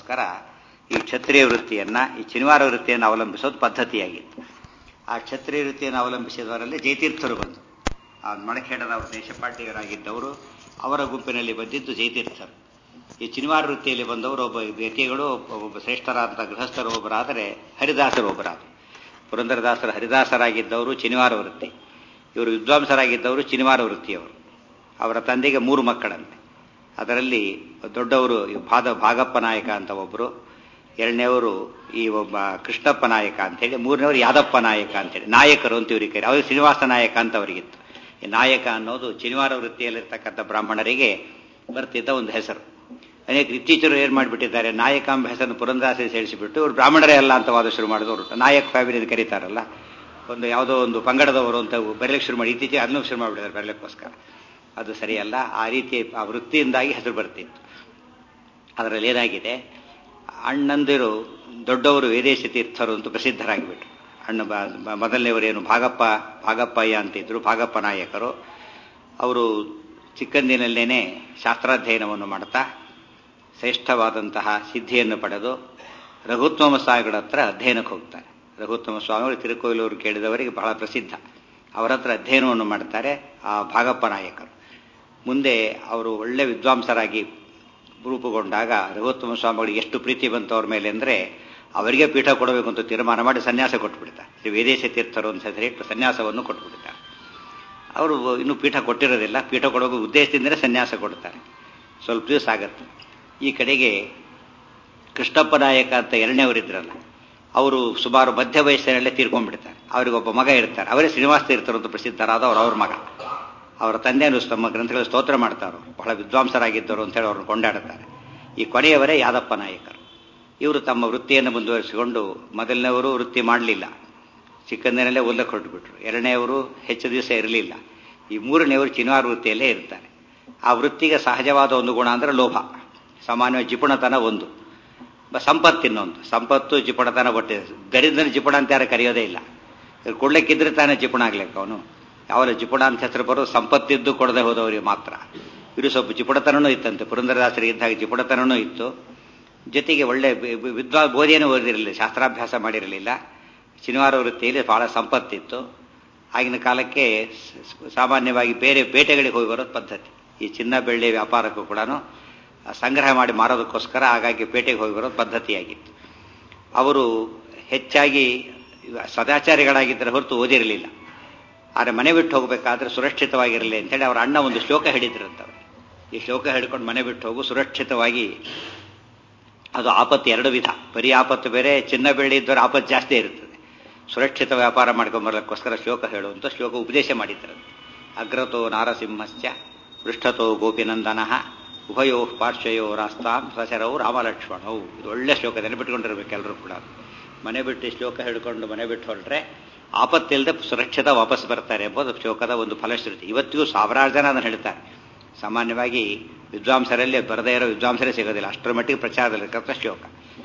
ಮಾಡಲಿಕ್ಕೋಸ್ಕರ ಈ ಕ್ಷತ್ರಿಯ ವೃತ್ತಿಯನ್ನ ಈ ಶನಿವಾರ ವೃತ್ತಿಯನ್ನು ಅವಲಂಬಿಸೋದು ಪದ್ಧತಿಯಾಗಿತ್ತು ಆ ಕ್ಷತ್ರಿಯ ವೃತ್ತಿಯನ್ನು ಅವಲಂಬಿಸಿದವರಲ್ಲಿ ಜಯತೀರ್ಥರು ಬಂದು ಆ ಮಣಖೇಡದ ದೇಶಪಾಂಡಿಗರಾಗಿದ್ದವರು ಅವರ ಗುಂಪಿನಲ್ಲಿ ಬಂದಿದ್ದು ಜಯತೀರ್ಥರು ಈ ಶನಿವಾರ ವೃತ್ತಿಯಲ್ಲಿ ಬಂದವರು ಒಬ್ಬ ವ್ಯಕ್ತಿಗಳು ಒಬ್ಬ ಶ್ರೇಷ್ಠರಾದ ಗೃಹಸ್ಥರು ಒಬ್ಬರಾದರೆ ಹರಿದಾಸರು ಒಬ್ಬರಾದರು ಪುರಂದರದಾಸರು ಹರಿದಾಸರಾಗಿದ್ದವರು ಶನಿವಾರ ವೃತ್ತಿ ಇವರು ವಿದ್ವಾಂಸರಾಗಿದ್ದವರು ಶನಿವಾರ ವೃತ್ತಿಯವರು ಅವರ ತಂದೆಗೆ ಮೂರು ಮಕ್ಕಳಂತೆ ಅದರಲ್ಲಿ ದೊಡ್ಡವರು ಭಾದ ಭಾಗಪ್ಪ ನಾಯಕ ಅಂತ ಒಬ್ಬರು ಎರಡನೇವರು ಈ ಒಬ್ಬ ಕೃಷ್ಣಪ್ಪ ನಾಯಕ ಅಂತೇಳಿ ಮೂರನೇವರು ಯಾದಪ್ಪ ನಾಯಕ ಅಂತೇಳಿ ನಾಯಕರು ಅಂತ ಇವ್ರಿಗೆ ಕರಿ ಅವ್ರಿಗೆ ಶ್ರೀನಿವಾಸ ನಾಯಕ ಅಂತ ಅವರಿಗಿತ್ತು ಈ ನಾಯಕ ಅನ್ನೋದು ಶನಿವಾರ ವೃತ್ತಿಯಲ್ಲಿರ್ತಕ್ಕಂಥ ಬ್ರಾಹ್ಮಣರಿಗೆ ಬರ್ತಿದ್ದ ಒಂದು ಹೆಸರು ಅನೇಕ ಇತ್ತೀಚರು ಏನ್ ಮಾಡಿಬಿಟ್ಟಿದ್ದಾರೆ ನಾಯಕ ಎಂಬ ಹೆಸರನ್ನು ಪುರಂದಾಸಿ ಸೇರಿಸಿಬಿಟ್ಟು ಇವರು ಬ್ರಾಹ್ಮಣರೇ ಅಲ್ಲ ಅಂತ ವಾದ ಶುರು ಮಾಡಿದವರು ನಾಯಕ ಫ್ಯಾಮಿಲಿ ಅಂತ ಕರೀತಾರಲ್ಲ ಒಂದು ಯಾವುದೋ ಒಂದು ಪಂಗಡದವರು ಅಂತ ಬರಲಿಕ್ಕೆ ಶುರು ಮಾಡಿ ಇತ್ತೀಚೆಗೆ ಅದನ್ನು ಶುರು ಮಾಡಿಬಿಟ್ಟಿದ್ದಾರೆ ಬರಲಿಕ್ಕೋಸ್ಕರ ಅದು ಸರಿಯಲ್ಲ ಆ ರೀತಿ ಆ ವೃತ್ತಿಯಿಂದಾಗಿ ಹೆಸರು ಬರ್ತಿತ್ತು ಅದರಲ್ಲಿ ಏನಾಗಿದೆ ಅಣ್ಣಂದಿರು ದೊಡ್ಡವರು ವೇದೇಶ ತೀರ್ಥರು ಅಂತ ಪ್ರಸಿದ್ಧರಾಗಿಬಿಟ್ರು ಅಣ್ಣ ಮೊದಲನೇವರೇನು ಭಾಗಪ್ಪ ಭಾಗಪ್ಪಯ್ಯ ಅಂತಿದ್ರು ಭಾಗಪ್ಪ ನಾಯಕರು ಅವರು ಚಿಕ್ಕಂದಿನಲ್ಲೇನೆ ಶಾಸ್ತ್ರಾಧ್ಯಯನವನ್ನು ಮಾಡ್ತಾ ಶ್ರೇಷ್ಠವಾದಂತಹ ಸಿದ್ಧಿಯನ್ನು ಪಡೆದು ರಘುತ್ತಮ ಸ್ವಾಮಿಗಳ ಹತ್ರ ಅಧ್ಯಯನಕ್ಕೆ ಹೋಗ್ತಾರೆ ರಘುತ್ತಮ ಸ್ವಾಮಿಗಳು ತಿರುಕೋಯಿಲೂರು ಕೇಳಿದವರಿಗೆ ಬಹಳ ಪ್ರಸಿದ್ಧ ಅವರ ಹತ್ರ ಅಧ್ಯಯನವನ್ನು ಮಾಡ್ತಾರೆ ಆ ಭಾಗಪ್ಪ ನಾಯಕರು ಮುಂದೆ ಅವರು ಒಳ್ಳೆ ವಿದ್ವಾಂಸರಾಗಿ ರೂಪುಗೊಂಡಾಗ ರಘುತ್ತಮ ಸ್ವಾಮಿಗಳಿಗೆ ಎಷ್ಟು ಪ್ರೀತಿ ಬಂತು ಅವ್ರ ಮೇಲೆ ಅಂದರೆ ಅವರಿಗೆ ಪೀಠ ಕೊಡಬೇಕು ಅಂತ ತೀರ್ಮಾನ ಮಾಡಿ ಸನ್ಯಾಸ ಕೊಟ್ಬಿಡ್ತಾರೆ ಶ್ರೀ ವೇದೇಶ ತೀರ್ಥರು ಅಂತ ಹೆಸರಿಟ್ಟು ಸನ್ಯಾಸವನ್ನು ಕೊಟ್ಬಿಡ್ತಾರೆ ಅವರು ಇನ್ನೂ ಪೀಠ ಕೊಟ್ಟಿರೋದಿಲ್ಲ ಪೀಠ ಕೊಡೋಕೆ ಉದ್ದೇಶದಿಂದಲೇ ಸನ್ಯಾಸ ಕೊಡ್ತಾರೆ ಸ್ವಲ್ಪ ದಿವಸ ಆಗತ್ತೆ ಈ ಕಡೆಗೆ ಕೃಷ್ಣಪ್ಪ ನಾಯಕ ಅಂತ ಎರಡನೇವರಿದ್ರಲ್ಲ ಅವರು ಸುಮಾರು ಮಧ್ಯ ವಯಸ್ಸಿನಲ್ಲೇ ತೀರ್ಕೊಂಡ್ಬಿಡ್ತಾರೆ ಅವರಿಗೊಬ್ಬ ಮಗ ಇರ್ತಾರೆ ಅವರೇ ಶ್ರೀನಿವಾಸ ತೀರ್ಥರು ಅಂತ ಪ್ರಸಿದ್ಧರಾದವರು ಅವ್ರ ಮಗ ಅವರ ತಂದೆಯನ್ನು ತಮ್ಮ ಗ್ರಂಥಗಳ ಸ್ತೋತ್ರ ಮಾಡ್ತಾರೆ ಬಹಳ ವಿದ್ವಾಂಸರಾಗಿದ್ದರು ಅಂತೇಳಿ ಅವ್ರನ್ನ ಕೊಂಡಾಡುತ್ತಾರೆ ಈ ಕೊನೆಯವರೇ ಯಾದಪ್ಪ ನಾಯಕರು ಇವರು ತಮ್ಮ ವೃತ್ತಿಯನ್ನು ಮುಂದುವರಿಸಿಕೊಂಡು ಮೊದಲನೇವರು ವೃತ್ತಿ ಮಾಡಲಿಲ್ಲ ಚಿಕ್ಕಂದಿನಲ್ಲೇ ಓದಕ್ಕೆ ಹೊರಟುಬಿಟ್ರು ಎರಡನೇವರು ಹೆಚ್ಚು ದಿವಸ ಇರಲಿಲ್ಲ ಈ ಮೂರನೇವರು ಚಿನ್ವಾರ ವೃತ್ತಿಯಲ್ಲೇ ಇರ್ತಾರೆ ಆ ವೃತ್ತಿಗೆ ಸಹಜವಾದ ಒಂದು ಗುಣ ಅಂದರೆ ಲೋಭ ಸಾಮಾನ್ಯವಾಗಿ ಜಿಪುಣತನ ಒಂದು ಸಂಪತ್ತು ಇನ್ನೊಂದು ಸಂಪತ್ತು ಜಿಪುಣತನ ಒಟ್ಟೆ ದರಿದ್ರ ಜಿಪುಣ ಅಂತ ಯಾರು ಕರೆಯೋದೇ ಇಲ್ಲ ಕೊಡ್ಲಿಕ್ಕಿದ್ರೆ ತಾನೇ ಜಿಪುಣ ಆಗ್ಲಿಕ್ಕೆ ಅವನು ಯಾವಲ್ಲ ಜಿಪುಣ ಅಂತ ಹೆಸರು ಬರೋದು ಸಂಪತ್ತಿದ್ದು ಕೊಡದೆ ಹೋದವರಿಗೆ ಮಾತ್ರ ಇದು ಸ್ವಲ್ಪ ಜಿಪುಣತನೂ ಇತ್ತಂತೆ ಪುರಂದರದಾಸರಿಗೆ ಇದ್ದಾಗ ಜಿಪುಣತನೂ ಇತ್ತು ಜೊತೆಗೆ ಒಳ್ಳೆ ವಿದ್ವಾ ಬೋಧೆಯನ್ನು ಓದಿರಲಿಲ್ಲ ಶಾಸ್ತ್ರಾಭ್ಯಾಸ ಮಾಡಿರಲಿಲ್ಲ ಶನಿವಾರ ವೃತ್ತಿಯಲ್ಲಿ ಬಹಳ ಸಂಪತ್ತಿತ್ತು ಆಗಿನ ಕಾಲಕ್ಕೆ ಸಾಮಾನ್ಯವಾಗಿ ಬೇರೆ ಪೇಟೆಗಳಿಗೆ ಹೋಗಿ ಬರೋದು ಪದ್ಧತಿ ಈ ಚಿನ್ನ ಬೆಳ್ಳಿ ವ್ಯಾಪಾರಕ್ಕೂ ಕೂಡ ಸಂಗ್ರಹ ಮಾಡಿ ಮಾರೋದಕ್ಕೋಸ್ಕರ ಹಾಗಾಗಿ ಪೇಟೆಗೆ ಹೋಗಿ ಬರೋದು ಪದ್ಧತಿಯಾಗಿತ್ತು ಅವರು ಹೆಚ್ಚಾಗಿ ಸದಾಚಾರಿಗಳಾಗಿದ್ದರೆ ಹೊರತು ಓದಿರಲಿಲ್ಲ ಆದರೆ ಮನೆ ಬಿಟ್ಟು ಹೋಗಬೇಕಾದ್ರೆ ಸುರಕ್ಷಿತವಾಗಿರಲಿ ಅಂತೇಳಿ ಅವರ ಅಣ್ಣ ಒಂದು ಶ್ಲೋಕ ಹಿಡಿದ್ರಂತವ್ರು ಈ ಶ್ಲೋಕ ಹಿಡ್ಕೊಂಡು ಮನೆ ಬಿಟ್ಟು ಹೋಗು ಸುರಕ್ಷಿತವಾಗಿ ಅದು ಆಪತ್ತು ಎರಡು ವಿಧ ಬರೀ ಆಪತ್ತು ಬೇರೆ ಚಿನ್ನ ಬೆಳ್ಳಿ ಇದ್ದವರು ಆಪತ್ತು ಜಾಸ್ತಿ ಇರುತ್ತದೆ ಸುರಕ್ಷಿತ ವ್ಯಾಪಾರ ಮಾಡ್ಕೊಂಬರ್ಲಿಕ್ಕೋಸ್ಕರ ಶ್ಲೋಕ ಹೇಳುವಂತ ಶ್ಲೋಕ ಉಪದೇಶ ಮಾಡಿದ್ರು ಅಗ್ರತೋ ನಾರಸಿಂಹಶ್ಚ ಪೃಷ್ಠತೋ ಗೋಪಿನಂದನ ಉಭಯೋ ಪಾರ್ಶ್ವಯೋ ರಾಸ್ತಾಂ ಸಚರವು ರಾಮಲಕ್ಷ್ಮಣವು ಇದು ಒಳ್ಳೆ ಶ್ಲೋಕ ನೆನಪಿಟ್ಕೊಂಡಿರ್ಬೇಕು ಎಲ್ಲರೂ ಕೂಡ ಮನೆ ಬಿಟ್ಟು ಶ್ಲೋಕ ಹಿಡ್ಕೊಂಡು ಮನೆ ಬಿಟ್ಟು ಹೊರಟ್ರೆ ಆಪತ್ತಿಲ್ಲದೆ ಸುರಕ್ಷಿತ ವಾಪಸ್ ಬರ್ತಾರೆ ಎಂಬುದು ಶ್ಲೋಕದ ಒಂದು ಫಲಶ್ರುತಿ ಇವತ್ತಿಗೂ ಸಾವಿರಾರು ಜನ ಅದನ್ನು ಹೇಳ್ತಾರೆ ಸಾಮಾನ್ಯವಾಗಿ ವಿದ್ವಾಂಸರಲ್ಲಿ ಬರದೇ ಇರೋ ವಿದ್ವಾಂಸರೇ ಸಿಗೋದಿಲ್ಲ ಅಷ್ಟರ ಮಟ್ಟಿಗೆ ಪ್ರಚಾರದಲ್ಲಿರ್ತಕ್ಕಂಥ ಶ್ಲೋಕ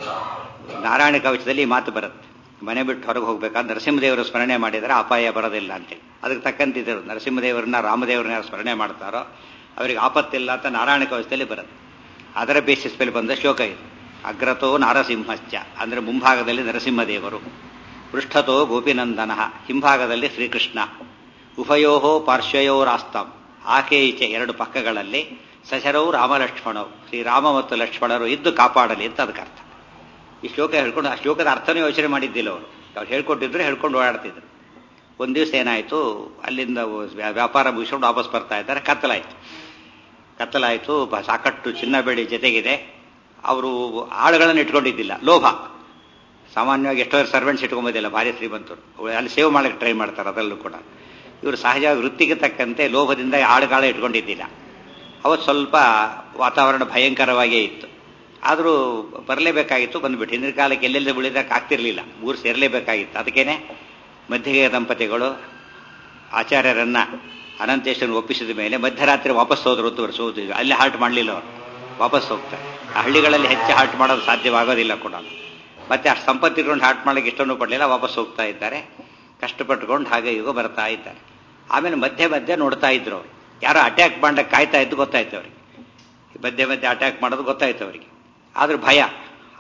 ನಾರಾಯಣ ಕವಚದಲ್ಲಿ ಈ ಮಾತು ಬರುತ್ತೆ ಮನೆ ಬಿಟ್ಟು ಹೊರಗೆ ಹೋಗ್ಬೇಕಾದ್ರೆ ನರಸಿಂಹದೇವರು ಸ್ಮರಣೆ ಮಾಡಿದರೆ ಅಪಾಯ ಬರೋದಿಲ್ಲ ಅಂತೇಳಿ ಅದಕ್ಕೆ ತಕ್ಕಂತಿದ್ದರು ನರಸಿಂಹದೇವರನ್ನ ರಾಮದೇವರನ್ನ ಯಾರು ಸ್ಮರಣೆ ಮಾಡ್ತಾರೋ ಅವರಿಗೆ ಆಪತ್ತಿಲ್ಲ ಅಂತ ನಾರಾಯಣ ಕವಚದಲ್ಲಿ ಬರುತ್ತೆ ಅದರ ಬೇಸಿಸ್ ಮೇಲೆ ಬಂದ ಶ್ಲೋಕ ಇದು ಅಗ್ರತೋ ನಾರಸಿಂಹಶ್ಚ ಅಂದರೆ ಮುಂಭಾಗದಲ್ಲಿ ನರಸಿಂಹದೇವರು ಪೃಷ್ಠತೋ ಗೋಪಿನಂದನ ಹಿಂಭಾಗದಲ್ಲಿ ಶ್ರೀಕೃಷ್ಣ ಉಭಯೋ ಪಾರ್ಶ್ವಯೋರಾಸ್ತಂ ಆಕೆ ಈಚೆ ಎರಡು ಪಕ್ಕಗಳಲ್ಲಿ ಸಶರವು ರಾಮಲಕ್ಷ್ಮಣವು ಶ್ರೀರಾಮ ಮತ್ತು ಲಕ್ಷ್ಮಣರು ಇದ್ದು ಕಾಪಾಡಲಿ ಅಂತ ಅದಕ್ಕೆ ಅರ್ಥ ಈ ಶ್ಲೋಕ ಹೇಳ್ಕೊಂಡು ಆ ಶ್ಲೋಕದ ಅರ್ಥನೂ ಯೋಚನೆ ಮಾಡಿದ್ದಿಲ್ಲ ಅವರು ಅವ್ರು ಹೇಳ್ಕೊಟ್ಟಿದ್ರು ಹೇಳ್ಕೊಂಡು ಓಡಾಡ್ತಿದ್ರು ಒಂದು ದಿವಸ ಏನಾಯಿತು ಅಲ್ಲಿಂದ ವ್ಯಾಪಾರ ಮುಗಿಸ್ಕೊಂಡು ವಾಪಸ್ ಬರ್ತಾ ಇದ್ದಾರೆ ಕತ್ತಲಾಯಿತು ಕತ್ತಲಾಯಿತು ಸಾಕಷ್ಟು ಚಿನ್ನ ಬೆಳ್ಳಿ ಜೊತೆಗಿದೆ ಅವರು ಆಳುಗಳನ್ನು ಇಟ್ಕೊಂಡಿದ್ದಿಲ್ಲ ಲೋಭ ಸಾಮಾನ್ಯವಾಗಿ ಎಷ್ಟೋ ಸರ್ವೆಂಟ್ಸ್ ಇಟ್ಕೊಂಬೋದಿಲ್ಲ ಭಾರಿ ಶ್ರೀಮಂತರು ಅಲ್ಲಿ ಸೇವ್ ಮಾಡಕ್ಕೆ ಟ್ರೈ ಮಾಡ್ತಾರೆ ಅದರಲ್ಲೂ ಕೂಡ ಇವರು ಸಹಜವಾಗಿ ವೃತ್ತಿಗೆ ತಕ್ಕಂತೆ ಲೋಭದಿಂದ ಆಳುಗಾಳ ಇಟ್ಕೊಂಡಿದ್ದಿಲ್ಲ ಅವತ್ತು ಸ್ವಲ್ಪ ವಾತಾವರಣ ಭಯಂಕರವಾಗೇ ಇತ್ತು ಆದರೂ ಬರಲೇಬೇಕಾಗಿತ್ತು ಬಂದ್ಬಿಟ್ಟು ಹಿಂದಿನ ಕಾಲಕ್ಕೆ ಎಲ್ಲೆಲ್ಲಿ ಉಳಿದಕ್ಕೆ ಆಗ್ತಿರ್ಲಿಲ್ಲ ಊರು ಸೇರಲೇಬೇಕಾಗಿತ್ತು ಅದಕ್ಕೇನೆ ಮಧ್ಯಗೆಯ ದಂಪತಿಗಳು ಆಚಾರ್ಯರನ್ನ ಅನಂತೇಶ್ವರನ್ ಒಪ್ಪಿಸಿದ ಮೇಲೆ ಮಧ್ಯರಾತ್ರಿ ವಾಪಸ್ ಹೋದ್ರು ಅಂತ ವರ್ಷೋದು ಅಲ್ಲಿ ಹಾಲ್ಟ್ ಮಾಡಲಿಲ್ಲ ಅವರು ವಾಪಸ್ ಹೋಗ್ತಾರೆ ಆ ಹಳ್ಳಿಗಳಲ್ಲಿ ಹೆಚ್ಚು ಹಾಲ್ಟ್ ಮಾಡೋದು ಸಾಧ್ಯವಾಗೋದಿಲ್ಲ ಕೂಡ ಮತ್ತೆ ಅಷ್ಟು ಸಂಪತ್ತಿಟ್ಕೊಂಡು ಹಾಲ್ಟ್ ಮಾಡಲಿಕ್ಕೆ ಇಷ್ಟೊಂದು ಪಡಲಿಲ್ಲ ವಾಪಸ್ ಹೋಗ್ತಾ ಇದ್ದಾರೆ ಕಷ್ಟಪಟ್ಟುಕೊಂಡು ಹಾಗೆ ಈಗ ಬರ್ತಾ ಇದ್ದಾರೆ ಆಮೇಲೆ ಮಧ್ಯೆ ಮಧ್ಯೆ ನೋಡ್ತಾ ಇದ್ರು ಅವರು ಯಾರೋ ಅಟ್ಯಾಕ್ ಮಾಡಕ್ಕೆ ಕಾಯ್ತಾ ಇದ್ದು ಗೊತ್ತಾಯ್ತು ಅವರಿಗೆ ಮಧ್ಯೆ ಮಧ್ಯೆ ಅಟ್ಯಾಕ್ ಮಾಡೋದು ಗೊತ್ತಾಯ್ತು ಅವರಿಗೆ ಆದ್ರೆ ಭಯ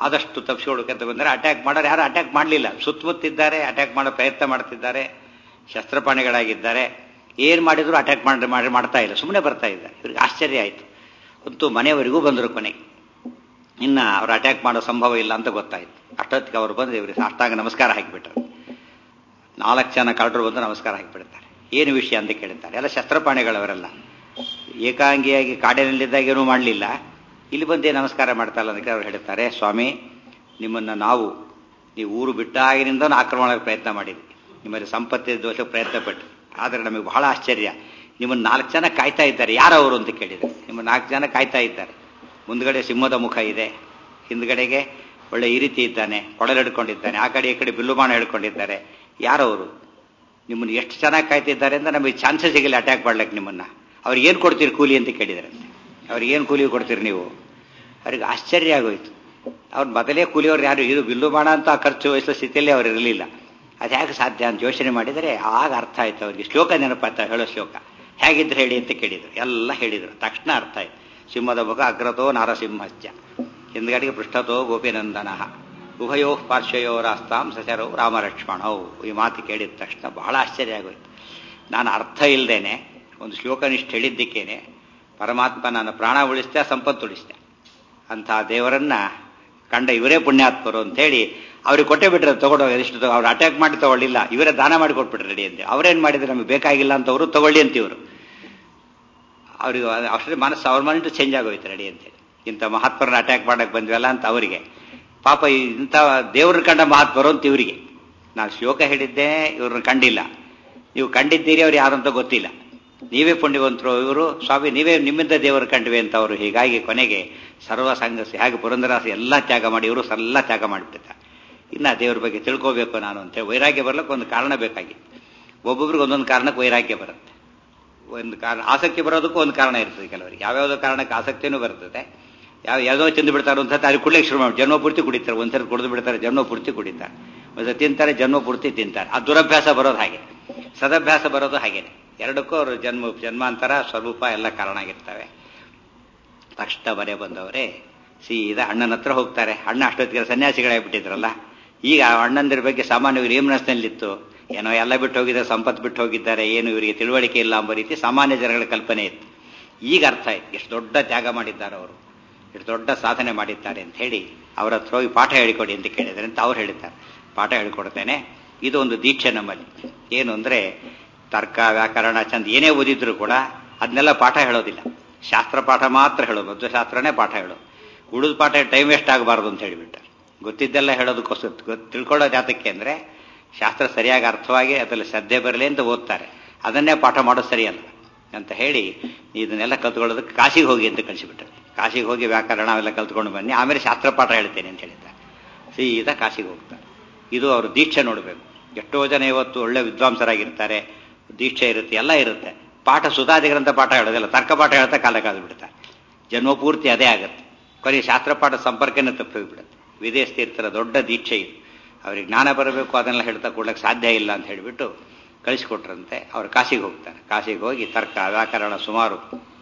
ಆದಷ್ಟು ತಪ್ಪಿಸ್ಕೊಡಬೇಕಂತ ಬಂದರೆ ಅಟ್ಯಾಕ್ ಮಾಡೋರು ಯಾರು ಅಟ್ಯಾಕ್ ಮಾಡಲಿಲ್ಲ ಸುತ್ತಮುತ್ತಿದ್ದಾರೆ ಅಟ್ಯಾಕ್ ಮಾಡೋ ಪ್ರಯತ್ನ ಮಾಡ್ತಿದ್ದಾರೆ ಶಸ್ತ್ರಪಾಣಿಗಳಾಗಿದ್ದಾರೆ ಏನು ಮಾಡಿದ್ರು ಅಟ್ಯಾಕ್ ಮಾಡಿ ಮಾಡಿ ಮಾಡ್ತಾ ಇಲ್ಲ ಸುಮ್ಮನೆ ಬರ್ತಾ ಇದ್ದಾರೆ ಇವ್ರಿಗೆ ಆಶ್ಚರ್ಯ ಆಯಿತು ಅಂತೂ ಮನೆಯವರೆಗೂ ಬಂದರು ಕೊನೆಗೆ ಇನ್ನು ಅವ್ರು ಅಟ್ಯಾಕ್ ಮಾಡೋ ಸಂಭವ ಇಲ್ಲ ಅಂತ ಗೊತ್ತಾಯ್ತು ಅಷ್ಟೊತ್ತಿಗೆ ಅವರು ಬಂದು ಇವ್ರಿಗೆ ಸಾಷ್ಟಾಂಗ ನಮಸ್ಕಾರ ಹಾಕಿಬಿಟ್ರು ನಾಲ್ಕು ಜನ ಕಳ್ಳರು ಬಂದು ನಮಸ್ಕಾರ ಹಾಕಿಬಿಡ್ತಾರೆ ಏನು ವಿಷಯ ಅಂತ ಕೇಳ್ತಾರೆ ಎಲ್ಲ ಶಸ್ತ್ರಪಾಣಿಗಳವರೆಲ್ಲ ಏಕಾಂಗಿಯಾಗಿ ಕಾಡಿನಲ್ಲಿದ್ದಾಗ ಏನೂ ಮಾಡಲಿಲ್ಲ ಇಲ್ಲಿ ಬಂದೇ ನಮಸ್ಕಾರ ಮಾಡ್ತಾರಲ್ಲ ಅದಕ್ಕೆ ಅವ್ರು ಹೇಳ್ತಾರೆ ಸ್ವಾಮಿ ನಿಮ್ಮನ್ನು ನಾವು ನೀವು ಊರು ಬಿಟ್ಟಾಗಿನಿಂದ ಆಕ್ರಮಣಕ್ಕೆ ಪ್ರಯತ್ನ ಮಾಡಿದ್ವಿ ನಿಮ್ಮಲ್ಲಿ ಸಂಪತ್ತಿ ದೋಷಕ್ಕೆ ಪ್ರಯತ್ನ ಪಟ್ಟು ಆದರೆ ನಮಗೆ ಬಹಳ ಆಶ್ಚರ್ಯ ನಿಮ್ಮನ್ನು ನಾಲ್ಕು ಜನ ಕಾಯ್ತಾ ಇದ್ದಾರೆ ಯಾರವರು ಅಂತ ಕೇಳಿದರು ನಿಮ್ಮ ನಾಲ್ಕು ಜನ ಕಾಯ್ತಾ ಇದ್ದಾರೆ ಮುಂದ್ಗಡೆ ಸಿಂಹದ ಮುಖ ಇದೆ ಹಿಂದ್ಗಡೆಗೆ ಒಳ್ಳೆ ಈ ರೀತಿ ಇದ್ದಾನೆ ಕೊಡಲು ಹಿಡ್ಕೊಂಡಿದ್ದಾನೆ ಆ ಕಡೆ ಈ ಕಡೆ ಬಿಲ್ಲುಮಾಣ ಹಿಡ್ಕೊಂಡಿದ್ದಾರೆ ಯಾರವರು ನಿಮ್ಮನ್ನು ಎಷ್ಟು ಚೆನ್ನಾಗಿ ಕಾಯ್ತಿದ್ದಾರೆ ಅಂತ ನಮಗೆ ಚಾನ್ಸಸ್ ಸಿಗಲ್ಲ ಅಟ್ಯಾಕ್ ಮಾಡ್ಲಿಕ್ಕೆ ನಿಮ್ಮನ್ನ ಅವ್ರಿಗೆ ಏನು ಕೊಡ್ತೀರಿ ಕೂಲಿ ಅಂತ ಕೇಳಿದರೆ ಅವ್ರಿಗೆ ಏನು ಕೂಲಿ ಕೊಡ್ತೀರಿ ನೀವು ಅವ್ರಿಗೆ ಆಶ್ಚರ್ಯ ಆಗೋಯ್ತು ಅವ್ರು ಮೊದಲೇ ಕೂಲಿಯವ್ರು ಯಾರು ಇದು ಬಿಲ್ಲು ಬಾಣ ಅಂತ ಖರ್ಚು ವಹಿಸೋ ಸ್ಥಿತಿಯಲ್ಲಿ ಅವ್ರು ಇರಲಿಲ್ಲ ಅದು ಹೇಗೆ ಸಾಧ್ಯ ಅಂತ ಯೋಚನೆ ಮಾಡಿದರೆ ಆಗ ಅರ್ಥ ಆಯ್ತು ಅವ್ರಿಗೆ ಶ್ಲೋಕ ನೆನಪಾಯ್ತು ಹೇಳೋ ಶ್ಲೋಕ ಹೇಗಿದ್ರೆ ಹೇಳಿ ಅಂತ ಕೇಳಿದರು ಎಲ್ಲ ಹೇಳಿದರು ತಕ್ಷಣ ಅರ್ಥ ಆಯ್ತು ಸಿಂಹದ ಮುಖ ಅಗ್ರತೋ ನಾರಸಿಂಹಶ್ಚ ಹಿಂದ್ಗಡೆಗೆ ಪೃಷ್ಠತೋ ಗೋಪಿನಂದನ ಉಭಯೋ ಪಾರ್ಶ್ವಯೋರಾಸ್ತಾಂ ಸಚರವು ರಾಮಲಕ್ಷ್ಮಣವು ಈ ಮಾತು ಕೇಳಿದ ತಕ್ಷಣ ಬಹಳ ಆಶ್ಚರ್ಯ ಆಗೋಯ್ತು ನಾನು ಅರ್ಥ ಇಲ್ಲದೇನೆ ಒಂದು ಶ್ಲೋಕನಿಷ್ಠ ಹೇಳಿದ್ದಕ್ಕೇನೆ ಪರಮಾತ್ಮ ನನ್ನ ಪ್ರಾಣ ಉಳಿಸ್ತೆ ಸಂಪತ್ತು ಉಳಿಸ್ತೆ ಅಂಥ ದೇವರನ್ನ ಕಂಡ ಇವರೇ ಪುಣ್ಯಾತ್ಮರು ಅಂತೇಳಿ ಅವ್ರಿಗೆ ಕೊಟ್ಟೆ ಬಿಟ್ರೆ ತಗೊಂಡೋಗ ಎಷ್ಟು ಅವ್ರು ಅಟ್ಯಾಕ್ ಮಾಡಿ ತಗೊಳ್ಳಿಲ್ಲ ಇವರೇ ದಾನ ಮಾಡಿ ಕೊಟ್ಬಿಟ್ರೆ ರೆಡಿ ಅಂತ ಅವ್ರೇನು ಮಾಡಿದ್ರೆ ನಮಗೆ ಬೇಕಾಗಿಲ್ಲ ಅಂತ ಅವರು ತಗೊಳ್ಳಿ ಅಂತ ಇವರು ಅವ್ರಿಗೆ ಅಷ್ಟೇ ಮನಸ್ಸು ಅವ್ರ ಮನಸ್ಸು ಚೇಂಜ್ ಆಗೋಯ್ತು ರೆಡಿ ಅಂತೇಳಿ ಇಂಥ ಮಹಾತ್ಮರನ್ನ ಅಟ್ಯಾಕ್ ಮಾಡಕ್ಕೆ ಬಂದ್ವಲ್ಲ ಅಂತ ಅವರಿಗೆ ಪಾಪ ಇಂಥ ದೇವ್ರ ಕಂಡ ಮಹಾತ್ಮರು ಅಂತ ಇವರಿಗೆ ನಾನು ಶ್ಲೋಕ ಹೇಳಿದ್ದೆ ಇವ್ರನ್ನ ಕಂಡಿಲ್ಲ ನೀವು ಕಂಡಿದ್ದೀರಿ ಅವ್ರು ಯಾರು ಅಂತ ಗೊತ್ತಿಲ್ಲ ನೀವೇ ಪುಣ್ಯವಂತರು ಇವರು ಸ್ವಾಮಿ ನೀವೇ ನಿಮ್ಮಿಂದ ದೇವರು ಕಂಡ್ವಿ ಅಂತ ಅವರು ಹೀಗಾಗಿ ಕೊನೆಗೆ ಸರ್ವ ಸಂಘಸಿ ಹಾಗೆ ಪುರಂದರಾಸ ಎಲ್ಲ ತ್ಯಾಗ ಮಾಡಿ ಇವರು ಎಲ್ಲ ತ್ಯಾಗ ಮಾಡಿಬಿಡ್ತಾರೆ ಇನ್ನು ದೇವ್ರ ಬಗ್ಗೆ ತಿಳ್ಕೋಬೇಕು ನಾನು ಅಂತ ವೈರಾಗ್ಯ ಬರ್ಲಿಕ್ಕೆ ಒಂದು ಕಾರಣ ಬೇಕಾಗಿತ್ತು ಒಬ್ಬೊಬ್ರಿಗೆ ಒಂದೊಂದು ಕಾರಣಕ್ಕೆ ವೈರಾಗ್ಯ ಬರುತ್ತೆ ಒಂದು ಕಾರಣ ಆಸಕ್ತಿ ಬರೋದಕ್ಕೂ ಒಂದು ಕಾರಣ ಇರ್ತದೆ ಕೆಲವರಿಗೆ ಯಾವ್ಯಾವುದೋ ಕಾರಣಕ್ಕೆ ಆಸಕ್ತಿನೂ ಬರ್ತದೆ ಯಾವ ಯಾವುದೋ ತಿಂದು ಬಿಡ್ತಾರೆ ಒಂದ್ಸತಿ ಅಲ್ಲಿ ಕುಡ್ಲಿಕ್ಕೆ ಶುರು ಮಾಡಿ ಜನ್ಮ ಪೂರ್ತಿ ಕುಡಿತಾರೆ ಒಂದ್ಸರಿ ಕುಡಿದು ಬಿಡ್ತಾರೆ ಜನ್ಮ ಪೂರ್ತಿ ಕುಡಿತಾರೆ ಒಂದ್ಸತಿ ತಿಂತಾರೆ ಜನ್ಮ ಪೂರ್ತಿ ತಿಂತಾರೆ ಆ ದುರಭ್ಯಾಸ ಬರೋದು ಹಾಗೆ ಸದಭ್ಯಾಸ ಬರೋದು ಹಾಗೇನೆ ಎರಡಕ್ಕೂ ಅವರು ಜನ್ಮ ಜನ್ಮಾಂತರ ಸ್ವರೂಪ ಎಲ್ಲ ಕಾರಣ ಆಗಿರ್ತವೆ ತಕ್ಷಣ ಬರೆ ಬಂದವರೇ ಸೀದಾ ಅಣ್ಣನ ಹತ್ರ ಹೋಗ್ತಾರೆ ಅಣ್ಣ ಅಷ್ಟೊತ್ತಿಗೆ ಸನ್ಯಾಸಿಗಳಾಗ್ಬಿಟ್ಟಿದ್ರಲ್ಲ ಈಗ ಅಣ್ಣಂದಿರ ಬಗ್ಗೆ ಸಾಮಾನ್ಯವಾಗಿ ಏನ್ ಮನಸ್ಸಿನಲ್ಲಿತ್ತು ಏನೋ ಎಲ್ಲ ಬಿಟ್ಟು ಹೋಗಿದ್ದಾರೆ ಸಂಪತ್ತು ಬಿಟ್ಟು ಹೋಗಿದ್ದಾರೆ ಏನು ಇವರಿಗೆ ತಿಳುವಳಿಕೆ ಇಲ್ಲ ಎಂಬ ರೀತಿ ಸಾಮಾನ್ಯ ಜನಗಳ ಕಲ್ಪನೆ ಇತ್ತು ಈಗ ಅರ್ಥ ಆಯ್ತು ಎಷ್ಟು ದೊಡ್ಡ ತ್ಯಾಗ ಮಾಡಿದ್ದಾರೆ ಅವರು ಎಷ್ಟು ದೊಡ್ಡ ಸಾಧನೆ ಮಾಡಿದ್ದಾರೆ ಅಂತ ಹೇಳಿ ಅವರ ಹತ್ರ ಹೋಗಿ ಪಾಠ ಹೇಳಿಕೊಡಿ ಅಂತ ಕೇಳಿದ್ದಾರೆ ಅಂತ ಅವ್ರು ಹೇಳಿದ್ದಾರೆ ಪಾಠ ಹೇಳಿಕೊಡ್ತೇನೆ ಇದು ಒಂದು ದೀಕ್ಷೆ ನಮ್ಮಲ್ಲಿ ಏನು ಅಂದ್ರೆ ತರ್ಕ ವ್ಯಾಕರಣ ಚಂದ ಏನೇ ಓದಿದ್ರು ಕೂಡ ಅದನ್ನೆಲ್ಲ ಪಾಠ ಹೇಳೋದಿಲ್ಲ ಶಾಸ್ತ್ರ ಪಾಠ ಮಾತ್ರ ಹೇಳೋದು ಮಧ್ವಶಾಸ್ತ್ರನೇ ಪಾಠ ಹೇಳೋದು ಉಳಿದ ಪಾಠ ಟೈಮ್ ವೇಸ್ಟ್ ಆಗಬಾರ್ದು ಅಂತ ಹೇಳಿಬಿಟ್ಟು ಗೊತ್ತಿದ್ದೆಲ್ಲ ಹೇಳೋದಕ್ಕೋಸ್ಕರ ತಿಳ್ಕೊಳ್ಳೋ ಜಾತಕ್ಕೆ ಅಂದ್ರೆ ಶಾಸ್ತ್ರ ಸರಿಯಾಗಿ ಅರ್ಥವಾಗಿ ಅದರಲ್ಲಿ ಶ್ರದ್ಧೆ ಬರಲಿ ಅಂತ ಓದ್ತಾರೆ ಅದನ್ನೇ ಪಾಠ ಮಾಡೋದು ಸರಿಯಲ್ಲ ಅಂತ ಹೇಳಿ ಇದನ್ನೆಲ್ಲ ಕಲ್ತ್ಕೊಳ್ಳೋದಕ್ಕೆ ಕಾಶಿಗೆ ಹೋಗಿ ಅಂತ ಕಳಿಸಿಬಿಟ್ರು ಕಾಶಿಗೆ ಹೋಗಿ ವ್ಯಾಕರಣ ಅವೆಲ್ಲ ಕಲ್ತ್ಕೊಂಡು ಬನ್ನಿ ಆಮೇಲೆ ಶಾಸ್ತ್ರ ಪಾಠ ಹೇಳ್ತೇನೆ ಅಂತ ಹೇಳಿದ್ದಾರೆ ಸೀದಾ ಕಾಶಿಗೆ ಹೋಗ್ತಾರೆ ಇದು ಅವರು ದೀಕ್ಷೆ ನೋಡಬೇಕು ಎಷ್ಟೋ ಜನ ಇವತ್ತು ಒಳ್ಳೆ ವಿದ್ವಾಂಸರಾಗಿರ್ತಾರೆ ದೀಕ್ಷೆ ಇರುತ್ತೆ ಎಲ್ಲ ಇರುತ್ತೆ ಪಾಠ ಸುಧಾದಿಗ್ರಂಥ ಪಾಠ ಹೇಳೋದಿಲ್ಲ ತರ್ಕ ಪಾಠ ಹೇಳ್ತಾ ಕಾಲ ಕಾದು ಬಿಡ್ತಾರೆ ಜನ್ಮಪೂರ್ತಿ ಅದೇ ಆಗುತ್ತೆ ಕೊನೆ ಶಾಸ್ತ್ರ ಪಾಠ ಸಂಪರ್ಕನೇ ತಪ್ಪೋಗ್ಬಿಡುತ್ತೆ ವಿದೇಶ ತೀರ್ಥರ ದೊಡ್ಡ ದೀಕ್ಷೆ ಇದು ಅವ್ರಿಗೆ ಜ್ಞಾನ ಬರಬೇಕು ಅದನ್ನೆಲ್ಲ ಹೇಳ್ತಾ ಕೊಡ್ಲಿಕ್ಕೆ ಸಾಧ್ಯ ಇಲ್ಲ ಅಂತ ಹೇಳಿಬಿಟ್ಟು ಕಳಿಸ್ಕೊಟ್ರಂತೆ ಅವ್ರು ಕಾಶಿಗೆ ಹೋಗ್ತಾರೆ ಕಾಶಿಗೆ ಹೋಗಿ ತರ್ಕ ವ್ಯಾಕರಣ ಸುಮಾರು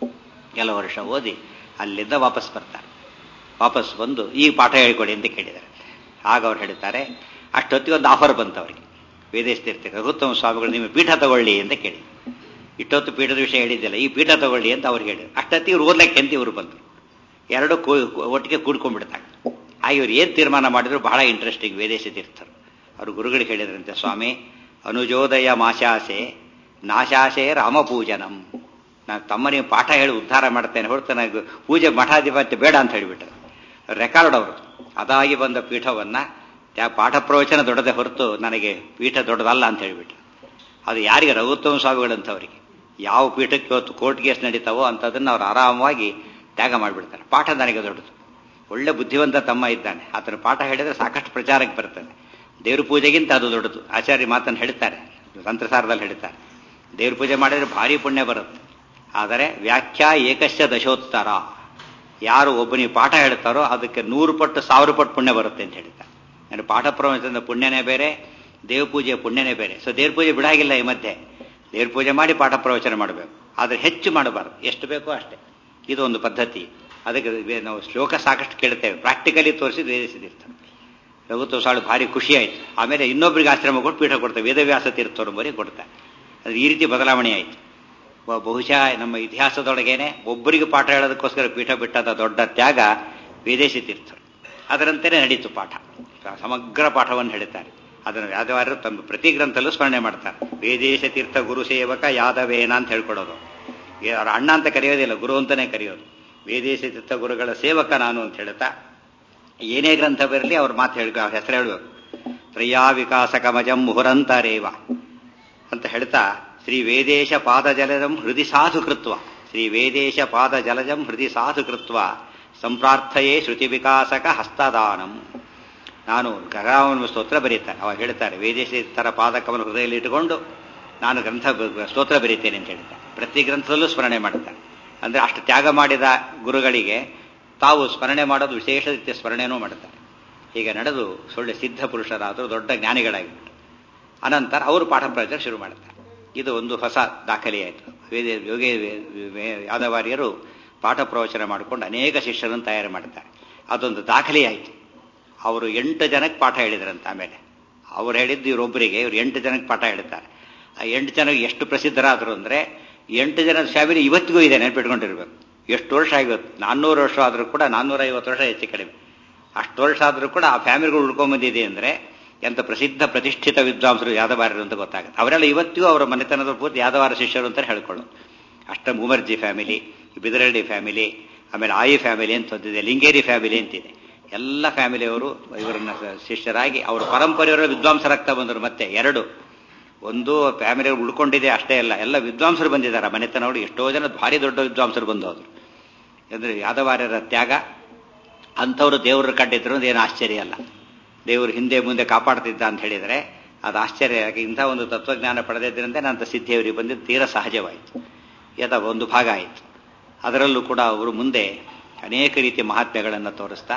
ಕೆಲವು ವರ್ಷ ಓದಿ ಅಲ್ಲಿಂದ ವಾಪಸ್ ಬರ್ತಾರೆ ವಾಪಸ್ ಬಂದು ಈ ಪಾಠ ಹೇಳಿಕೊಡಿ ಅಂತ ಕೇಳಿದ್ದಾರೆ ಆಗ ಅವ್ರು ಹೇಳ್ತಾರೆ ಅಷ್ಟೊತ್ತಿಗೆ ಒಂದು ಆಫರ್ ಬಂತು ಅವರಿಗೆ ವೇದೇಶ ತೀರ್ಥ ರಘುತ್ತಮ ಸ್ವಾಮಿಗಳು ನಿಮ್ಮ ಪೀಠ ತಗೊಳ್ಳಿ ಅಂತ ಕೇಳಿ ಇಷ್ಟೊತ್ತು ಪೀಠದ ವಿಷಯ ಹೇಳಿದ್ದಿಲ್ಲ ಈ ಪೀಠ ತಗೊಳ್ಳಿ ಅಂತ ಅವ್ರು ಹೇಳಿದ್ರು ಅಷ್ಟೊತ್ತಿಗೆ ಇವ್ರು ಓದ್ಲಿಕ್ಕೆ ಅಂತ ಇವರು ಬಂದರು ಎರಡು ಒಟ್ಟಿಗೆ ಕೂಡ್ಕೊಂಡ್ಬಿಡ್ತಾರೆ ಆಗ ಇವ್ರು ಏನು ತೀರ್ಮಾನ ಮಾಡಿದ್ರು ಬಹಳ ಇಂಟ್ರೆಸ್ಟಿಂಗ್ ವೇದೇಶ ತೀರ್ಥರು ಅವರು ಗುರುಗಳಿಗೆ ಹೇಳಿದ್ರಂತೆ ಸ್ವಾಮಿ ಅನುಜೋದಯ ಮಾಶಾಸೆ ನಾಶಾಸೆ ರಾಮಪೂಜನಂ ನಾನು ತಮ್ಮ ನೀವು ಪಾಠ ಹೇಳಿ ಉದ್ಧಾರ ಮಾಡ್ತೇನೆ ಹೊರತು ನನಗೆ ಪೂಜೆ ಮಠಾಧಿಪತ್ಯ ಬೇಡ ಅಂತ ಹೇಳಿಬಿಟ್ರು ರೆಕಾರ್ಡ್ ಅವರು ಅದಾಗಿ ಬಂದ ಪೀಠವನ್ನ ಪಾಠ ಪ್ರವಚನ ದೊಡ್ಡದೇ ಹೊರತು ನನಗೆ ಪೀಠ ದೊಡ್ಡದಲ್ಲ ಅಂತ ಹೇಳಿಬಿಟ್ರು ಅದು ಯಾರಿಗೆ ರಘುತ್ತಮ ಸ್ವಾಮಿಗಳಂತವರಿಗೆ ಯಾವ ಪೀಠಕ್ಕೆ ಇವತ್ತು ಕೋರ್ಟ್ ಕೇಸ್ ನಡೀತಾವೋ ಅಂಥದನ್ನು ಅವ್ರು ಆರಾಮವಾಗಿ ತ್ಯಾಗ ಮಾಡಿಬಿಡ್ತಾರೆ ಪಾಠ ನನಗೆ ದೊಡ್ಡದು ಒಳ್ಳೆ ಬುದ್ಧಿವಂತ ತಮ್ಮ ಇದ್ದಾನೆ ಆತನ ಪಾಠ ಹೇಳಿದ್ರೆ ಸಾಕಷ್ಟು ಪ್ರಚಾರಕ್ಕೆ ಬರ್ತದೆ ದೇವ್ರ ಪೂಜೆಗಿಂತ ಅದು ದೊಡ್ಡದು ಆಚಾರ್ಯ ಮಾತನ್ನು ಹೇಳ್ತಾರೆ ತಂತ್ರಸಾರದಲ್ಲಿ ಹೇಳ್ತಾರೆ ದೇವ್ರ ಪೂಜೆ ಮಾಡಿದ್ರೆ ಭಾರಿ ಪುಣ್ಯ ಬರುತ್ತೆ ಆದರೆ ವ್ಯಾಖ್ಯಾ ಏಕಶ್ಚ ದಶೋತ್ತರ ಯಾರು ಒಬ್ಬನಿಗೆ ಪಾಠ ಹೇಳ್ತಾರೋ ಅದಕ್ಕೆ ನೂರು ಪಟ್ಟು ಸಾವಿರ ಪಟ್ಟು ಪುಣ್ಯ ಬರುತ್ತೆ ಅಂತ ಹೇಳ್ತಾರೆ ಅಂದರೆ ಪಾಠ ಪ್ರವಚನದ ಪುಣ್ಯನೇ ಬೇರೆ ದೇವ ಪೂಜೆಯ ಪುಣ್ಯನೇ ಬೇರೆ ಸೊ ದೇವ್ರ ಪೂಜೆ ಬಿಡಾಗಿಲ್ಲ ಈ ಮಧ್ಯೆ ದೇವ್ರ ಪೂಜೆ ಮಾಡಿ ಪಾಠ ಪ್ರವಚನ ಮಾಡಬೇಕು ಆದರೆ ಹೆಚ್ಚು ಮಾಡಬಾರ್ದು ಎಷ್ಟು ಬೇಕೋ ಅಷ್ಟೇ ಇದು ಒಂದು ಪದ್ಧತಿ ಅದಕ್ಕೆ ವೇ- ನಾವು ಶ್ಲೋಕ ಸಾಕಷ್ಟು ಕೇಳ್ತೇವೆ ಪ್ರಾಕ್ಟಿಕಲಿ ತೋರಿಸಿ ವೇದಿಸಿದಿರ್ತಾರೆ ರಘುತ್ವ ಸಾಳು ಭಾರಿ ಖುಷಿ ಆಯಿತು ಆಮೇಲೆ ಇನ್ನೊಬ್ಬರಿಗೆ ಆಶ್ರಮ ಕೊಟ್ಟು ಪೀಠ ಕೊಡ್ತಾರೆ ವೇದವ್ಯಾಸ ತೀರ್ಥವರು ಬರೀ ಕೊಡ್ತಾರೆ ಅದು ಈ ರೀತಿ ಬದಲಾವಣೆ ಆಯಿತು ಬ- ಬಹುಶಃ ನಮ್ಮ ಇತಿಹಾಸದೊಳಗೇನೆ ಒಬ್ಬರಿಗೆ ಪಾಠ ಹೇಳೋದಕ್ಕೋಸ್ಕರ ಪೀಠ ಬಿಟ್ಟದ ದೊಡ್ಡ ತ್ಯಾಗ ವೇದೇಶಿ ತೀರ್ಥರು ಅದರಂತೆಯೇ ನಡೀತು ಪಾಠ ಸಮಗ್ರ ಪಾಠವನ್ನು ಹೇಳ್ತಾರೆ ಅದನ್ನು ಯಾದವಾರರು ತಮ್ಮ ಪ್ರತಿ ಗ್ರಂಥಲ್ಲೂ ಸ್ಮರಣೆ ಮಾಡ್ತಾರೆ ವೇದೇಶ ತೀರ್ಥ ಗುರು ಸೇವಕ ಯಾದವೇನ ಅಂತ ಹೇಳ್ಕೊಡೋದು ಏ- ಅವ್ರ ಅಣ್ಣ ಅಂತ ಕರೆಯೋದಿಲ್ಲ ಗುರು ಅಂತಾನೆ ಕರೆಯೋದು ವೇದೇಶ ತೀರ್ಥ ಗುರುಗಳ ಸೇವಕ ನಾನು ಅಂತ ಹೇಳ್ತಾ ಏನೇ ಗ್ರಂಥ ಬರಲಿ ಅವ್ರ ಮಾತು ಹೇಳ ಹೆಸರು ಹೇಳಬೇಕು ತ್ರಯಾ ವಿಕಾಸ ಕಮಜಂ ಮುಹುರಂತರೇವ ಅಂತ ಹೇಳ್ತಾ ಶ್ರೀ ವೇದೇಶ ಪಾದ ಜಲಜಂ ಹೃದಯ ಸಾಧು ಕೃತ್ವ ಶ್ರೀ ವೇದೇಶ ಪಾದ ಜಲಜಂ ಹೃದಯ ಸಾಧು ಕೃತ್ವ ಸಂಪ್ರಾರ್ಥಯೇ ಶ್ರುತಿ ವಿಕಾಸಕ ಹಸ್ತದಾನಂ ನಾನು ಗರಾವನ ಸ್ತೋತ್ರ ಬರೀತಾರೆ ಅವಾಗ ಹೇಳ್ತಾರೆ ವೇದೇಶಿತರ ಪಾದಕವನ್ನು ಹೃದಯದಲ್ಲಿ ಇಟ್ಟುಕೊಂಡು ನಾನು ಗ್ರಂಥ ಬ- ಸ್ತೋತ್ರ ಬರೀತೇನೆ ಅಂತ ಹೇಳ್ತಾರೆ ಪ್ರತಿ ಗ್ರಂಥದಲ್ಲೂ ಸ್ಮರಣೆ ಮಾಡ್ತಾರೆ ಅಂದ್ರೆ ಅಷ್ಟು ತ್ಯಾಗ ಮಾಡಿದ ಗುರುಗಳಿಗೆ ತಾವು ಸ್ಮರಣೆ ಮಾಡೋದು ವಿಶೇಷ ರೀತಿಯ ಸ್ಮರಣೆನೂ ಮಾಡ್ತಾರೆ ಹೀಗೆ ನಡೆದು ಸೊಳ್ಳೆ ಸಿದ್ಧ ಪುರುಷರಾದರು ದೊಡ್ಡ ಜ್ಞಾನಿಗಳಾಗಿಬಿಟ್ಟು ಅನಂತರ ಅವರು ಪಾಠ ಪ್ರವಚನ ಶುರು ಮಾಡ್ತಾರೆ ಇದು ಒಂದು ಹೊಸ ದಾಖಲೆಯಾಯಿತು ವೇದ ಯೋಗಿ ಯಾದವಾರ್ಯರು ಪಾಠ ಪ್ರವಚನ ಮಾಡಿಕೊಂಡು ಅನೇಕ ಶಿಷ್ಯರನ್ನು ತಯಾರು ಮಾಡ್ತಾರೆ ಅದೊಂದು ದಾಖಲೆಯಾಯಿತು ಅವರು ಎಂಟು ಜನಕ್ಕೆ ಪಾಠ ಹೇಳಿದ್ರಂತ ಆಮೇಲೆ ಅವ್ರು ಹೇಳಿದ್ದು ಇವರೊಬ್ಬರಿಗೆ ಇವ್ರು ಎಂಟು ಜನಕ್ಕೆ ಪಾಠ ಹೇಳ್ತಾರೆ ಆ ಎಂಟು ಜನಕ್ಕೆ ಎಷ್ಟು ಪ್ರಸಿದ್ಧರಾದರು ಅಂದರೆ ಎಂಟು ಜನದ ಫ್ಯಾಮಿಲಿ ಇವತ್ತಿಗೂ ಇದೆ ನೆನಪಿಟ್ಕೊಂಡಿರ್ಬೇಕು ಎಷ್ಟು ವರ್ಷ ಆಗಿತ್ತು ನಾನ್ನೂರು ವರ್ಷ ಆದರೂ ಕೂಡ ನಾನ್ನೂರ ಐವತ್ತು ವರ್ಷ ಹೆಚ್ಚು ಕಡಿಮೆ ಅಷ್ಟು ವರ್ಷ ಆದರೂ ಕೂಡ ಆ ಫ್ಯಾಮಿಲಿಗಳು ಉಳ್ಕೊಂಬಂದಿದೆ ಅಂದರೆ ಎಂಥ ಪ್ರಸಿದ್ಧ ಪ್ರತಿಷ್ಠಿತ ವಿದ್ವಾಂಸರು ಯಾದವಾರರು ಅಂತ ಗೊತ್ತಾಗುತ್ತೆ ಅವರೆಲ್ಲ ಇವತ್ತಿಗೂ ಅವರ ಮನೆತನದ ಪೂರ್ತಿ ಯಾದವಾರ ಶಿಷ್ಯರು ಅಂತ ಹೇಳ್ಕೊಳ್ಳೋದು ಅಷ್ಟ ಮುಮರ್ಜಿ ಫ್ಯಾಮಿಲಿ ಬಿದರಳ್ಳಿ ಫ್ಯಾಮಿಲಿ ಆಮೇಲೆ ಆಯಿ ಫ್ಯಾಮಿಲಿ ಅಂತ ಒಂದಿದೆ ಲಿಂಗೇರಿ ಫ್ಯಾಮಿಲಿ ಅಂತಿದೆ ಎಲ್ಲ ಫ್ಯಾಮಿಲಿಯವರು ಇವರನ್ನ ಶಿಷ್ಯರಾಗಿ ಅವರು ಪರಂಪರೆಯವರ ವಿದ್ವಾಂಸರಾಗ್ತಾ ಬಂದರು ಮತ್ತೆ ಎರಡು ಒಂದು ಫ್ಯಾಮಿಲಿ ಉಳ್ಕೊಂಡಿದೆ ಅಷ್ಟೇ ಅಲ್ಲ ಎಲ್ಲ ವಿದ್ವಾಂಸರು ಬಂದಿದ್ದಾರೆ ಆ ಮನೆತನವರು ಎಷ್ಟೋ ಜನ ಭಾರಿ ದೊಡ್ಡ ವಿದ್ವಾಂಸರು ಬಂದು ಹೋದ್ರು ಅಂದರೆ ಯಾದವಾರ್ಯರ ತ್ಯಾಗ ಅಂಥವ್ರು ದೇವರು ಕಂಡಿದ್ರು ಏನು ಆಶ್ಚರ್ಯ ಅಲ್ಲ ದೇವರು ಹಿಂದೆ ಮುಂದೆ ಕಾಪಾಡ್ತಿದ್ದ ಅಂತ ಹೇಳಿದರೆ ಅದು ಆಶ್ಚರ್ಯ ಯಾಕೆ ಇಂಥ ಒಂದು ತತ್ವಜ್ಞಾನ ಪಡೆದಿದ್ದರಿಂದ ನಂತ ಸಿದ್ಧಿಯವರಿಗೆ ಬಂದಿದ್ದು ತೀರ ಸಹಜವಾಯಿತು ಯದ ಒಂದು ಭಾಗ ಆಯಿತು ಅದರಲ್ಲೂ ಕೂಡ ಅವರು ಮುಂದೆ ಅನೇಕ ರೀತಿಯ ಮಹಾತ್ಮೆಗಳನ್ನು ತೋರಿಸ್ತಾ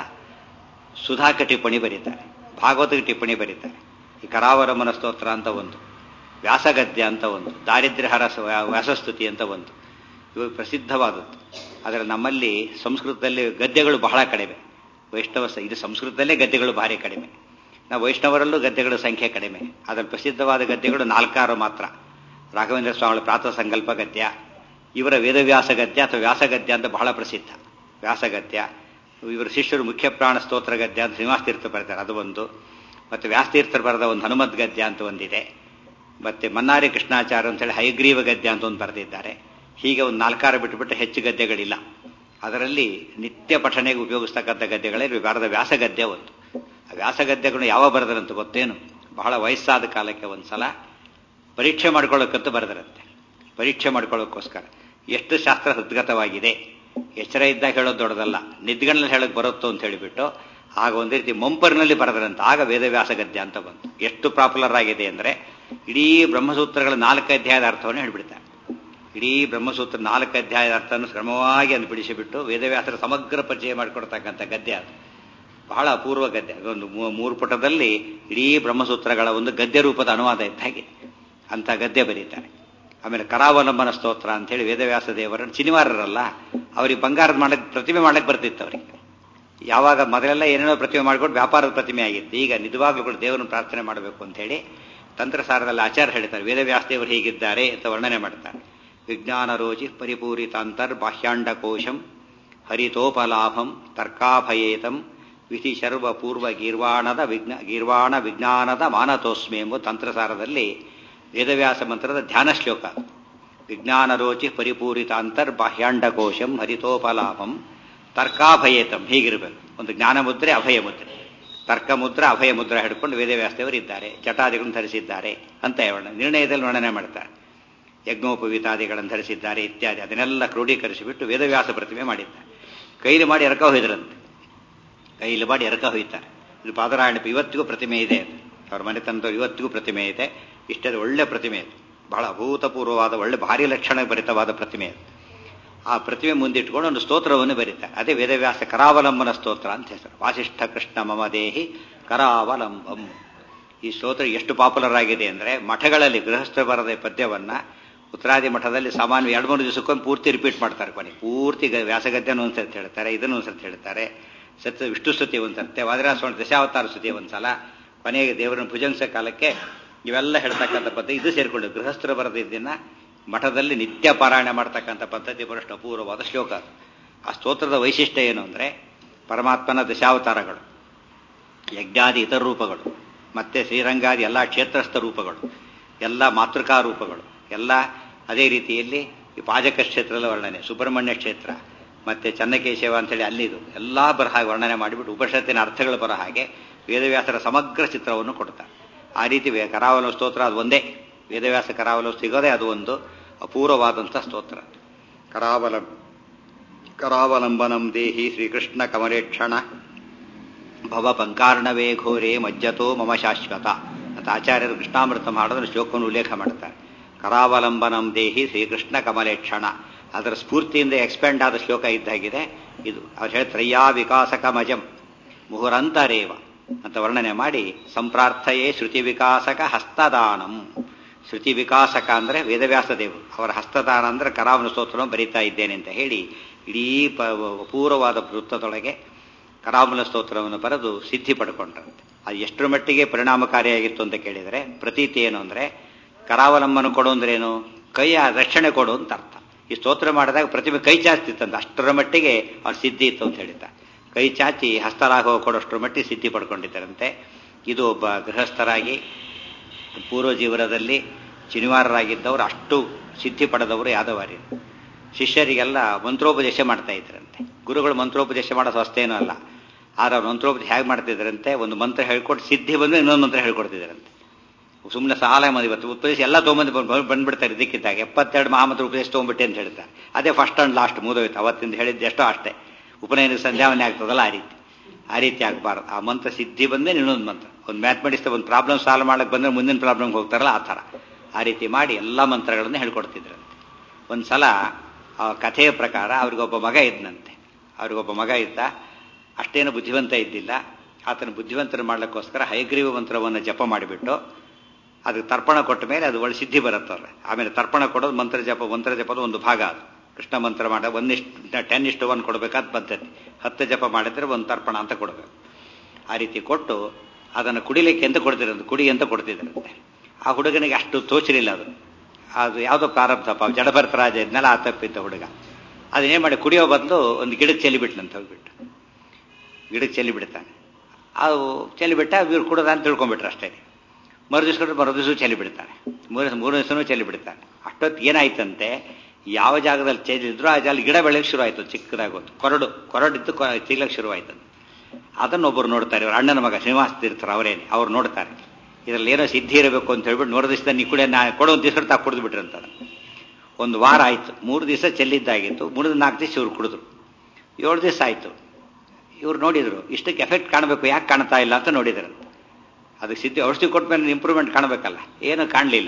ಸುಧಾಕ ಟಿಪ್ಪಣಿ ಬರೀತಾರೆ ಭಾಗವತ ಟಿಪ್ಪಣಿ ಬರೀತಾರೆ ಈ ಕರಾವರಮನ ಸ್ತೋತ್ರ ಅಂತ ಒಂದು ವ್ಯಾಸಗದ್ಯ ಅಂತ ಒಂದು ದಾರಿದ್ರ್ಯಹರ ವ್ಯಾಸಸ್ತುತಿ ಅಂತ ಒಂದು ಇವು ಪ್ರಸಿದ್ಧವಾದದ್ದು ಆದರೆ ನಮ್ಮಲ್ಲಿ ಸಂಸ್ಕೃತದಲ್ಲಿ ಗದ್ಯಗಳು ಬಹಳ ಕಡಿಮೆ ವೈಷ್ಣವ ಸ- ಇದು ಸಂಸ್ಕೃತದಲ್ಲೇ ಗದ್ಯಗಳು ಭಾರಿ ಕಡಿಮೆ ನಾವು ವೈಷ್ಣವರಲ್ಲೂ ಗದ್ಯಗಳ ಸಂಖ್ಯೆ ಕಡಿಮೆ ಅದರಲ್ಲಿ ಪ್ರಸಿದ್ಧವಾದ ಗದ್ಯಗಳು ನಾಲ್ಕಾರು ಮಾತ್ರ ರಾಘವೇಂದ್ರ ಸ್ವಾಮಿಗಳ ಪ್ರಾತಃ ಸಂಕಲ್ಪ ಗದ್ಯ ಇವರ ವೇದವ್ಯಾಸ ಗದ್ಯ ಅಥವಾ ವ್ಯಾಸಗದ್ಯ ಅಂತ ಬಹಳ ಪ್ರಸಿದ್ಧ ವ್ಯಾಸಗದ್ಯ ಇವರ ಶಿಷ್ಯರು ಮುಖ್ಯ ಪ್ರಾಣ ಸ್ತೋತ್ರ ಗದ್ಯ ಅಂತ ಶ್ರೀನಿವಾಸ ತೀರ್ಥ ಬರೀತಾರೆ ಅದು ಒಂದು ಮತ್ತು ವ್ಯಾಸತೀರ್ಥರು ಬರೆದ ಒಂದು ಹನುಮತ್ ಗದ್ಯ ಅಂತ ಒಂದಿದೆ ಮತ್ತೆ ಮನ್ನಾರಿ ಕೃಷ್ಣಾಚಾರ್ಯ ಅಂತೇಳಿ ಹೈಗ್ರೀವ ಗದ್ಯ ಅಂತ ಒಂದು ಬರೆದಿದ್ದಾರೆ ಹೀಗೆ ಒಂದು ನಾಲ್ಕಾರು ಬಿಟ್ಟುಬಿಟ್ಟು ಹೆಚ್ಚು ಗದ್ಯಗಳಿಲ್ಲ ಅದರಲ್ಲಿ ನಿತ್ಯ ಪಠಣೆಗೆ ಉಪಯೋಗಿಸ್ತಕ್ಕಂಥ ಗದ್ಯಗಳಲ್ಲಿ ಬರೆದ ವ್ಯಾಸಗದ್ಯ ಒಂದು ಆ ವ್ಯಾಸಗದ್ಯಗಳು ಯಾವ ಬರೆದರಂತ ಗೊತ್ತೇನು ಬಹಳ ವಯಸ್ಸಾದ ಕಾಲಕ್ಕೆ ಒಂದು ಸಲ ಪರೀಕ್ಷೆ ಮಾಡ್ಕೊಳ್ಳೋಕ್ಕಂತೂ ಬರೆದರಂತೆ ಪರೀಕ್ಷೆ ಮಾಡ್ಕೊಳ್ಳೋಕ್ಕೋಸ್ಕರ ಎಷ್ಟು ಶಾಸ್ತ್ರ ಹೃದ್ಗತವಾಗಿದೆ ಎಚ್ಚರ ಇದ್ದಾಗ ಹೇಳೋದು ದೊಡ್ಡದಲ್ಲ ನಿದ್ಗಣ್ಣಲ್ಲಿ ಹೇಳೋಕೆ ಬರುತ್ತೋ ಅಂತ ಹೇಳಿಬಿಟ್ಟು ಆಗ ಒಂದು ರೀತಿ ಮಂಪರಿನಲ್ಲಿ ಬರೆದರಂತೆ ಆಗ ವೇದವ್ಯಾಸ ಗದ್ಯ ಅಂತ ಬಂತು ಎಷ್ಟು ಪಾಪ್ಯುಲರ್ ಆಗಿದೆ ಅಂದರೆ ಇಡೀ ಬ್ರಹ್ಮಸೂತ್ರಗಳ ನಾಲ್ಕು ಅಧ್ಯಾಯದ ಅರ್ಥವನ್ನು ಹೇಳ್ಬಿಡ್ತಾರೆ ಇಡೀ ಬ್ರಹ್ಮಸೂತ್ರ ನಾಲ್ಕು ಅಧ್ಯಾಯದ ಅರ್ಥವನ್ನು ಕ್ರಮವಾಗಿ ಅನ್ನು ಬಿಡಿಸಿಬಿಟ್ಟು ವೇದವ್ಯಾಸರ ಸಮಗ್ರ ಪರಿಚಯ ಮಾಡಿಕೊಡ್ತಕ್ಕಂಥ ಗದ್ಯ ಅದು ಬಹಳ ಅಪೂರ್ವ ಗದ್ಯ ಒಂದು ಮೂ- ಮೂರು ಪುಟದಲ್ಲಿ ಇಡೀ ಬ್ರಹ್ಮಸೂತ್ರಗಳ ಒಂದು ಗದ್ಯ ರೂಪದ ಅನುವಾದ ಇದ್ದ ಹಾಗೆ ಅಂತ ಗದ್ಯ ಬರೀತಾರೆ ಆಮೇಲೆ ಕರಾವಲಂಬನ ಸ್ತೋತ್ರ ಅಂತೇಳಿ ವೇದವ್ಯಾಸ ದೇವರನ್ನು ಚಿನಿವಾರರಲ್ಲ ಅವ್ರಿಗೆ ಬಂಗಾರದ ಮಾಡಕ್ಕೆ ಪ್ರತಿಮೆ ಮಾಡಕ್ಕೆ ಬರ್ತಿತ್ತು ಅವರಿಗೆ ಯಾವಾಗ ಮೊದಲೆಲ್ಲ ಏನೇನೋ ಪ್ರತಿಮೆ ಮಾಡ್ಕೊಂಡು ವ್ಯಾಪಾರದ ಪ್ರತಿಮೆ ಆಗಿತ್ತು ಈಗ ನಿಜವಾಗ್ಲೂ ಕೂಡ ದೇವರನ್ನು ಪ್ರಾರ್ಥನೆ ಮಾಡಬೇಕು ಅಂತ ಹೇಳಿ ತಂತ್ರಸಾರದಲ್ಲಿ ಆಚಾರ್ಯ ಹೇಳ್ತಾರೆ ವೇದವ್ಯಾಸ ದೇವರು ಹೀಗಿದ್ದಾರೆ ಅಂತ ವರ್ಣನೆ ಮಾಡ್ತಾರೆ ವಿಜ್ಞಾನ ರೋಚಿ ಪರಿಪೂರಿತಾಂತರ್ ಬಾಹ್ಯಾಂಡ ಕೋಶಂ ಹರಿತೋಪಲಾಭಂ ತರ್ಕಾಭಯೇತಂ ವಿಧಿ ಶರ್ವ ಪೂರ್ವ ಗೀರ್ವಾಣದ ವಿಜ್ಞ ಗೀರ್ವಾಣ ವಿಜ್ಞಾನದ ಮಾನತೋಸ್ಮಿ ಎಂಬ ತಂತ್ರಸಾರದಲ್ಲಿ ವೇದವ್ಯಾಸ ಮಂತ್ರದ ಧ್ಯಾನ ಶ್ಲೋಕ ಅದು. ವಿಜ್ಞಾನ ರೋಚಿ ಪರಿಪೂರಿತಾಂತರ್ ಬಾಹ್ಯಾಂಡ ಕೋಶಂ ಹರಿತೋಪಲಾಭಂ ತರ್ಕಾಭಯೇತಂ ಹೀಗಿರಬೇಕು ಒಂದು ಜ್ಞಾನ ಮುದ್ರೆ ಅಭಯ ಮುದ್ರೆ ತರ್ಕ ಮುದ್ರೆ ಅಭಯ ಮುದ್ರೆ ಹಿಡ್ಕೊಂಡು ವೇದವ್ಯಾಸದೇವರು ಇದ್ದಾರೆ ಜಟಾದಿಗಳನ್ನು ಧರಿಸಿದ್ದಾರೆ ಅಂತ ಹೇಳೋಣ ನಿರ್ಣಯದಲ್ಲಿ ವರ್ಣನೆ ಮಾಡ್ತಾರೆ ಯಜ್ಞೋಪವೀತಾದಿಗಳನ್ನು ಧರಿಸಿದ್ದಾರೆ ಇತ್ಯಾದಿ ಅದನ್ನೆಲ್ಲ ಕ್ರೋಢೀಕರಿಸಿಬಿಟ್ಟು ವೇದವ್ಯಾಸ ಪ್ರತಿಮೆ ಮಾಡಿದ್ದಾರೆ ಕೈಲಿ ಮಾಡಿ ಎರಕ ಹೊಯ್ದ್ರಂತೆ ಕೈಲಿ ಮಾಡಿ ಎರಕ ಹೊಯ್ತಾರೆ ಇದು ಪಾದರಾಯಣ ಇವತ್ತಿಗೂ ಪ್ರತಿಮೆ ಇದೆ ಅವ್ರ ಮನೆತನದವ್ರು ಇವತ್ತಿಗೂ ಪ್ರತಿಮೆ ಇದೆ ಇಷ್ಟದ ಒಳ್ಳೆ ಪ್ರತಿಮೆ ಇದು ಬಹಳ ಅಭೂತಪೂರ್ವವಾದ ಒಳ್ಳೆ ಭಾರಿ ಲಕ್ಷಣ ಭರಿತವಾದ ಪ್ರತಿಮೆ ಅದು ಆ ಪ್ರತಿಮೆ ಮುಂದಿಟ್ಕೊಂಡು ಒಂದು ಸ್ತೋತ್ರವನ್ನು ಬರೀತಾರೆ ಅದೇ ವೇದವ್ಯಾಸ ಕರಾವಲಂಬನ ಸ್ತೋತ್ರ ಅಂತ ಹೆಸರು ವಾಸಿಷ್ಠ ಕೃಷ್ಣ ಮಮ ದೇಹಿ ಕರಾವಲಂಬಂ ಈ ಸ್ತೋತ್ರ ಎಷ್ಟು ಪಾಪ್ಯುಲರ್ ಆಗಿದೆ ಅಂದರೆ ಮಠಗಳಲ್ಲಿ ಗೃಹಸ್ಥ ಬರದ ಪದ್ಯವನ್ನ ಉತ್ತರಾದಿ ಮಠದಲ್ಲಿ ಸಾಮಾನ್ಯ ಎರಡು ಮೂರು ದಿವಸಕ್ಕೊಮ್ಮೆ ಪೂರ್ತಿ ರಿಪೀಟ್ ಮಾಡ್ತಾರೆ ಕೊನೆ ಪೂರ್ತಿ ಗ- ವ್ಯಾಸಗದ್ಯನ ಒಂದ್ಸರ್ತಿ ಹೇಳ್ತಾರೆ ಇದನ್ನು ಒಂದ್ಸರ್ತಿ ಹೇಳ್ತಾರೆ ಸತ್ಯ ವಿಷ್ಣು ಸ್ತುತಿ ಒಂದ್ಸರ್ತಿ ವಾದಿರಾಸ್ವಾಮಿ ದಶಾವತಾರ ಸ್ತುತಿ ಒಂದ್ಸಲ ಕೊನೆಗೆ ದೇವರನ್ನು ಭುಜಂಸ ಕಾಲಕ್ಕೆ ಇವೆಲ್ಲ ಹೇಳ್ತಕ್ಕಂಥ ಪದ್ಧತಿ ಇದು ಸೇರಿಕೊಂಡು ಗೃಹಸ್ಥರು ಬರೆದಿದ್ದನ್ನ ಮಠದಲ್ಲಿ ನಿತ್ಯ ಪಾರಾಯಣ ಮಾಡ್ತಕ್ಕಂಥ ಪದ್ಧತಿ ಬರಷ್ಟು ಅಪೂರ್ವವಾದ ಶ್ಲೋಕ ಅದು. ಆ ಸ್ತೋತ್ರದ ವೈಶಿಷ್ಟ್ಯ ಏನು ಅಂದರೆ ಪರಮಾತ್ಮನ ದಶಾವತಾರಗಳು ಯಜ್ಞಾದಿ ಇತರ ರೂಪಗಳು ಮತ್ತೆ ಶ್ರೀರಂಗಾದಿ ಎಲ್ಲ ಕ್ಷೇತ್ರಸ್ಥ ರೂಪಗಳು ಎಲ್ಲ ಮಾತೃಕಾ ರೂಪಗಳು ಎಲ್ಲ ಅದೇ ರೀತಿಯಲ್ಲಿ ಈ ಪಾಜಕ ಕ್ಷೇತ್ರದ ವರ್ಣನೆ ಸುಬ್ರಹ್ಮಣ್ಯ ಕ್ಷೇತ್ರ ಮತ್ತೆ ಚನ್ನಕೇಶವ ಅಂತೇಳಿ ಅಲ್ಲಿದು ಎಲ್ಲ ಬರಹ ವರ್ಣನೆ ಮಾಡಿಬಿಟ್ಟು ಉಪನಿಷತ್ತಿನ ಅರ್ಥಗಳು ಬರೋ ಹಾಗೆ ವೇದವ್ಯಾಸರ ಸಮಗ್ರ ಚಿತ್ರವನ್ನು ಕೊಡ್ತಾರೆ ಆ ರೀತಿ ವೇ- ಕರಾವಲ ಸ್ತೋತ್ರ ಅದು ಒಂದೇ ವೇದವ್ಯಾಸ ಕರಾವಲ ಸಿಗೋದೇ ಅದು ಒಂದು ಅಪೂರ್ವವಾದಂಥ ಸ್ತೋತ್ರ ಕರಾವಲಂ ಕರಾವಲಂಬನಂ ದೇಹಿ ಶ್ರೀಕೃಷ್ಣ ಕಮಲೇಕ್ಷಣ ಭವ ಪಂಕಾರ್ಣವೇ ಘೋರೆ ಮಜ್ಜತೋ ಮಮ ಶಾಶ್ವತ ಅಂತ ಆಚಾರ್ಯರು ಕೃಷ್ಣಾಮೃತ ಮಾಡೋದ್ರೆ ಶ್ಲೋಕವನ್ನು ಉಲ್ಲೇಖ ಮಾಡ್ತಾರೆ ಕರಾವಲಂಬನಂ ದೇಹಿ ಶ್ರೀಕೃಷ್ಣ ಕಮಲೇಕ್ಷಣ ಅದರ ಸ್ಫೂರ್ತಿಯಿಂದ ಎಕ್ಸ್ಪ್ಯಾಂಡ್ ಆದ ಶ್ಲೋಕ ಇದ್ದಾಗಿದೆ ಇದು ಅವ್ರು ಹೇಳ್ತಾರೆ ಯಾ ವಿಕಾಸಕ ಮಜಂ ಮುಹುರಂತರೇವ ಅಂತ ವರ್ಣನೆ ಮಾಡಿ ಸಂಪ್ರಾರ್ಥಯೇ ಶ್ರುತಿ ವಿಕಾಸಕ ಹಸ್ತದಾನಂ ಶ್ರುತಿ ವಿಕಾಸಕ ಅಂದ್ರೆ ವೇದವ್ಯಾಸ ದೇವರು ಅವರ ಹಸ್ತದಾನ ಅಂದ್ರೆ ಕರಾವನ ಸ್ತೋತ್ರವನ್ನು ಬರೀತಾ ಇದ್ದೇನೆ ಅಂತ ಹೇಳಿ ಇಡೀ ಪ ಅಪೂರ್ವವಾದ ವೃತ್ತದೊಳಗೆ ಕರಾಮಲ ಸ್ತೋತ್ರವನ್ನು ಬರೆದು ಸಿದ್ಧಿ ಪಡ್ಕೊಂಡ್ರಂತೆ ಅದು ಎಷ್ಟರ ಮಟ್ಟಿಗೆ ಪರಿಣಾಮಕಾರಿಯಾಗಿತ್ತು ಅಂತ ಕೇಳಿದರೆ ಪ್ರತೀತಿ ಏನು ಅಂದ್ರೆ ಕರಾವಲಂಬನ ಕೊಡು ಅಂದ್ರೇನು ಕೈಯ ರಕ್ಷಣೆ ಕೊಡು ಅಂತ ಅರ್ಥ ಈ ಸ್ತೋತ್ರ ಮಾಡಿದಾಗ ಪ್ರತಿಮೆ ಕೈ ಚಾಚ್ತಿತ್ತಂತ ಅಷ್ಟರ ಮಟ್ಟಿಗೆ ಅವ್ರು ಸಿದ್ಧಿ ಇತ್ತು ಅಂತ ಹೇಳಿದ್ದ ಕೈ ಚಾಚಿ ಹಸ್ತರಾಗ ಕೊಡೋಷ್ಟರ ಮಟ್ಟಿಗೆ ಸಿದ್ಧಿ ಪಡ್ಕೊಂಡಿದ್ದಾರಂತೆ ಇದು ಒಬ್ಬ ಗೃಹಸ್ಥರಾಗಿ ಪೂರ್ವ ಜೀವನದಲ್ಲಿ ಚಿನಿವಾರರಾಗಿದ್ದವರು ಅಷ್ಟು ಸಿದ್ಧಿ ಪಡೆದವರು ಯಾದವಾರಿ ಶಿಷ್ಯರಿಗೆಲ್ಲ ಮಂತ್ರೋಪದೇಶ ಮಾಡ್ತಾ ಇದ್ರಂತೆ ಗುರುಗಳು ಮಂತ್ರೋಪದೇಶ ಮಾಡೋದು ಅಷ್ಟೇನೂ ಅಲ್ಲ ಆದ್ರೆ ಅವ್ರು ಮಂತ್ರೋಪದೇಶ ಹೇಗೆ ಮಾಡ್ತಿದ್ರಂತೆ ಒಂದು ಮಂತ್ರ ಹೇಳ್ಕೊಟ್ಟು ಸಿದ್ಧಿ ಬಂದು ಇನ್ನೊಂದು ಮಂತ್ರ ಹೇಳ್ಕೊಡ್ತಿದ್ರಂತೆ ಸುಮ್ಮನೆ ಸಾಲ ಮಾಡಿ ಇವತ್ತು ಉಪದೇಶ ಎಲ್ಲ ತೊಗೊಂಬಂದು ಬಂದ್- ಬಂದ್ಬಿಡ್ತಾರೆ ಇದಕ್ಕಿದ್ದಾಗ ಎಪ್ಪತ್ತೆರಡು ಮಹಾಮಂತ್ರ ಉಪದೇಶ ತೊಗೊಂಡ್ಬಿಟ್ಟೆ ಅಂತ ಹೇಳ್ತಾರೆ ಅದೇ ಫಸ್ಟ್ ಅಂಡ್ ಲಾಸ್ಟ್ ಮುಗಿದೋಯ್ತು ಅವತ್ತಿಂದ ಹೇಳಿದ್ದು ಎಷ್ಟೋ ಅಷ್ಟೇ ಉಪನಯನ ಸಂಧ್ಯಾವನೆ ಆಗ್ತದಲ್ಲ ಆ ರೀತಿ ಆ ರೀತಿ ಆಗಬಾರ್ದು ಆ ಮಂತ್ರ ಸಿದ್ಧಿ ಬಂದೇ ಇನ್ನೊಂದು ಮಂತ್ರ ಒಂದು ಮ್ಯಾಥಮೆಟಿಕ್ಸ್ ಒಂದು ಪ್ರಾಬ್ಲಮ್ ಸಾಲ್ವ್ ಮಾಡಕ್ಕೆ ಬಂದ್ರೆ ಮುಂದಿನ ಪ್ರಾಬ್ಲಮ್ಗೆ ಹೋಗ್ತಾರಲ್ಲ ಆ ಥರ ಆ ರೀತಿ ಮಾಡಿ ಎಲ್ಲ ಮಂತ್ರಗಳನ್ನು ಹೇಳ್ಕೊಡ್ತಿದ್ರಂತೆ ಒಂದು ಸಲ ಆ ಕಥೆಯ ಪ್ರಕಾರ ಅವ್ರಿಗೊಬ್ಬ ಮಗ ಇದ್ನಂತೆ ಅವ್ರಿಗೊಬ್ಬ ಮಗ ಇದ್ದ ಅಷ್ಟೇನು ಬುದ್ಧಿವಂತ ಇದ್ದಿಲ್ಲ ಆತನ ಬುದ್ಧಿವಂತನ ಮಾಡ್ಲಿಕ್ಕೋಸ್ಕರ ಹಯಗ್ರೀವ ಮಂತ್ರವನ್ನು ಜಪ ಮಾಡಿಬಿಟ್ಟು ಅದಕ್ಕೆ ತರ್ಪಣ ಕೊಟ್ಟ ಮೇಲೆ ಅದು ಒಳ್ಳೆ ಸಿದ್ಧಿ ಬರುತ್ತವ್ರೆ ಆಮೇಲೆ ತರ್ಪಣ ಕೊಡೋದು ಮಂತ್ರ ಜಪ ಮಂತ್ರ ಜಪದ ಒಂದು ಭಾಗ ಅದು ಕೃಷ್ಣ ಮಂತ್ರ ಮಾಡ ಒಂದಿಷ್ಟು ಟೆನ್ ಇಷ್ಟು ಒನ್ ಕೊಡಬೇಕಾದ ಪದ್ಧತಿ ಹತ್ತು ಜಪ ಮಾಡಿದ್ರೆ ಒಂದು ತರ್ಪಣ ಅಂತ ಕೊಡಬೇಕು ಆ ರೀತಿ ಕೊಟ್ಟು ಅದನ್ನು ಕುಡಿಲಿಕ್ಕೆ ಅಂತ ಕೊಡ್ತಿರಂತೆ ಕುಡಿ ಅಂತ ಕೊಡ್ತಿದ್ರಂತೆ ಆ ಹುಡುಗನಿಗೆ ಅಷ್ಟು ತೋಚಲಿಲ್ಲ ಅದು ಅದು ಯಾವುದೋ ಪ್ರಾರಬ್ಧಪ್ಪ ಜಡಭರತ ರಾಜ ಇದ್ನಲ್ಲ ಆ ತಪ್ಪಿದ್ದ ಹುಡುಗ ಅದನ್ನೇನು ಮಾಡಿ ಕುಡಿಯೋ ಬದಲು ಒಂದು ಗಿಡಕ್ಕೆ ಚೆಲ್ಲಿಬಿಟ್ನಂತ ಹೋಗ್ಬಿಟ್ಟು ಗಿಡಕ್ಕೆ ಚೆಲ್ಲಿ ಬಿಡ್ತಾನೆ ಅದು ಚೆಲ್ಲಿ ಬಿಟ್ಟ ಇವ್ರು ಕುಡದ ಅಂತ ತಿಳ್ಕೊಂಡ್ಬಿಟ್ರು ಅಷ್ಟೇ ಮರು ದಿವಸ ಮರು ದಿವಸ ಚೆಲ್ಲಿ ಬಿಡ್ತಾನೆ ಮೂರು ಮೂರು ದಿವಸನೂ ಚೆಲ್ಲಿ ಬಿಡ್ತಾನೆ ಅಷ್ಟೊತ್ತು ಏನಾಯ್ತಂತೆ ಯಾವ ಜಾಗದಲ್ಲಿ ಚೆಲ್ಲಿದ್ರು ಆ ಜಾಗ ಗಿಡ ಬೆಳೆಯಕ್ಕೆ ಶುರು ಆಯ್ತು ಚಿಕ್ಕದಾಗೋದು ಕೊರಡು ಕೊರಡಿದ್ದು ಚೀಲಕ್ಕೆ ಶುರು ಆಯ್ತು ಅದನ್ನು ಒಬ್ಬರು ನೋಡ್ತಾರೆ ಇವ್ರ ಅಣ್ಣನ ಮಗ ಶ್ರೀನಿವಾಸ ತೀರ್ಥರು ಅವರೇನೆ ಅವ್ರು ನೋಡ್ತಾರೆ ಇದರಲ್ಲಿ ಏನೋ ಸಿದ್ಧಿ ಇರಬೇಕು ಅಂತ ಹೇಳ್ಬಿಟ್ಟು ನೋಡಿದ ದಿವಸ ನೀ ಕುಡಿಯ ನಾ ಕೊಡೋ ಒಂದು ದಿವಸ ತಾ ಕುಡಿದು ಬಿಟ್ರಂತ ಒಂದು ವಾರ ಆಯ್ತು ಮೂರು ದಿವಸ ಚೆಲ್ಲಿದ್ದಾಗಿತ್ತು ಮೂರು ನಾಲ್ಕು ದಿವಸ ಇವ್ರು ಕುಡಿದ್ರು ಏಳು ದಿವಸ ಆಯ್ತು ಇವ್ರು ನೋಡಿದ್ರು ಇಷ್ಟಕ್ಕೆ ಎಫೆಕ್ಟ್ ಕಾಣಬೇಕು ಯಾಕೆ ಕಾಣ್ತಾ ಇಲ್ಲ ಅಂತ ನೋಡಿದ್ರು ಅದಕ್ಕೆ ಸಿದ್ಧಿ ಔಷಧಿ ಕೊಟ್ಟ ಮೇಲೆ ಇಂಪ್ರೂವ್ಮೆಂಟ್ ಕಾಣಬೇಕಲ್ಲ ಏನೂ ಕಾಣಲಿಲ್ಲ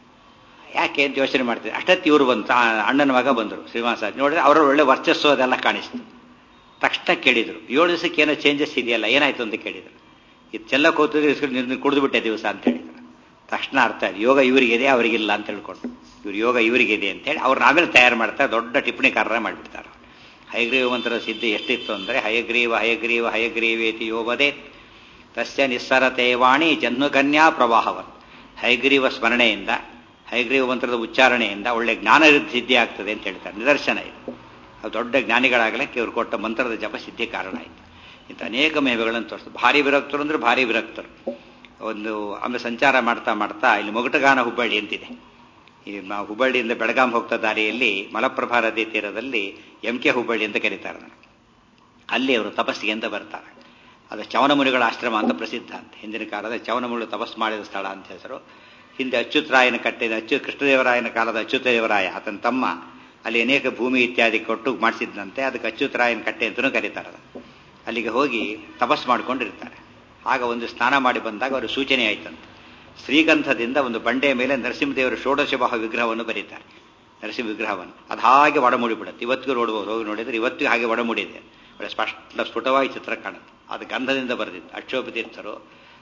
ಯಾಕೆ ಅಂತ ಯೋಚನೆ ಮಾಡ್ತಿದ್ರು ಅಷ್ಟೊತ್ತು ಇವರು ಬಂತು ಆ ಅಣ್ಣನ ಮಗ ಬಂದರು ಶ್ರೀನಿವಾಸ ನೋಡಿದ್ರೆ ಅವರ ಒಳ್ಳೆ ವರ್ಚಸ್ಸು ಅದೆಲ್ಲ ಕಾಣಿಸ್ತು ತಕ್ಷಣ ಕೇಳಿದರು ಏಳು ದಿವಸಕ್ಕೆ ಏನೋ ಚೇಂಜಸ್ ಇದೆಯಲ್ಲ ಏನಾಯ್ತು ಅಂತ ಕೇಳಿದರು ಇದು ಚೆಲ್ಲ ಕೂತಿದ್ರೆ ಕುಡಿದು ಬಿಟ್ಟೆ ದಿವಸ ಅಂತ ಹೇಳಿದ್ರು ತಕ್ಷಣ ಅರ್ಥ ಆಯ್ತು ಯೋಗ ಇವರಿಗಿದೆ ಅವರಿಗಿಲ್ಲ ಅಂತ ಹೇಳ್ಕೊಂಡು ಇವ್ರು ಯೋಗ ಇವರಿಗಿದೆ ಅಂತೇಳಿ ಅವ್ರನ್ನ ಆಮೇಲೆ ತಯಾರು ಮಾಡ್ತಾರೆ ದೊಡ್ಡ ಟಿಪ್ಪಣಿಕಾರರ ಮಾಡಿಬಿಡ್ತಾರೆ ಹಯಗ್ರೀವ ಮಂತ್ರದ ಸಿದ್ಧಿ ಎಷ್ಟಿತ್ತು ಅಂದರೆ ಹಯಗ್ರೀವ ಹಯಗ್ರೀವ ಹಯಗ್ರೀವೇತಿ ಯೋಗದೇ ತಸ್ಯ ನಿಸ್ಸರತೆ ವಾಣಿ ಜನ್ಮಕನ್ಯಾ ಪ್ರವಾಹವನ್ ಹಯಗ್ರೀವ ಸ್ಮರಣೆಯಿಂದ ಹಯಗ್ರೀವ ಮಂತ್ರದ ಉಚ್ಚಾರಣೆಯಿಂದ ಒಳ್ಳೆ ಜ್ಞಾನ ಸಿದ್ಧಿ ಆಗ್ತದೆ ಅಂತ ಹೇಳ್ತಾರೆ ನಿದರ್ಶನ ಇದು ಅದು ದೊಡ್ಡ ಜ್ಞಾನಿಗಳಾಗಲಿಕ್ಕೆ ಇವರು ಕೊಟ್ಟ ಮಂತ್ರದ ಜಪ ಸಿದ್ಧಿ ಕಾರಣ ಆಯಿತು ಇಂಥ ಅನೇಕ ಮಹಿಮೆಗಳನ್ನು ತೋರಿಸ್ತು ಭಾರಿ ವಿರಕ್ತರು ಅಂದ್ರೆ ಭಾರಿ ವಿರಕ್ತರು ಒಂದು ಆಮೇಲೆ ಸಂಚಾರ ಮಾಡ್ತಾ ಮಾಡ್ತಾ ಇಲ್ಲಿ ಮೊಗಟಗಾನ ಹುಬ್ಬಳ್ಳಿ ಅಂತಿದೆ ಈ ನಾವು ಹುಬ್ಬಳ್ಳಿಯಿಂದ ಬೆಳಗಾಂ ಹೋಗ್ತಾ ದಾರಿಯಲ್ಲಿ ಮಲಪ್ರಭಾ ನದಿ ತೀರದಲ್ಲಿ ಎಂ ಕೆ ಹುಬ್ಬಳ್ಳಿ ಅಂತ ಕರೀತಾರೆ ನನಗೆ ಅಲ್ಲಿ ಅವರು ತಪಸ್ಸಿಗೆ ಅಂತ ಬರ್ತಾರೆ ಅದು ಚವನಮುನಿಗಳ ಆಶ್ರಮ ಅಂತ ಪ್ರಸಿದ್ಧ ಅಂತ ಹಿಂದಿನ ಕಾಲದ ಚವನಮುನಿಗಳು ತಪಸ್ಸು ಮಾಡಿದ ಸ್ಥಳ ಅಂತ ಹೆಸರು ಹಿಂದೆ ಅಚ್ಯುತರಾಯನ ಕಟ್ಟಿದ ಅಚ್ಚು ಕೃಷ್ಣದೇವರಾಯನ ಕಾಲದ ಅಚ್ಯುತದೇವರಾಯ ಆತನ ತಮ್ಮ ಅಲ್ಲಿ ಅನೇಕ ಭೂಮಿ ಇತ್ಯಾದಿ ಕೊಟ್ಟು ಮಾಡಿಸಿದ್ದಂತೆ ಅದಕ್ಕೆ ಅಚ್ಯುತರಾಯನ ಕಟ್ಟೆ ಅಂತಲೂ ಕರೀತಾರೆ ಅಲ್ಲಿಗೆ ಹೋಗಿ ತಪಸ್ ಮಾಡ್ಕೊಂಡಿರ್ತಾರೆ ಆಗ ಒಂದು ಸ್ನಾನ ಮಾಡಿ ಬಂದಾಗ ಅವರು ಸೂಚನೆ ಆಯ್ತಂತೆ ಶ್ರೀಗಂಧದಿಂದ ಒಂದು ಬಂಡೆಯ ಮೇಲೆ ನರಸಿಂಹದೇವರ ಷೋಡಶಭಾವ ವಿಗ್ರಹವನ್ನು ಬರೀತಾರೆ ನರಸಿಂಹ ವಿಗ್ರಹವನ್ನು ಅದು ಹಾಗೆ ಒಡಮೂಡಿ ಬಿಡುತ್ತೆ ಇವತ್ತಿಗೂ ನೋಡ್ಬೋದು ಹೋಗಿ ನೋಡಿದ್ರೆ ಇವತ್ತಿಗೂ ಹಾಗೆ ಒಡಮೂಡಿದೆ ಒಳ್ಳೆ ಸ್ಪಷ್ಟ ಸ್ಫುಟವಾಗಿ ಚಿತ್ರ ಕಾಣುತ್ತೆ ಅದು ಗಂಧದಿಂದ ಬರೆದಿದ್ದು ಅಕ್ಷೋಪ ತೀರ್ಥರು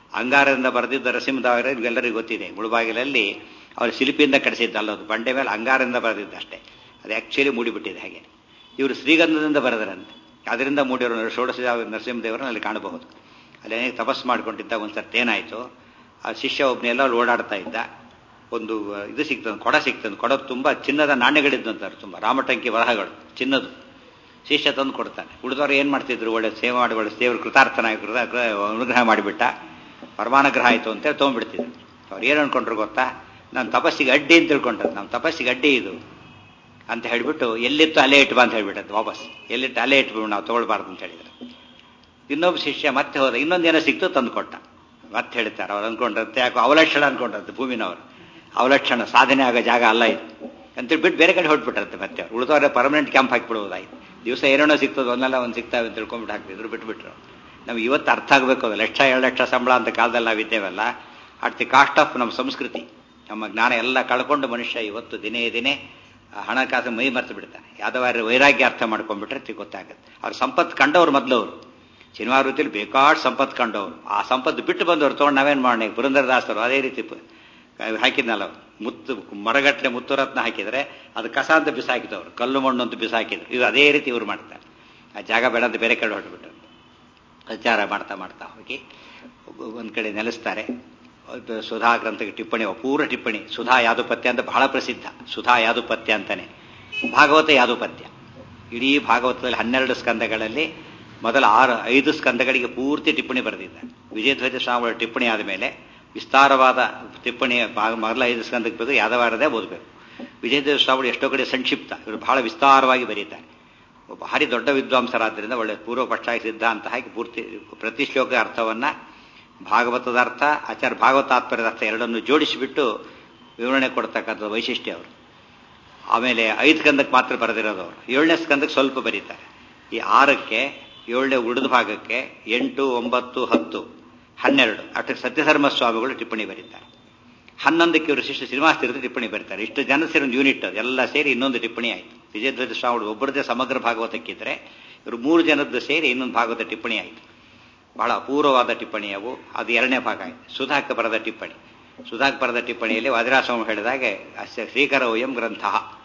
ಅಂಗಾರದಿಂದ ಬರೆದಿದ್ದ ನರಸಿಂಹದೇವರ ಇವೆಲ್ಲರಿಗೂ ಗೊತ್ತಿದೆ ಮುಳುಬಾಗಿಲಲ್ಲಿ ಅವರು ಶಿಲ್ಪಿಯಿಂದ ಕಡಿಸಿದ್ದಲ್ಲ ಅದು ಬಂಡೆ ಮೇಲೆ ಅಂಗಾರದಿಂದ ಬರೆದಿದ್ದಷ್ಟೇ ಅದು ಆ್ಯಕ್ಚುಲಿ ಮೂಡಿಬಿಟ್ಟಿದೆ ಹಾಗೆ ಇವರು ಶ್ರೀಗಂಧದಿಂದ ಬರೆದರಂತೆ ಅದರಿಂದ ಮೂಡಿರೋ ಷೋಡಶ ನರಸಿಂಹದೇವರನ್ನ ಅಲ್ಲಿ ಕಾಣಬಹುದು ಅಲ್ಲಿ ಅನೇಕ ತಪಸ್ಸು ಮಾಡ್ಕೊಂಡಿದ್ದ ಒಂದು ಸರ್ತಿ ಏನಾಯಿತು ಆ ಶಿಷ್ಯ ಒಬ್ಬನೆಲ್ಲ ಅಲ್ಲಿ ಓಡಾಡ್ತಾ ಇದ್ದ ಒಂದು ಇದು ಸಿಗ್ತದೆ ಕೊಡ ಸಿಗ್ತದೆ ಕೊಡ ತುಂಬ ಚಿನ್ನದ ನಾಣ್ಯಗಳಿದ್ದಂತಾರೆ ತುಂಬ ರಾಮಟಂಕಿ ವರಹಗಳು ಚಿನ್ನದು ಶಿಷ್ಯ ತಂದು ಕೊಡ್ತಾನೆ ಉಳಿದವರು ಏನು ಮಾಡ್ತಿದ್ರು ಒಳ್ಳೆ ಸೇವೆ ಮಾಡಿ ಒಳ್ಳೆ ದೇವರು ಕೃತಾರ್ಥನಾಗಿ ಕೃತ ಅನುಗ್ರಹ ಮಾಡಿಬಿಟ್ಟ ಪರಮಾನುಗ್ರಹ ಆಯಿತು ಅಂತೇಳಿ ತೊಗೊಂಡ್ಬಿಡ್ತಿದ್ರು ಅವ್ರು ಏನು ಅನ್ಕೊಂಡ್ರು ಗೊತ್ತಾ ನಾನು ತಪಸ್ಸಿಗೆ ಅಡ್ಡಿ ಅಂತ ತಿಳ್ಕೊಂಡ್ರು ನಮ್ಮ ತಪಸ್ಸಿಗೆ ಅಡ್ಡಿ ಇದು ಅಂತ ಹೇಳಿಬಿಟ್ಟು ಎಲ್ಲಿತ್ತು ಅಲ್ಲೇ ಇಟ್ಟು ಬಾ ಅಂತ ಹೇಳ್ಬಿಟ್ಟದ್ದು ವಾಪಸ್ ಎಲ್ಲಿಟ್ಟು ಅಲ್ಲೇ ಇಟ್ಬಿಟ್ಟು ನಾವು ತೊಗೊಳ್ಬಾರ್ದು ಅಂತ ಹೇಳಿದ್ರು ಇನ್ನೊಬ್ಬ ಶಿಷ್ಯ ಮತ್ತೆ ಹೋದ ಇನ್ನೊಂದೇನೋ ಸಿಕ್ತು ತಂದು ಕೊಟ್ಟ ಮತ್ತೆ ಹೇಳ್ತಾರೆ ಅವ್ರು ಅನ್ಕೊಂಡ್ರಂತೆ ಯಾಕೋ ಅವಲಕ್ಷಣ ಅನ್ಕೊಂಡ್ರಂತೆ ಭೂಮಿನವರು ಅವಲಕ್ಷಣ ಸಾಧನೆ ಆಗೋ ಜಾಗ ಅಲ್ಲ ಇದು ಅಂತೇಳಿ ಬಿಟ್ಟು ಬೇರೆ ಕಡೆ ಹೊಟ್ಬಿಟ್ರಂತೆ ಮತ್ತೆ ಅವ್ರು ಉಳಿದವ್ರೆ ಪರ್ಮನೆಂಟ್ ಕ್ಯಾಂಪ್ ಹಾಕಿಬಿಡ್ಬೋದಾಯ್ತು ದಿವಸ ಏನೇನೋ ಸಿಗ್ತದೆ ಒಂದಲ್ಲ ಒಂದು ಸಿಗ್ತಾವೆ ಅಂತ ತಿಳ್ಕೊಂಡ್ಬಿಟ್ಟು ಹಾಕ್ತಿದ್ರು ಬಿಟ್ಬಿಟ್ರು ನಮ್ಗೆ ಇವತ್ತು ಅರ್ಥ ಆಗಬೇಕು ಅದು ಲಕ್ಷ ಎರಡು ಲಕ್ಷ ಸಂಬಳ ಅಂತ ಕಾಲದಲ್ಲಿ ನಾವಿದ್ದೇವಲ್ಲ ಅಟ್ ದಿ ಕಾಸ್ಟ್ ಆಫ್ ನಮ್ಮ ಸಂಸ್ಕೃತಿ ನಮ್ಮ ಜ್ಞಾನ ಎಲ್ಲ ಕಳ್ಕೊಂಡು ಮನುಷ್ಯ ಇವತ್ತು ದಿನೇ ದಿನೇ ಹಣಕಾಸು ಮೈ ಮರೆತು ಬಿಡ್ತಾನೆ ಯಾವ್ದಾದ್ರು ವೈರಾಗ್ಯ ಅರ್ಥ ಮಾಡ್ಕೊಂಡ್ಬಿಟ್ರೆ ತಿ ಗೊತ್ತಾಗುತ್ತೆ ಅವ್ರ ಸಂಪತ್ತು ಕಂಡವ್ರು ಮೊದಲವರು ಸಿನಿಮಾ ವೃತ್ತಿಯಲ್ಲಿ ಬೇಕಾಡ್ ಸಂಪತ್ತು ಕಂಡವ್ರು ಆ ಸಂಪತ್ತು ಬಿಟ್ಟು ಬಂದವರು ತೊಗೊಂಡು ನಾವೇನು ಮಾಡೋಣ ಪುರಂದರದಾಸರು ಅದೇ ರೀತಿ ಹಾಕಿದ್ನಲ್ಲ ಮುತ್ತು ಮರಗಟ್ಟಲೆ ಮುತ್ತುರತ್ನ ಹಾಕಿದರೆ ಅದು ಕಸ ಅಂತ ಬಿಸಾಕಿದವರು ಕಲ್ಲು ಮಣ್ಣು ಅಂತ ಬಿಸಾಕಿದ್ರು ಇದು ಅದೇ ರೀತಿ ಇವ್ರು ಮಾಡ್ತಾರೆ ಆ ಜಾಗ ಬೇಡ ಅಂತ ಬೇರೆ ಕಡೆ ಹೊರಟುಬಿಟ್ರು ಪ್ರಚಾರ ಮಾಡ್ತಾ ಮಾಡ್ತಾ ಹೋಗಿ ಒಂದು ಕಡೆ ನೆಲೆಸ್ತಾರೆ ಸುಧಾ ಗ್ರಂಥಕ್ಕೆ ಟಿಪ್ಪಣಿ ಅಪೂರ್ವ ಟಿಪ್ಪಣಿ ಸುಧಾ ಯಾದುಪತ್ಯ ಅಂತ ಬಹಳ ಪ್ರಸಿದ್ಧ ಸುಧಾ ಯಾದುಪತ್ಯ ಅಂತಾನೆ ಭಾಗವತ ಯಾದುಪತ್ಯ ಇಡೀ ಭಾಗವತದಲ್ಲಿ ಹನ್ನೆರಡು ಸ್ಕಂದಗಳಲ್ಲಿ ಮೊದಲ ಆರು ಐದು ಸ್ಕಂದಗಳಿಗೆ ಪೂರ್ತಿ ಟಿಪ್ಪಣಿ ಬರೆದಿದ್ದಾರೆ ವಿಜಯಧ್ವಜ ಸ್ವಾಮಿಗಳ ಟಿಪ್ಪಣಿ ಆದ ಮೇಲೆ ವಿಸ್ತಾರವಾದ ಟಿಪ್ಪಣಿ ಮೊದಲ ಐದು ಸ್ಕಂದಕ್ಕೆ ಬೇಕು ಯಾದವಾರದೇ ಓದಬೇಕು ವಿಜಯಧ್ವಜ ಸ್ವಾಮಿಗಳು ಎಷ್ಟೋ ಕಡೆ ಸಂಕ್ಷಿಪ್ತ ಇವರು ಬಹಳ ವಿಸ್ತಾರವಾಗಿ ಬರೀತಾರೆ ಭಾರಿ ದೊಡ್ಡ ವಿದ್ವಾಂಸರಾದ್ದರಿಂದ ಒಳ್ಳೆ ಪೂರ್ವ ಪಕ್ಷ ಸಿದ್ಧಾಂತ ಹಾಕಿ ಪೂರ್ತಿ ಪ್ರತಿ ಶ್ಲೋಕ ಅರ್ಥವನ್ನ ಭಾಗವತದ ಅರ್ಥ ಆಚಾರ್ಯ ಭಾಗವತಾತ್ಪರ್ಯದ ಅರ್ಥ ಎರಡನ್ನು ಜೋಡಿಸಿಬಿಟ್ಟು ವಿವರಣೆ ಕೊಡ್ತಕ್ಕಂಥ ವೈಶಿಷ್ಟ್ಯ ಅವರು ಆಮೇಲೆ ಐದು ಸ್ಕಂದಕ್ಕೆ ಮಾತ್ರ ಬರೆದಿರೋದು ಅವರು ಏಳನೇ ಸ್ಕಂದಕ್ಕೆ ಸ್ವಲ್ಪ ಬರೀತಾರೆ ಈ ಆರಕ್ಕೆ ಏಳನೇ ಉಳಿದ ಭಾಗಕ್ಕೆ ಎಂಟು ಒಂಬತ್ತು ಹತ್ತು ಹನ್ನೆರಡು ಅಷ್ಟಕ್ಕೆ ಸತ್ಯಧರ್ಮ ಸ್ವಾಮಿಗಳು ಟಿಪ್ಪಣಿ ಬರೀತಾರೆ ಹನ್ನೊಂದಕ್ಕೆ ಇವರು ಶಿಷ್ಯ ಶ್ರೀನಿವಾಸ ತೀರ್ಥ ಟಿಪ್ಪಣಿ ಬರೀತಾರೆ ಇಷ್ಟು ಜನ ಸೇರಿ ಒಂದು ಯೂನಿಟ್ ಅದು ಎಲ್ಲ ಸೇರಿ ಇನ್ನೊಂದು ಟಿಪ್ಪಣಿ ಆಯಿತು ವಿಜಯಧ್ವಜ ಸ್ವಾಮಿಗಳು ಒಬ್ಬರದೇ ಸಮಗ್ರ ಭಾಗವತಕ್ಕಿದ್ರೆ ಇವರು ಮೂರು ಜನದ್ದು ಸೇರಿ ಇನ್ನೊಂದು ಭಾಗವತ ಟಿಪ್ಪಣಿ ಆಯಿತು ಬಹಳ ಅಪೂರ್ವವಾದ ಟಿಪ್ಪಣಿ ಅವು ಅದು ಎರಡನೇ ಭಾಗ ಆಯಿತು ಸುಧಾಕ ಬರೆದ ಟಿಪ್ಪಣಿ ಸುಧಾಕ್ ಬರೆದ ಟಿಪ್ಪಣಿಯಲ್ಲಿ ವಾದಿರಾಸ್ವಾಮಿ ಹೇಳಿದಾಗೆ ಅಸ್ಯ ಶ್ರೀಕರ ವಯಂ ಗ್ರಂಥ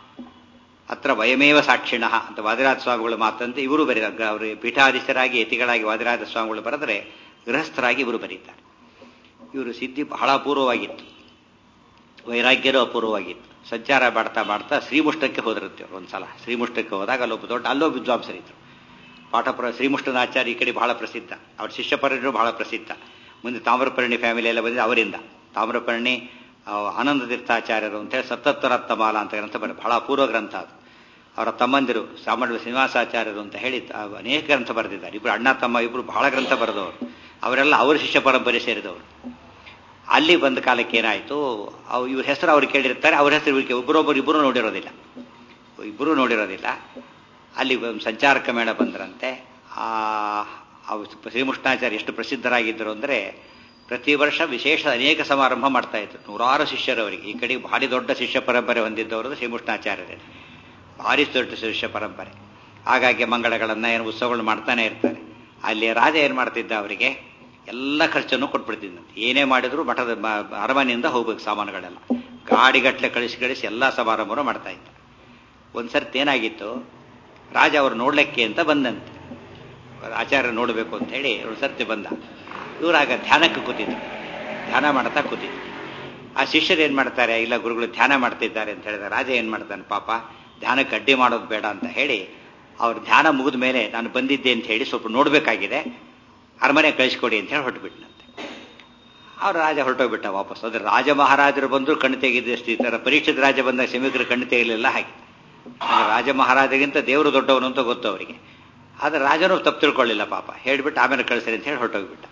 ಅತ್ರ ವಯಮೇವ ಸಾಕ್ಷಿಣ ಅಂತ ವಾದಿರಾಜ ಸ್ವಾಮಿಗಳು ಮಾತಂತೆ ಇವರು ಬರೀ ಅವರು ಪೀಠಾಧೀಶರಾಗಿ ಯತಿಗಳಾಗಿ ವಾದಿರಾಜ ಸ್ವಾಮಿಗಳು ಬರೆದರೆ ಗೃಹಸ್ಥರಾಗಿ ಇವರು ಬರೀತಾರೆ ಇವರು ಸಿದ್ಧಿ ಬಹಳ ಅಪೂರ್ವವಾಗಿತ್ತು ವೈರಾಗ್ಯರು ಅಪೂರ್ವವಾಗಿತ್ತು ಸಂಚಾರ ಮಾಡ್ತಾ ಮಾಡ್ತಾ ಶ್ರೀಮುಷ್ಟಕ್ಕೆ ಹೋದಿರುತ್ತೆ ಒಂದ್ಸಲ ಶ್ರೀಮುಷ್ಟಕ್ಕೆ ಹೋದಾಗ ಅಲ್ಲೊಬ್ಬ ದೊಡ್ಡ ಅಲ್ಲೋ ವಿದ್ವಾಂಸರಿದ್ರು ಪಾಠಪುರ ಶ್ರೀಮುಷ್ಟನಾಚಾರ್ಯ ಈ ಕಡೆ ಬಹಳ ಪ್ರಸಿದ್ಧ ಅವ್ರ ಶಿಷ್ಯಪರರು ಬಹಳ ಪ್ರಸಿದ್ಧ ಮುಂದೆ ತಾಮ್ರಪರ್ಣಿ ಫ್ಯಾಮಿಲಿ ಎಲ್ಲ ಬಂದಿದೆ ಅವರಿಂದ ತಾಮ್ರಪರ್ಣಿ ಆನಂದ ತೀರ್ಥಾಚಾರ್ಯರು ಅಂತೇಳಿ ಸತ್ತತ್ವರತ್ನಮಾಲ ಅಂತ ಗ್ರಂಥ ಬರ ಬಹಳ ಅಪೂರ್ವ ಗ್ರಂಥ ಅದು ಅವರ ತಮ್ಮಂದಿರು ಸಾಮಾನ್ಯ ಶ್ರೀನಿವಾಸಾಚಾರ್ಯರು ಅಂತ ಹೇಳಿ ಅನೇಕ ಗ್ರಂಥ ಬರೆದಿದ್ದಾರೆ ಇಬ್ಬರು ಅಣ್ಣ ತಮ್ಮ ಇಬ್ಬರು ಬಹಳ ಗ್ರಂಥ ಬರೆದವರು ಅವರೆಲ್ಲ ಅವರ ಶಿಷ್ಯ ಪರಂಪರೆ ಸೇರಿದವರು ಅಲ್ಲಿ ಬಂದ ಕಾಲಕ್ಕೆ ಏನಾಯಿತು ಅವು ಇವ್ರ ಹೆಸರು ಅವ್ರು ಕೇಳಿರ್ತಾರೆ ಅವ್ರ ಹೆಸರು ಇವರಿಗೆ ಒಬ್ಬರೊಬ್ಬರು ಇಬ್ಬರು ನೋಡಿರೋದಿಲ್ಲ ಇಬ್ಬರು ನೋಡಿರೋದಿಲ್ಲ ಅಲ್ಲಿ ಸಂಚಾರಕ ಮೇಳ ಬಂದ್ರಂತೆ ಆ ಶ್ರೀಮುಷ್ಣಾಚಾರ್ಯ ಎಷ್ಟು ಪ್ರಸಿದ್ಧರಾಗಿದ್ದರು ಅಂದರೆ ಪ್ರತಿ ವರ್ಷ ವಿಶೇಷ ಅನೇಕ ಸಮಾರಂಭ ಮಾಡ್ತಾ ಇದ್ರು ನೂರಾರು ಶಿಷ್ಯರವರಿಗೆ ಈ ಕಡೆಗೆ ಭಾರಿ ದೊಡ್ಡ ಶಿಷ್ಯ ಪರಂಪರೆ ಹೊಂದಿದ್ದವರು ಶ್ರೀಮುಷ್ಣಾಚಾರ್ಯರೇ ಭಾರಿ ದೊಡ್ಡ ಶಿಷ್ಯ ಪರಂಪರೆ ಹಾಗಾಗಿ ಮಂಗಳಗಳನ್ನು ಏನು ಉತ್ಸವಗಳು ಮಾಡ್ತಾನೆ ಇರ್ತಾರೆ ಅಲ್ಲಿ ರಾಜ ಏನು ಮಾಡ್ತಿದ್ದ ಅವರಿಗೆ ಎಲ್ಲ ಖರ್ಚನ್ನು ಕೊಟ್ಬಿಡ್ತಿದ್ದಂತೆ ಏನೇ ಮಾಡಿದ್ರು ಮಠದ ಅರಮನೆಯಿಂದ ಹೋಗ್ಬೇಕು ಸಾಮಾನುಗಳೆಲ್ಲ ಗಾಡಿಗಟ್ಟಲೆ ಕಳಿಸಿ ಕಳಿಸಿ ಎಲ್ಲ ಸಮಾರಂಭವನ್ನು ಮಾಡ್ತಾ ಇದ್ದ ಒಂದ್ಸರ್ತಿ ಏನಾಗಿತ್ತು ರಾಜ ಅವರು ನೋಡ್ಲಿಕ್ಕೆ ಅಂತ ಬಂದಂತೆ ಆಚಾರ್ಯ ನೋಡಬೇಕು ಅಂತ ಹೇಳಿ ಒಂದು ಸರ್ತಿ ಬಂದ ಇವರಾಗ ಧ್ಯಾನಕ್ಕೆ ಕೂತಿದ್ರು ಧ್ಯಾನ ಮಾಡ್ತಾ ಕೂತಿದ್ರು ಆ ಶಿಷ್ಯರು ಏನು ಮಾಡ್ತಾರೆ ಇಲ್ಲ ಗುರುಗಳು ಧ್ಯಾನ ಮಾಡ್ತಿದ್ದಾರೆ ಅಂತ ಹೇಳಿದ ರಾಜ ಏನು ಮಾಡ್ತಾನೆ ಪಾಪ ಧ್ಯಾನಕ್ಕೆ ಅಡ್ಡಿ ಮಾಡೋದು ಬೇಡ ಅಂತ ಹೇಳಿ ಅವ್ರ ಧ್ಯಾನ ಮುಗಿದ ಮೇಲೆ ನಾನು ಬಂದಿದ್ದೆ ಅಂತ ಹೇಳಿ ಸ್ವಲ್ಪ ನೋಡಬೇಕಾಗಿದೆ ಅರಮನೆ ಕಳಿಸ್ಕೊಡಿ ಅಂತ ಹೇಳಿ ಹೊರಟುಬಿಟ್ನಂತೆ ಅವ್ರ ರಾಜ ಹೊರಟೋಗ್ಬಿಟ್ಟ ವಾಪಸ್ ಅದ್ರ ರಾಜ ಮಹಾರಾಜರು ಬಂದ್ರು ಕಣ್ಣು ತೆಗೆದಷ್ಟು ಈ ಥರ ಪರೀಕ್ಷಿತ ರಾಜ ಬಂದಾಗ ಸಮೀಕರ ಕಣ್ಣು ತೆಗಿಲಿಲ್ಲ ಹಾಗೆ ರಾಜ ಮಹಾರಾಜಗಿಂತ ದೇವರು ದೊಡ್ಡವನು ಅಂತ ಗೊತ್ತು ಅವರಿಗೆ ಆದರೆ ರಾಜನೂ ತಪ್ಪು ತಿಳ್ಕೊಳ್ಳಿಲ್ಲ ಪಾಪ ಹೇಳ್ಬಿಟ್ಟು ಆಮೇಲೆ ಕಳಿಸ್ರಿ ಅಂತ ಹೇಳಿ ಹೊರಟೋಗ್ಬಿಟ್ಟ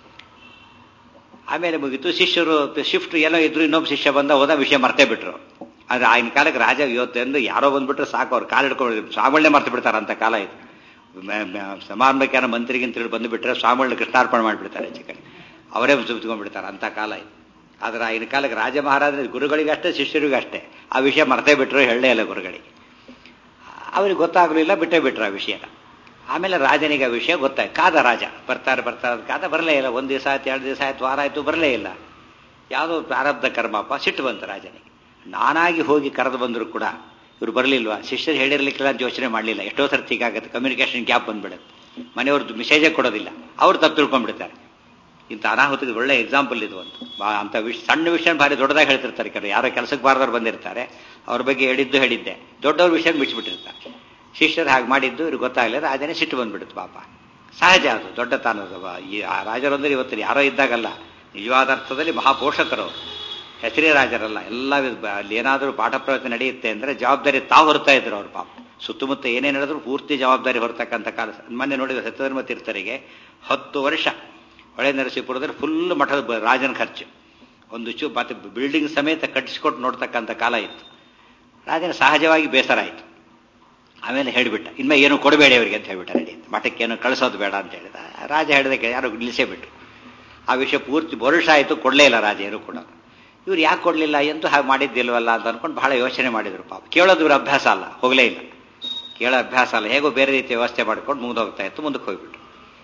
ಆಮೇಲೆ ಮುಗೀತು ಶಿಷ್ಯರು ಶಿಫ್ಟ್ ಏನೋ ಇದ್ರು ಇನ್ನೊಬ್ಬ ಶಿಷ್ಯ ಬಂದ ಹೋದ ವಿಷಯ ಮರ್ತೇ ಬಿಟ್ರು ಆದ್ರೆ ಆಗಿನ ಕಾಲಕ್ಕೆ ರಾಜ ಇವತ್ತೆಂದು ಯಾರೋ ಬಂದ್ಬಿಟ್ರೆ ಸಾಕು ಅವ್ರು ಕಾಲು ಹಿಡ್ಕೊಂಡು ಸ್ವಾಮಿಗಳನ್ನೇ ಮರ್ತು ಬಿಡ್ತಾರೆ ಅಂತ ಕಾಲ ಇದು ಸಮಾರಂಭಕ್ಕೆ ಯಾರೋ ಮಂತ್ರಿಗಿಂತ ಹೇಳಿ ಬಂದುಬಿಟ್ರೆ ಸ್ವಾಮಿಗಳನ್ನ ಕೃಷ್ಣಾರ್ಪಣೆ ಮಾಡಿಬಿಡ್ತಾರೆ ಹೆಚ್ಚು ಕಡೆ ಅವರೇ ಸುತ್ಕೊಂಡ್ಬಿಡ್ತಾರೆ ಅಂತ ಕಾಲ ಇದು ಆದ್ರೆ ಆಗಿನ ಕಾಲಕ್ಕೆ ರಾಜ ಮಹಾರಾಜ ಗುರುಗಳಿಗಷ್ಟೇ ಶಿಷ್ಯರಿಗೂ ಅಷ್ಟೇ ಆ ವಿಷಯ ಮರ್ತೇ ಬಿಟ್ರು ಹೇಳಲೇ ಇಲ್ಲ ಗುರುಗಳಿಗೆ ಅವ್ರಿಗೆ ಗೊತ್ತಾಗಲಿಲ್ಲ ಬಿಟ್ಟೇ ಬಿಟ್ರು ಆ ವಿಷಯನ ಆಮೇಲೆ ರಾಜನಿಗೆ ಆ ವಿಷಯ ಗೊತ್ತಾಯ್ತು ಕಾದ ರಾಜ ಬರ್ತಾರೆ ಬರ್ತಾರೆ ಕಾದ ಬರಲೇ ಇಲ್ಲ ಒಂದು ದಿವಸ ಆಯ್ತು ಎರಡು ದಿವಸ ಆಯ್ತು ವಾರ ಆಯ್ತು ಬರಲೇ ಇಲ್ಲ ಯಾವುದೋ ಪ್ರಾರಬ್ಧ ಕರ್ಮಪ್ಪ ಸಿಟ್ಟು ಬಂತು ರಾಜನಿಗೆ ನಾನಾಗಿ ಹೋಗಿ ಕರೆದು ಬಂದರೂ ಕೂಡ ಇವ್ರು ಬರಲಿಲ್ವಾ ಶಿಷ್ಯರು ಹೇಳಿರ್ಲಿಕ್ಕಿಲ್ಲ ಅಂತ ಯೋಚನೆ ಮಾಡಲಿಲ್ಲ ಎಷ್ಟೋ ಸರ್ತಿ ಹೀಗಾಗುತ್ತೆ ಕಮ್ಯುನಿಕೇಶನ್ ಗ್ಯಾಪ್ ಬಂದ್ಬಿಡುತ್ತೆ ಮನೆಯವ್ರದ್ದು ಮೆಸೇಜೇ ಕೊಡೋದಿಲ್ಲ ಅವ್ರು ತಪ್ಪು ತಿಳ್ಕೊಂಡ್ಬಿಡ್ತಾರೆ ಇಂಥ ಅನಾಹುತಕ್ಕೆ ಒಳ್ಳೆ ಎಕ್ಸಾಂಪಲ್ ಇದು ಒಂದು ಬಾ ಅಂಥ ವಿಷ ಸಣ್ಣ ವಿಷಯ ಭಾರಿ ದೊಡ್ಡದಾಗಿ ಹೇಳ್ತಿರ್ತಾರೆ ಕೆಲವು ಯಾರೋ ಕೆಲಸಕ್ಕೆ ಬಾರದವ್ರು ಬಂದಿರ್ತಾರೆ ಅವ್ರ ಬಗ್ಗೆ ಹೇಳಿದ್ದು ಹೇಳಿದ್ದೆ ದೊಡ್ಡವ್ರ ವಿಷಯ ಬಿಡಿಸ್ಬಿಟ್ಟಿರ್ತಾರೆ ಶಿಷ್ಯರು ಹಾಗೆ ಮಾಡಿದ್ದು ಇವ್ರಿಗೆ ಗೊತ್ತಾಗಲಿಲ್ಲ ರಾಜನೇ ಸಿಟ್ಟು ಬಂದ್ಬಿಡುತ್ತೆ ಪಾಪ ಸಹಜ ಅದು ದೊಡ್ಡ ತಾನು ಈ ಆ ರಾಜರಂದ್ರೆ ಇವತ್ತು ಯಾರೋ ಇದ್ದಾಗಲ್ಲ ನಿಜವಾದ ಅರ್ಥದಲ್ಲಿ ಮಹಾಪೋಷಕರು ಅವ್ರು. ಹೆಸರೇ ರಾಜರಲ್ಲ ಎಲ್ಲ ವಿಧ- ಅಲ್ಲಿ ಏನಾದರೂ ಪಾಠ ಪ್ರವಚನ ನಡೆಯುತ್ತೆ ಅಂದರೆ ಜವಾಬ್ದಾರಿ ತಾವು ಹೊರ್ತಾ ಇದ್ರು ಅವ್ರು ಪಾಪ ಸುತ್ತಮುತ್ತ ಏನೇ ನಡೆದ್ರು ಪೂರ್ತಿ ಜವಾಬ್ದಾರಿ ಹೊರತಕ್ಕಂಥ ಕಾಲ ಮೊನ್ನೆ ನೋಡಿದ ಸತ್ಯಧರ್ಮ ತೀರ್ಥರಿಗೆ ಹತ್ತು ವರ್ಷ ಹೊಳೆ ನರಸೀಪುರದಲ್ಲಿ ಫುಲ್ ಮಠದ ಬ- ರಾಜನ ಖರ್ಚು ಒಂದು ಚೂ ಮತ್ತೆ ಬಿಲ್ಡಿಂಗ್ ಸಮೇತ ಕಟ್ಟಿಸ್ಕೊಟ್ಟು ನೋಡ್ತಕ್ಕಂಥ ಕಾಲ ಇತ್ತು ರಾಜನ ಸಹಜವಾಗಿ ಬೇಸರ ಆಯಿತು ಆಮೇಲೆ ಹೇಳಿಬಿಟ್ಟ ಇನ್ಮೇ ಏನು ಕೊಡಬೇಡಿ ಅವರಿಗೆ ಅಂತ ಹೇಳ್ಬಿಟ್ಟ ರೆಡಿ ಅಂತ ಮಠಕ್ಕೆ ಏನು ಕಳಿಸೋದು ಬೇಡ ಅಂತ ಹೇಳಿದ ರಾಜ ಹೇಳಿದಕ್ಕೆ ಯಾರು ನಿಲ್ಲಿಸೇ ಬಿಟ್ಟು ಆ ವಿಷಯ ಪೂರ್ತಿ ವರ್ಷ ಆಯಿತು ಕೊಡಲೇ ಇಲ್ಲ ರಾಜ ಏನು ಕೂಡ ಇವ್ರು ಯಾಕೆ ಕೊಡಲಿಲ್ಲ ಎಂತೂ ಹಾಗೆ ಮಾಡಿದ್ದಿಲ್ವಲ್ಲ ಅಂತ ಅನ್ಕೊಂಡು ಬಹಳ ಯೋಚನೆ ಮಾಡಿದ್ರು ಪಾಪ ಕೇಳೋದು ಇವ್ರ ಅಭ್ಯಾಸ ಅಲ್ಲ ಹೋಗಲೇ ಇಲ್ಲ ಕೇಳೋ ಅಭ್ಯಾಸ ಅಲ್ಲ ಹೇಗೋ ಬೇರೆ ರೀತಿಯ ವ್ಯವಸ್ಥೆ ಮಾಡ್ಕೊಂಡು ಮುಂದೋಗ್ತಾ ಇತ್ತು ಮುಂದಕ್ಕೆ ಹೋಗ್ಬಿಟ್ಟು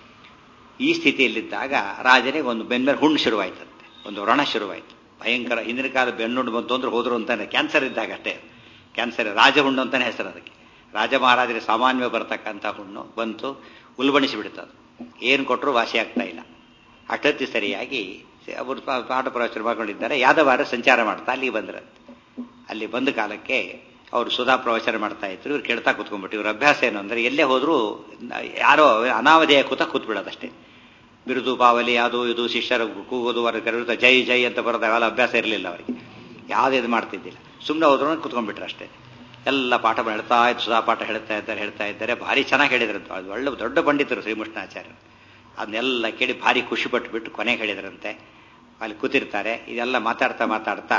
ಈ ಸ್ಥಿತಿಯಲ್ಲಿದ್ದಾಗ ರಾಜನಿಗೆ ಒಂದು ಬೆನ್ಮೇಲೆ ಹುಣ್ಣು ಶುರುವಾಯ್ತಂತೆ ಒಂದು ವ್ರಣ ಶುರುವಾಯಿತು ಭಯಂಕರ ಹಿಂದಿನ ಕಾಲ ಬೆನ್ನುಂಡು ಬಂತು ಅಂದ್ರೆ ಹೋದ್ರು ಅಂತಾನೆ ಕ್ಯಾನ್ಸರ್ ಇದ್ದಾಗ ಅಷ್ಟೇ ಕ್ಯಾನ್ಸರ್ ರಾಜಹುಣ್ಣು ಅಂತಾನೆ ಹೆಸರು ಅದಕ್ಕೆ ರಾಜ ಮಹಾರಾಜರಿಗೆ ಸಾಮಾನ್ಯ ಬರತಕ್ಕಂಥ ಹುಣ್ಣು ಬಂತು ಉಲ್ಬಣಿಸಿ ಬಿಡ್ತದೆ ಏನು ಕೊಟ್ಟರು ವಾಸಿ ಆಗ್ತಾ ಇಲ್ಲ ಅಷ್ಟೊತ್ತಿ ಸರಿಯಾಗಿ ಅವರು ಪಾಠ ಪ್ರವಚನ ಮಾಡ್ಕೊಂಡಿದ್ದಾರೆ ಯಾದವಾರ ಸಂಚಾರ ಮಾಡ್ತಾ ಅಲ್ಲಿ ಬಂದ್ರಂತೆ ಅಲ್ಲಿ ಬಂದ ಕಾಲಕ್ಕೆ ಅವರು ಸುಧಾ ಪ್ರವಚನ ಮಾಡ್ತಾ ಇದ್ರು ಇವ್ರು ಕೇಳ್ತಾ ಕೂತ್ಕೊಂಡ್ಬಿಟ್ಟು ಇವ್ರ ಅಭ್ಯಾಸ ಏನು ಅಂದ್ರೆ ಎಲ್ಲೇ ಹೋದ್ರು ಯಾರೋ ಅನಾವಧೇಯ ಕೂತ ಕೂತ್ಬಿಡೋದಷ್ಟೇ ಬಿರುದು ಬಾವಲಿ ಅದು ಇದು ಶಿಷ್ಯರ ಕೂಗೋದು ಅವರ ಕರೆಯುತ್ತ ಜೈ ಜೈ ಅಂತ ಬರೋದು ಅವೆಲ್ಲ ಅಭ್ಯಾಸ ಇರಲಿಲ್ಲ ಅವರಿಗೆ ಯಾವುದೇ ಇದು ಮಾಡ್ತಿದ್ದಿಲ್ಲ ಸುಮ್ಮನೆ ಹೋದ್ರು ಕೂತ್ಕೊಂಡ್ಬಿಟ್ರು ಅಷ್ಟೇ ಎಲ್ಲ ಪಾಠ ಹೇಳ್ತಾ ಇದ್ದು ಸುಧಾ ಪಾಠ ಹೇಳ್ತಾ ಇದ್ದಾರೆ ಹೇಳ್ತಾ ಇದ್ದಾರೆ ಭಾರಿ ಚೆನ್ನಾಗಿ ಹೇಳಿದ್ರಂತೆ ಅದು ಒಳ್ಳೆ ದೊಡ್ಡ ಪಂಡಿತರು ಶ್ರೀಕೃಷ್ಣಾಚಾರ್ಯರು ಅದನ್ನೆಲ್ಲ ಕೇಳಿ ಭಾರಿ ಖುಷಿ ಪಟ್ಟುಬಿಟ್ಟು ಕೊನೆಗೆ ಹೇಳಿದ್ರಂತೆ ಅಲ್ಲಿ ಕೂತಿರ್ತಾರೆ ಇದೆಲ್ಲ ಮಾತಾಡ್ತಾ ಮಾತಾಡ್ತಾ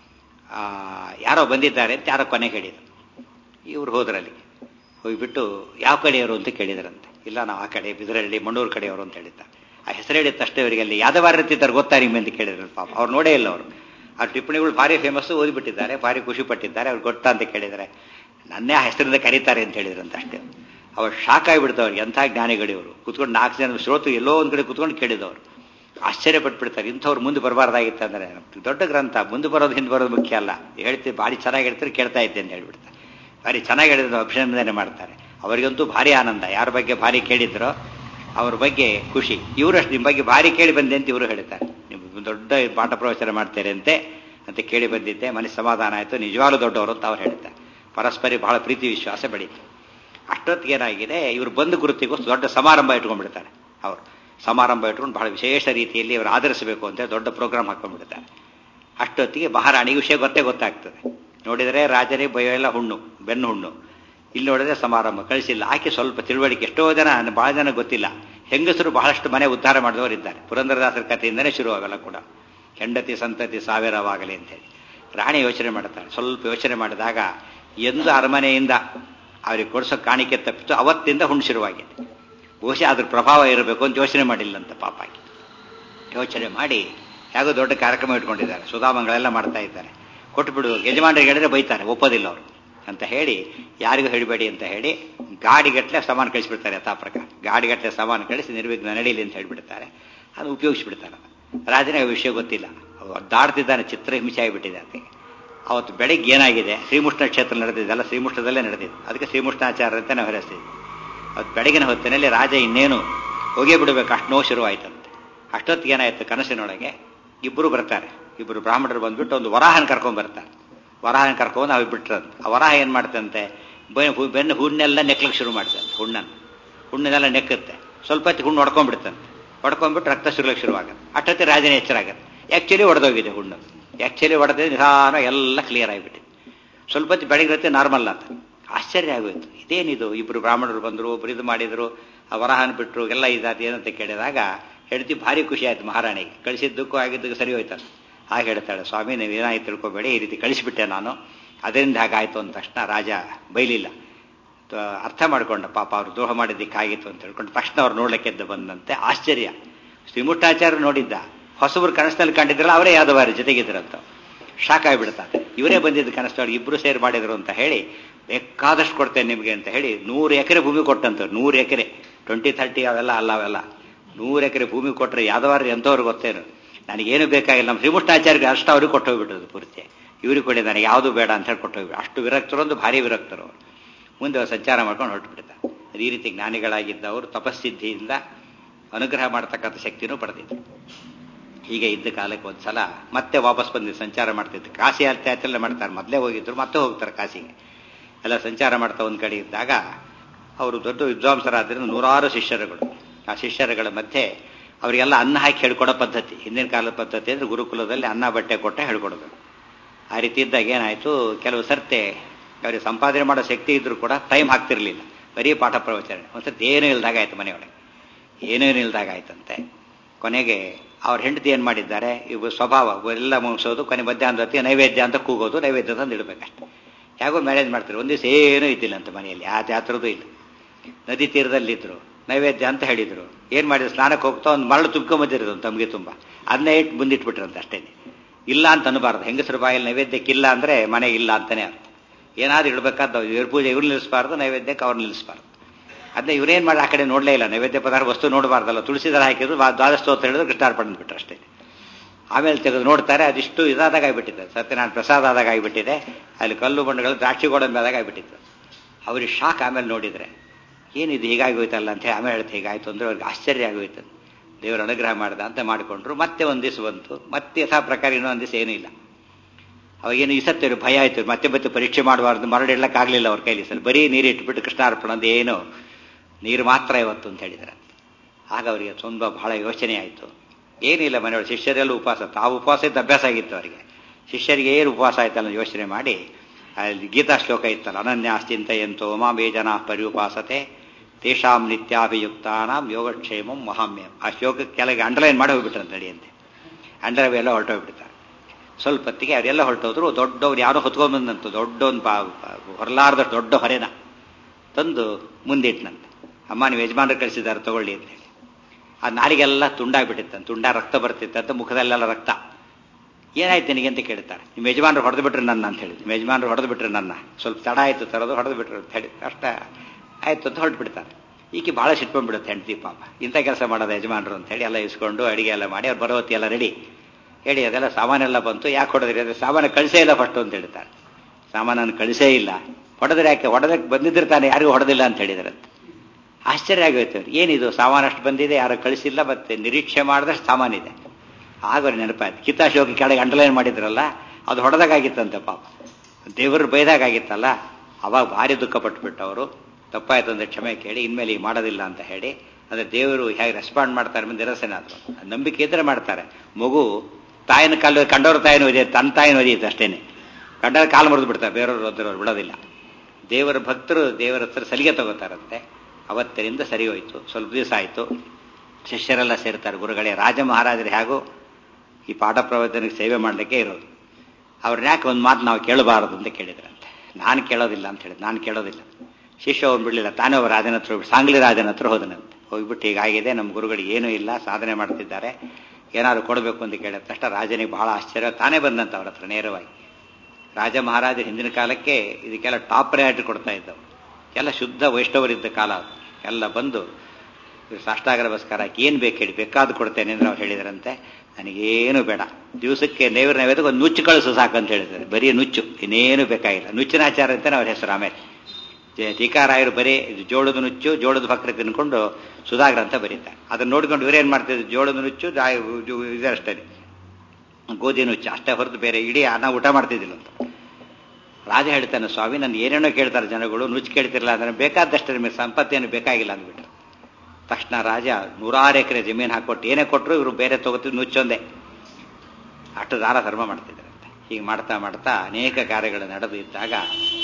ಆ, ಯಾರೋ ಬಂದಿದ್ದಾರೆ ಅಂತ ಯಾರೋ ಕೊನೆಗೆ ಹೇಳಿದ್ರು ಇವ್ರು ಹೋದ್ರಲ್ಲಿ ಹೋಗಿಬಿಟ್ಟು ಯಾವ ಕಡೆಯವರು ಅಂತ ಕೇಳಿದ್ರಂತೆ ಇಲ್ಲ ನಾವು ಆ ಕಡೆ ಬಿದರಳ್ಳಿ ಮಂಡೂರು ಕಡೆಯವರು ಅಂತ ಹೇಳಿದ್ದಾರೆ ಆ ಹೆಸರು ಹೇಳಿದ ತಕ್ಷಣ ಇವರಿಗೆ ಅಲ್ಲಿ ಯಾದವಾರ ಇರ್ತಿದ್ದಾರೆ ಗೊತ್ತಾ ನಿಮ್ಗೆ ಅಂತ ಕೇಳಿದ್ರು ಪಾಪ ಅವ್ರು ನೋಡೇ ಇಲ್ಲ ಅವರು ಆ ಟಿಪ್ಪಣಿಗಳು ಭಾರಿ ಫೇಮಸ್ ಓದಿಬಿಟ್ಟಿದ್ದಾರೆ ಭಾರಿ ಖುಷಿ ಪಟ್ಟಿದ್ದಾರೆ ಅವ್ರು ಗೊತ್ತಾ ಅಂತ ಕೇಳಿದರೆ ನನ್ನೇ ಆ ಹೆಸರಿಂದ ಕರೀತಾರೆ ಅಂತ ಹೇಳಿದ್ರಂತ ಅಷ್ಟೇ ಅವ್ರು ಶಾಕ್ ಆಗಿಬಿಡ್ತು ಅವ್ರಿಗೆ ಎಂಥ ಜ್ಞಾನಿಗಳಿವರು ಕುತ್ಕೊಂಡು ನಾಲ್ಕು ಜನ ಶ್ರೋತು ಎಲ್ಲೋ ಒಂದು ಕಡೆ ಕುತ್ಕೊಂಡು ಕೇಳಿದವರು ಆಶ್ಚರ್ಯ ಪಟ್ಬಿಡ್ತಾರೆ ಇಂಥವ್ರು ಮುಂದೆ ಬರಬಾರ್ದಾಗಿತ್ತು ಅಂದ್ರೆ ದೊಡ್ಡ ಗ್ರಂಥ ಮುಂದೆ ಬರೋದು ಹಿಂದೆ ಬರೋದು ಮುಖ್ಯ ಅಲ್ಲ ಹೇಳ್ತೀವಿ ಭಾರಿ ಚೆನ್ನಾಗಿ ಹೇಳ್ತಾರೆ ಕೇಳ್ತಾ ಇದ್ದೆ ಅಂತ ಹೇಳ್ಬಿಡ್ತಾರೆ ಭಾರಿ ಚೆನ್ನಾಗಿ ಹೇಳಿದ್ರು ಅಭಿನಂದನೆ ಮಾಡ್ತಾರೆ ಅವರಿಗಂತೂ ಭಾರಿ ಆನಂದ ಯಾರ ಬಗ್ಗೆ ಭಾರಿ ಕೇಳಿದ್ರೋ ಅವ್ರ ಬಗ್ಗೆ ಖುಷಿ ಇವರಷ್ಟು ನಿಮ್ಮ ಬಗ್ಗೆ ಭಾರಿ ಕೇಳಿ ಬಂದೆ ಅಂತ ಇವರು ಹೇಳ್ತಾರೆ ನೀವು ದೊಡ್ಡ ಪಾಠ ಪ್ರವಚನ ಮಾಡ್ತಾರೆ ಅಂತೆ ಅಂತ ಕೇಳಿ ಬಂದಿದ್ದೆ ಮನಸ್ಸು ಸಮಾಧಾನ ಆಯಿತು ನಿಜವಾಗ್ಲೂ ದೊಡ್ಡವರು ಅಂತ ಅವ್ರು ಹೇಳ್ತಾರೆ ಪರಸ್ಪರ ಬಹಳ ಪ್ರೀತಿ ವಿಶ್ವಾಸ ಬೆಳೀತು ಅಷ್ಟೊತ್ತಿಗೆ ಏನಾಗಿದೆ ಇವರು ಬಂದು ಗುರುತಿಗೋಸ್ಕರ ದೊಡ್ಡ ಸಮಾರಂಭ ಇಟ್ಕೊಂಡ್ಬಿಡ್ತಾರೆ ಅವರು ಸಮಾರಂಭ ಇಟ್ಕೊಂಡು ಬಹಳ ವಿಶೇಷ ರೀತಿಯಲ್ಲಿ ಅವರು ಆಧರಿಸಬೇಕು ಅಂತ ದೊಡ್ಡ ಪ್ರೋಗ್ರಾಮ್ ಹಾಕೊಂಡ್ಬಿಡ್ತಾರೆ ಅಷ್ಟೊತ್ತಿಗೆ ಮಹಾರಾಣಿಗೆ ವಿಷಯ ಗೊತ್ತೇ ಗೊತ್ತಾಗ್ತದೆ ನೋಡಿದರೆ ರಾಜರೇ ಭಯ ಎಲ್ಲ ಹುಣ್ಣು ಬೆನ್ನು ಹುಣ್ಣು ಇಲ್ಲಿ ನೋಡಿದ್ರೆ ಸಮಾರಂಭ ಕಳಿಸಿಲ್ಲ ಆಕೆ ಸ್ವಲ್ಪ ತಿಳುವಳಿಕೆ ಎಷ್ಟೋ ಜನ ಬಹಳ ಜನ ಗೊತ್ತಿಲ್ಲ ಹೆಂಗಸರು ಬಹಳಷ್ಟು ಮನೆ ಉದ್ಧಾರ ಮಾಡಿದವರು ಇದ್ದಾರೆ ಪುರಂದರದಾಸರ ಕಥೆಯಿಂದನೇ ಶುರು ಅವೆಲ್ಲ ಕೂಡ ಹೆಂಡತಿ ಸಂತತಿ ಸಾವಿರವಾಗಲಿ ಅಂತೇಳಿ ರಾಣಿ ಯೋಚನೆ ಮಾಡ್ತಾರೆ ಸ್ವಲ್ಪ ಯೋಚನೆ ಮಾಡಿದಾಗ ಎಂದು ಅರಮನೆಯಿಂದ ಅವ್ರಿಗೆ ಕೊಡಿಸೋ ಕಾಣಿಕೆ ತಪ್ಪಿತು ಅವತ್ತಿಂದ ಹುಣ್ಣು ಶುರುವಾಗಿದೆ ಬಹುಶಃ ಅದ್ರ ಪ್ರಭಾವ ಇರಬೇಕು ಅಂತ ಯೋಚನೆ ಮಾಡಿಲ್ಲ ಅಂತ ಪಾಪ ಆಕೆ ಯೋಚನೆ ಮಾಡಿ ಹೇಗೋ ದೊಡ್ಡ ಕಾರ್ಯಕ್ರಮ ಇಟ್ಕೊಂಡಿದ್ದಾರೆ ಸುಧಾಮಂಗಳೆಲ್ಲ ಮಾಡ್ತಾ ಇದ್ದಾರೆ ಕೊಟ್ಟು ಬಿಡು ಯಜಮಾನರಿಗೆ ಹೇಳಿದ್ರೆ ಬೈತಾರೆ ಒಪ್ಪೋದಿಲ್ಲ ಅವರು ಅಂತ ಹೇಳಿ ಯಾರಿಗೂ ಹೇಳಬೇಡಿ ಅಂತ ಹೇಳಿ ಗಾಡಿಗಟ್ಟಲೆ ಸಾಮಾನು ಕಳಿಸ್ಬಿಡ್ತಾರೆ ಯಥಾ ಪ್ರಕಾರ ಗಾಡಿಗಟ್ಟಲೆ ಸಾಮಾನು ಕಳಿಸಿ ನಿರ್ವಿಘ್ನ ನಡೀಲಿ ಅಂತ ಹೇಳ್ಬಿಡ್ತಾರೆ ಅದು ಉಪಯೋಗಿಸ್ಬಿಡ್ತಾರೆ ರಾಜನಿಗೆ ಆ ವಿಷಯ ಗೊತ್ತಿಲ್ಲ ಅವ್ರು ದಾಡ್ತಿದ್ದಾನೆ ಚಿತ್ರ ಹಿಂಸೆ ಆಗಿಬಿಟ್ಟಿದೆ ಆತಗೆ ಅವತ್ತು ಬೆಳಿಗ್ಗೆ ಏನಾಗಿದೆ ಶ್ರೀಮುಷ್ಣ ಕ್ಷೇತ್ರ ನಡೆದಿದ್ದಲ್ಲ ಶ್ರೀಮುಷ್ಣದಲ್ಲೇ ನಡೆದಿದ್ದು ಅದಕ್ಕೆ ಶ್ರೀಮುಷ್ಣಾಚಾರ್ಯ ಅಂತ ನಾವು ಹೆಸರಿದ್ವಿ ಅದು ಬೆಳಗಿನ ಹೊತ್ತಿನಲ್ಲಿ ರಾಜ ಇನ್ನೇನು ಹೋಗೇ ಬಿಡಬೇಕು ಅಷ್ಟು ನೋವು ಶುರುವಾಯ್ತಂತೆ ಅಷ್ಟೊತ್ತಿಗೆ ಏನಾಯ್ತು ಕನಸಿನೊಳಗೆ ಇಬ್ಬರು ಬರ್ತಾರೆ ಇಬ್ಬರು ಬ್ರಾಹ್ಮಣರು ಬಂದ್ಬಿಟ್ಟು ಒಂದು ವರಾಹನ ಕರ್ಕೊಂಡ್ ಬರ್ತಾರೆ ವರಾಹನ ಕರ್ಕೊಂಡು ಅವು ಬಿಟ್ರಂತೆ ಆ ವರಾಹ ಏನು ಮಾಡ್ತಂತೆ ಬೆ- ಬೆನ್ನು ಹುಣ್ಣೆಲ್ಲ ನೆಕ್ಲಿಕ್ಕೆ ಶುರು ಮಾಡ್ತಂತೆ ಹುಣ್ಣನ್ನು ಹುಣ್ಣನ್ನೆಲ್ಲ ನೆಕ್ಕುತ್ತೆ ಸ್ವಲ್ಪ ಹೊತ್ತಿಗೆ ಹುಣ್ಣು ಹೊಡ್ಕೊಂಡ್ಬಿಡ್ತಂತೆ ಹೊಡ್ಕೊಂಡ್ಬಿಟ್ಟು ರಕ್ತ ಸುರ್ಲಿಕ್ಕೆ ಶುರುವಾಗುತ್ತೆ ಅಷ್ಟೊತ್ತಿಗೆ ರಾಜನ ಎಚ್ಚರ ಆಗುತ್ತೆ ಆ್ಯಕ್ಚುಲಿ ಹೊಡೆದೋಗಿದೆ ಹುಣ್ಣು ಆ್ಯಕ್ಚುಲಿ ಹೊಡೆದ್ರೆ ನಿಧಾನ ಎಲ್ಲ ಕ್ಲಿಯರ್ ಆಗಿಬಿಟ್ಟಿದೆ ಸ್ವಲ್ಪ ಹೊತ್ತು ಬೆಳಗ್ಗೆ ಹೊತ್ತೆ ನಾರ್ಮಲ್ ಅಂತ ಆಶ್ಚರ್ಯ ಆಗೋಯ್ತು ಇದೇನಿದು ಇಬ್ರು ಬ್ರಾಹ್ಮಣರು ಬಂದರು ಒಬ್ರು ಇದು ಮಾಡಿದ್ರು ಆ ವರಹನ ಬಿಟ್ಟರು ಎಲ್ಲ ಇದಾದ ಏನಂತ ಕೇಳಿದಾಗ ಹೆಂಡತಿ ಭಾರಿ ಖುಷಿ ಆಯ್ತು ಮಹಾರಾಣಿಗೆ ಕಳಿಸಿದ್ದಕ್ಕೂ ಆಗಿದ್ದಕ್ಕೂ ಸರಿ ಹೋಯ್ತಾನೆ ಹಾಗೆ ಹೇಳ್ತಾಳೆ ಸ್ವಾಮಿ ನೀವು ಏನಾಯ್ತು ತಿಳ್ಕೊಬೇಡಿ ಈ ರೀತಿ ಕಳಿಸಿಬಿಟ್ಟೆ ನಾನು ಅದರಿಂದ ಹಾಗಾಯ್ತು ಅಂದ ತಕ್ಷಣ ರಾಜ ಬೈಲಿಲ್ಲ ತ- ಅರ್ಥ ಮಾಡ್ಕೊಂಡ ಪಾಪ ಅವ್ರು ದ್ರೋಹ ಮಾಡಿದ್ದಕ್ಕಾಗಿತ್ತು ಅಂತ ಹೇಳ್ಕೊಂಡು ತಕ್ಷಣ ಅವ್ರು ನೋಡ್ಲಿಕ್ಕೆ ಎದ್ದು ಬಂದಂತೆ ಆಶ್ಚರ್ಯ ಶ್ರೀಮುಷ್ಟಾಚಾರ್ಯ ನೋಡಿದ್ದ ಹೊಸಬ್ರು ಕನಸಿನಲ್ಲಿ ಕಂಡಿದ್ರಲ್ಲ ಅವರೇ ಯಾದವಾರ ಜೊತೆಗಿದ್ರಂತ ಶಾಕ್ ಆಗಿಬಿಡ್ತಾರೆ ಇವರೇ ಬಂದಿದ್ದು ಕನಸದೊಳಗೆ ಇಬ್ರು ಸೇರಿ ಮಾಡಿದ್ರು ಅಂತ ಹೇಳಿ ಬೇಕಾದಷ್ಟು ಕೊಡ್ತೇನೆ ನಿಮಗೆ ಅಂತ ಹೇಳಿ ನೂರು ಎಕರೆ ಭೂಮಿ ಕೊಟ್ಟಂತವ್ರು ನೂರು ಎಕರೆ ಟ್ವೆಂಟಿ ಥರ್ಟಿ ಅವೆಲ್ಲ ಅಲ್ಲ ಅವೆಲ್ಲ ನೂರು ಎಕರೆ ಭೂಮಿ ಕೊಟ್ಟರೆ ಯಾವ್ದವಾರು ಎಂಥವ್ರು ಗೊತ್ತೇನು ನನಗೇನು ಬೇಕಾಗಿಲ್ಲ ನಮ್ಮ ಶ್ರೀಮುಷ್ಟಾಚಾರ್ಯರಿಗೆ ಅಷ್ಟು ಅವ್ರಿಗೆ ಕೊಟ್ಟು ಹೋಗ್ಬಿಟ್ಟದು ಪೂರ್ತಿ ಇವ್ರಿಗೆ ಕೊಡಿ ನನಗೆ ಯಾವುದು ಬೇಡ ಅಂತ ಹೇಳಿ ಕೊಟ್ಟು ಹೋಗ್ಬಿಟ್ಟು ಅಷ್ಟು ವಿರಕ್ತರು ಒಂದು ಭಾರಿ ವಿರಕ್ತರು ಅವರು ಮುಂದೆ ಅವ್ರು ಸಂಚಾರ ಮಾಡ್ಕೊಂಡು ಹೊರಟುಬಿಡ್ತಾರೆ ಅದೇ ರೀತಿ ಜ್ಞಾನಿಗಳಾಗಿದ್ದವರು ತಪಸ್ಸಿದ್ಧಿಯಿಂದ ಅನುಗ್ರಹ ಮಾಡ್ತಕ್ಕಂಥ ಶಕ್ತಿನೂ ಪಡೆದಿದ್ರು ಹೀಗೆ ಇದ್ದ ಕಾಲಕ್ಕೆ ಒಂದ್ಸಲ ಮತ್ತೆ ವಾಪಸ್ ಬಂದು ಸಂಚಾರ ಮಾಡ್ತಿದ್ರು ಕಾಶಿ ಯಾತ್ರೆ ಮಾಡ್ತಾರೆ ಮೊದಲೇ ಹೋಗಿದ್ರು ಮತ್ತೆ ಹೋಗ್ತಾರೆ ಕಾಶಿಗೆ ಎಲ್ಲ ಸಂಚಾರ ಮಾಡ್ತಾ ಒಂದು ಕಡೆ ಇದ್ದಾಗ ಅವರು ದೊಡ್ಡ ವಿದ್ವಾಂಸರಾದ್ರಿಂದ ನೂರಾರು ಶಿಷ್ಯರುಗಳು ಆ ಶಿಷ್ಯರುಗಳ ಮಧ್ಯೆ ಅವರಿಗೆಲ್ಲ ಅನ್ನ ಹಾಕಿ ಹೇಳ್ಕೊಡೋ ಪದ್ಧತಿ ಹಿಂದಿನ ಕಾಲದ ಪದ್ಧತಿ ಅಂದ್ರೆ ಗುರುಕುಲದಲ್ಲಿ ಅನ್ನ ಬಟ್ಟೆ ಕೊಟ್ಟೆ ಹೇಳ್ಕೊಡೋದು ಆ ರೀತಿ ಇದ್ದಾಗ ಏನಾಯಿತು ಕೆಲವು ಸರ್ತೆ ಅವರಿಗೆ ಸಂಪಾದನೆ ಮಾಡೋ ಶಕ್ತಿ ಇದ್ರೂ ಕೂಡ ಟೈಮ್ ಹಾಕ್ತಿರ್ಲಿಲ್ಲ ಬರೀ ಪಾಠ ಪ್ರವಚನ ಒಂದ್ಸತಿ ಏನೂ ಇಲ್ದಾಗ ಆಯ್ತು ಮನೆಯೊಳಗೆ ಏನೇನು ಇಲ್ದಾಗ ಆಯ್ತಂತೆ ಕೊನೆಗೆ ಅವ್ರ ಹೆಂಡತಿ ಏನು ಮಾಡಿದ್ದಾರೆ ಇವು ಸ್ವಭಾವ ಎಲ್ಲ ಮುಗಿಸೋದು ಕೊನೆ ಮಧ್ಯಾಹ್ನದ ಹೊತ್ತಿಗೆ ನೈವೇದ್ಯ ಅಂತ ಕೂಗೋದು ನೈವೇದ್ಯ ತಂದು ಇಡಬೇಕಷ್ಟೆ ಹೇಗೋ ಮ್ಯಾನೇಜ್ ಮಾಡ್ತಾರೆ ಒಂದು ದಿವಸ ಏನೂ ಇದ್ದಿಲ್ಲ ಅಂತ ಮನೆಯಲ್ಲಿ ಆ ಜಾತ್ರದ್ದು ಇಲ್ಲ ನದಿ ತೀರದಲ್ಲಿದ್ದರು ನೈವೇದ್ಯ ಅಂತ ಹೇಳಿದರು ಏನು ಮಾಡಿದ್ರು ಸ್ನಾನಕ್ಕೆ ಹೋಗ್ತಾ ಒಂದು ಮರಳು ತುಂಬ್ಕೊಂಬಂದಿರೋದು ತಮಗೆ ತುಂಬ ಅದನ್ನೇ ಇಟ್ಟು ಮುಂದಿಟ್ಬಿಟ್ರಂತೆ ಅಷ್ಟೇ ಇಲ್ಲ ಅಂತ ಅನ್ಬಾರ್ದು ಹೆಂಗಸರು ಬಾಯಲ್ಲಿ ನೈವೇದ್ಯಕ್ಕಿಲ್ಲ ಅಂದರೆ ಮನೆ ಇಲ್ಲ ಅಂತಾನೆ ಅರ್ಥ ಏನಾದ್ರು ಇಡಬೇಕಾದ ಇವ್ರ ಪೂಜೆ ಇವ್ರು ನಿಲ್ಲಿಸಬಾರ್ದು ನೈವೇದ್ಯಕ್ಕೆ ಅವ್ರು ನಿಲ್ಲಿಸಬಾರ್ದು ಅದನ್ನ ಇವ್ರೇನು ಮಾಡಿ ಆ ಕಡೆ ನೋಡಲೇ ಇಲ್ಲ ನೈವೇದ್ಯ ಪದಾರ್ಥ ವಸ್ತು ನೋಡಬಾರ್ದಲ್ಲ ತುಳಸಿ ದರ ಹಾಕಿದ್ರು ದ್ವಾದಶ ಅಂತ ಹೇಳಿದ್ರು ಕೃಷ್ಣಾರ್ಪಣೆ ಬಿಟ್ಟರು ಅಷ್ಟೇ ಆಮೇಲೆ ತೆಗೆದು ನೋಡ್ತಾರೆ ಅದಿಷ್ಟು ಇದಾದಾಗ ಆಗಿಬಿಟ್ಟಿದೆ ಸತ್ಯನಾರಾಯಣ ಪ್ರಸಾದ ಆದಾಗ ಆಗಿಬಿಟ್ಟಿದೆ ಅಲ್ಲಿ ಕಲ್ಲು ಬಂಡೆಗಳು ದ್ರಾಕ್ಷಿ ಗೋಡಂಬಿ ಆದಾಗ ಆಗಿಬಿಟ್ಟಿತ್ತು ಅವ್ರಿಗೆ ಶಾಕ್ ಆಮೇಲೆ ನೋಡಿದರೆ ಏನಿದು ಹೀಗಾಗಿ ಹೋಯ್ತಲ್ಲ ಅಂತ ಹೇಳಿ ಆಮೇಲೆ ಹೇಳ್ತು ಹೀಗಾಯ್ತು ಅಂದ್ರೆ ಅವ್ರಿಗೆ ಆಶ್ಚರ್ಯ ಆಗೋಯ್ತು ದೇವರ ಅನುಗ್ರಹ ಮಾಡ್ದ ಅಂತ ಮಾಡಿಕೊಂಡ್ರು ಮತ್ತೆ ಒಂದು ದಿವಸ ಬಂತು ಮತ್ತೆ ಯಥಾ ಪ್ರಕಾರ ಇನ್ನೊಂದು ದಿವಸ ಏನೂ ಇಲ್ಲ ಅವಾಗೇನು ಇಸತ್ತೇರು ಭಯ ಆಯ್ತು ಮತ್ತೆ ಮತ್ತೆ ಪರೀಕ್ಷೆ ಮಾಡಬಾರ್ದು ಮರಡಿಡ್ಲಕ್ಕಾಗಲಿಲ್ಲ ಅವ್ರ ಕೈಲಿ ಸರ್ ಬರೀ ನೀರು ಇಟ್ಬಿಟ್ಟು ಕೃಷ್ಣಾರ್ಪಣ ಅಂತ ಏನು ನೀರು ಮಾತ್ರ ಇವತ್ತು ಅಂತ ಹೇಳಿದ್ದಾರೆ ಆಗ ಅವರಿಗೆ ತುಂಬ ಬಹಳ ಯೋಚನೆ ಆಯಿತು ಏನಿಲ್ಲ ಮನೆಯೊಳಗೆ ಶಿಷ್ಯರೆಲ್ಲ ಉಪವಾಸ ತಾವು ಉಪವಾಸ ಇದ್ದ ಅಭ್ಯಾಸ ಆಗಿತ್ತು ಅವರಿಗೆ ಶಿಷ್ಯರಿಗೆ ಏನು ಉಪವಾಸ ಆಯ್ತಲ್ಲ ಯೋಚನೆ ಮಾಡಿ ಅಲ್ಲಿ ಗೀತಾ ಶ್ಲೋಕ ಇತ್ತಲ್ಲ ಅನನ್ಯಾಸ್ತಿಂತ ಎಂತೋ ಮಾಮೇ ಜನ ಪರಿಉಪಾಸತೆ ತೇಷಾಂ ನಿತ್ಯಾಭಿಯುಕ್ತಾನಾಂ ಯೋಗಕ್ಷೇಮಂ ಮಹಾಮ್ಯಂ ಆ ಶ್ಲೋಕಕ್ಕೆ ಕೆಳಗೆ ಅಂಡರ್ಲೈನ್ ಮಾಡಿ ಹೋಗ್ಬಿಟ್ರೆ ನಡಿಯಂತೆ ಅಂಡರ್ ಎಲ್ಲ ಹೊರಟೋಗ್ಬಿಡ್ತಾರೆ ಸ್ವಲ್ಪ ಹೊತ್ತಿಗೆ ಅವರೆಲ್ಲ ಹೊರಟೋದ್ರು ದೊಡ್ಡವ್ರು ಯಾರೋ ಹೊತ್ಕೊಂಡ್ಬಂದಂತು ದೊಡ್ಡ ಒಂದು ಹೊರಲಾರ್ದ ದೊಡ್ಡ ಹೊರೆನ ತಂದು ಮುಂದಿಟ್ನಂತೆ ಅಮ್ಮ ನೀವು ಯಜಮಾನರು ಕಳಿಸಿದ್ದಾರೆ ತಗೊಳ್ಳಿ ಅಂತ ಹೇಳಿ ಆ ನಾಲಿಗೆಲ್ಲ ತುಂಡಾಗ್ಬಿಟ್ಟಿತ್ತಂತೆ ತುಂಡ ರಕ್ತ ಬರ್ತಿತ್ತಂತ ಮುಖದಲ್ಲೆಲ್ಲ ರಕ್ತ ಏನಾಯ್ತು ನಿನಗೆ ಅಂತ ಕೇಳ್ತಾರೆ ನಿಮ್ಮ ಯಜಮಾನರು ಹೊಡೆದು ಬಿಟ್ರೆ ನನ್ನ ಅಂತ ಹೇಳಿ ನಿಮ್ಮ ಯಜಮಾನರು ಹೊಡೆದು ಬಿಟ್ರೆ ನನ್ನ ಸ್ವಲ್ಪ ತಡ ಆಯ್ತು ತರೋದು ಹೊಡೆದು ಬಿಟ್ರು ಅಂತ ಹೇಳಿ ಅಷ್ಟ ಆಯ್ತು ಅಂತ ಹೊರಟು ಬಿಡ್ತಾರೆ ಈಕೆ ಭಾಳ ಸಿಟ್ಕೊಂಡ್ಬಿಡುತ್ತೆ ಹೆಂಡತಿ ಪಾಪ ಇಂಥ ಕೆಲಸ ಮಾಡೋದು ಯಜಮಾನರು ಅಂತ ಹೇಳಿ ಎಲ್ಲ ಇಸ್ಕೊಂಡು ಅಡಿಗೆ ಎಲ್ಲ ಮಾಡಿ ಅವ್ರು ಬರೋ ಹೊತ್ತಿ ಎಲ್ಲ ರೆಡಿ ಹೇಳಿ ಅದೆಲ್ಲ ಸಾಮಾನೆಲ್ಲ ಬಂತು ಯಾಕೆ ಹೊಡೆದ್ರಿ ಅದೇ ಸಾಮಾನು ಕಳಿಸೇ ಇಲ್ಲ ಫಸ್ಟು ಅಂತ ಹೇಳ್ತಾರೆ ಸಾಮಾನನ್ನು ಕಳಿಸೇ ಇಲ್ಲ ಹೊಡೆದ್ರೆ ಯಾಕೆ ಹೊಡೆದಕ್ಕೆ ಬಂದಿದ್ದಿರ್ತಾನೆ ಯಾರಿಗೂ ಹೊಡೆದಿಲ್ಲ ಅಂತ ಹೇಳಿದ್ರಂತೆ ಆಶ್ಚರ್ಯ ಆಗೋಯ್ತು ಅವ್ರು ಏನಿದು ಸಾಮಾನು ಅಷ್ಟು ಬಂದಿದೆ ಯಾರು ಕಳಿಸಿಲ್ಲ ಮತ್ತೆ ನಿರೀಕ್ಷೆ ಮಾಡಿದಷ್ಟು ಸಾಮಾನಿದೆ ಆಗ ನೆನಪಾಯ್ತು ಕಿತಾಶೋಕಿ ಕೆಳಗೆ ಅಂಡರ್ಲೈನ್ ಮಾಡಿದ್ರಲ್ಲ ಅದು ಹೊಡೆದಾಗಿತ್ತಂತೆ ಪಾಪ ದೇವರು ಬೈದಾಗಿತ್ತಲ್ಲ ಅವಾಗ ಭಾರಿ ದುಃಖ ಪಟ್ಬಿಟ್ಟು ಅವರು ತಪ್ಪಾಯ್ತು ಅಂದ್ರೆ ಕ್ಷಮೆ ಕೇಳಿ ಇನ್ಮೇಲೆ ಈಗ ಮಾಡೋದಿಲ್ಲ ಅಂತ ಹೇಳಿ ಅಂದರೆ ದೇವರು ಹೇಗೆ ರೆಸ್ಪಾಂಡ್ ಮಾಡ್ತಾರೆ ಮುಂದೆ ನಿರಸನ ಅದು ನಂಬಿಕೆ ಇದ್ರೆ ಮಾಡ್ತಾರೆ ಮಗು ತಾಯಿನ ಕಾಲು ಕಂಡವ್ರ ತಾಯಿನೂ ಇದೆ ತನ್ನ ತಾಯಿನೂ ಒದೆಯುತ್ತೆ ಅಷ್ಟೇನೆ ಕಂಡವ್ರ ಕಾಲು ಮುರಿದು ಬಿಡ್ತಾರೆ ಬೇರೆಯವ್ರು ಓದಿರೋರು ಬಿಡೋದಿಲ್ಲ ದೇವರ ಭಕ್ತರು ದೇವರ ಹತ್ರ ಸಲಿಗೆ ತಗೋತಾರಂತೆ ಅವತ್ತಿನಿಂದ ಸರಿ ಹೋಯ್ತು ಸ್ವಲ್ಪ ದಿವಸ ಆಯಿತು ಶಿಷ್ಯರೆಲ್ಲ ಸೇರ್ತಾರೆ ಗುರುಗಳೇ ರಾಜ ಮಹಾರಾಜರು ಹೇಗೂ ಈ ಪಾಠ ಪ್ರವಚನಕ್ಕೆ ಸೇವೆ ಮಾಡಲಿಕ್ಕೆ ಇರೋದು ಅವ್ರನ್ನ ಯಾಕೆ ಒಂದು ಮಾತು ನಾವು ಕೇಳಬಾರದು ಅಂತ ಕೇಳಿದ್ರಂತೆ ನಾನು ಕೇಳೋದಿಲ್ಲ ಅಂತ ಹೇಳಿದ್ ನಾನು ಕೇಳೋದಿಲ್ಲ ಶಿಷ್ಯ ಅವ್ನು ಬಿಡಲಿಲ್ಲ ತಾನೇ ಒಬ್ಬ ರಾಜನ ಹತ್ರ ಸಾಂಗ್ಲಿ ರಾಜನ ಹತ್ರ ಹೋದನಂತೆ ಹೋಗ್ಬಿಟ್ಟು ಹೀಗಾಗಿದೆ ನಮ್ಮ ಗುರುಗಳಿಗೆ ಏನೂ ಇಲ್ಲ ಸಾಧನೆ ಮಾಡ್ತಿದ್ದಾರೆ ಏನಾದ್ರು ಕೊಡಬೇಕು ಅಂತ ಕೇಳಿದ ತಕ್ಷಣ ರಾಜನಿಗೆ ಬಹಳ ಆಶ್ಚರ್ಯ ತಾನೇ ಬಂದಂತ ಅವ್ರ ಹತ್ರ ನೇರವಾಗಿ ರಾಜ ಮಹಾರಾಜ ಹಿಂದಿನ ಕಾಲಕ್ಕೆ ಇದಕ್ಕೆಲ್ಲ ಟಾಪ್ ಪ್ರಯಾರಿಟಿ ಕೊಡ್ತಾ ಇದ್ದವು ಎಲ್ಲ ಶುದ್ಧ ವೈಷ್ಣವರಿದ್ದ ಕಾಲ ಅದು ಎಲ್ಲ ಬಂದು ಸಾಷ್ಟಾಗ ನಮಸ್ಕಾರ ಏನು ಬೇಕು ಹೇಳಿ ಬೇಕಾದ್ದು ಕೊಡ್ತೇನೆ ಅಂದ್ರೆ ಅವ್ರು ಹೇಳಿದ್ರಂತೆ ನನಗೇನು ಬೇಡ ದಿವಸಕ್ಕೆ ನೇವರ ನೈವೇದ್ಯಕ್ಕೆ ಒಂದು ನುಚ್ಚು ಕಳಿಸು ಸಾಕಂತ ಹೇಳಿದ್ದಾರೆ ಬರೀ ನುಚ್ಚು ಇನ್ನೇನು ಬೇಕಾಗಿಲ್ಲ ನುಚ್ಚಿನಾಚಾರ ಅಂತಾನೆ ಅವ್ರ ಹೆಸರು ಆಮೇಲೆ ಟೀಕಾರಾಯರು ಬರೀ ಜೋಳದ ನುಚ್ಚು ಜೋಳದ ಭಕ್ರ ತಿನ್ಕೊಂಡು ಸುಧಾಗ್ರ ಅಂತ ಬರೀತಾರೆ ಅದನ್ನ ನೋಡ್ಕೊಂಡು ಇವರೇನು ಮಾಡ್ತಿದ್ರು ಜೋಳದ ನುಚ್ಚು ಇದಷ್ಟೇ ಗೋಧಿ ನುಚ್ಚು ಅಷ್ಟೇ ಹೊರತು ಬೇರೆ ಇಡೀ ಅನ್ನ ಊಟ ಮಾಡ್ತಿದ್ದಿಲ್ಲ ಅಂತ ರಾಜ ಹೇಳ್ತಾನೆ ಸ್ವಾಮಿ ನಾನು ಏನೇನೋ ಕೇಳ್ತಾರೆ ಜನಗಳು ನುಚ್ಚು ಕೇಳ್ತಿರಲ್ಲ ಅಂದ್ರೆ ಬೇಕಾದಷ್ಟು ನಿಮಗೆ ಸಂಪತ್ತೇನು ಬೇಕಾಗಿಲ್ಲ ಅಂದ್ಬಿಟ್ರು ತಕ್ಷಣ ರಾಜ ನೂರಾರು ಎಕರೆ ಜಮೀನು ಹಾಕೊಟ್ಟು ಏನೇ ಕೊಟ್ಟರು ಇವರು ಬೇರೆ ತಗೋತಿದ್ದು ನುಚ್ಚೊಂದೇ ಅಷ್ಟು ದಾನ ಧರ್ಮ ಮಾಡ್ತಿದ್ರಂತೆ ಹೀಗೆ ಮಾಡ್ತಾ ಮಾಡ್ತಾ ಅನೇಕ ಕಾರ್ಯಗಳು ನಡೆದು ಇದ್ದಾಗ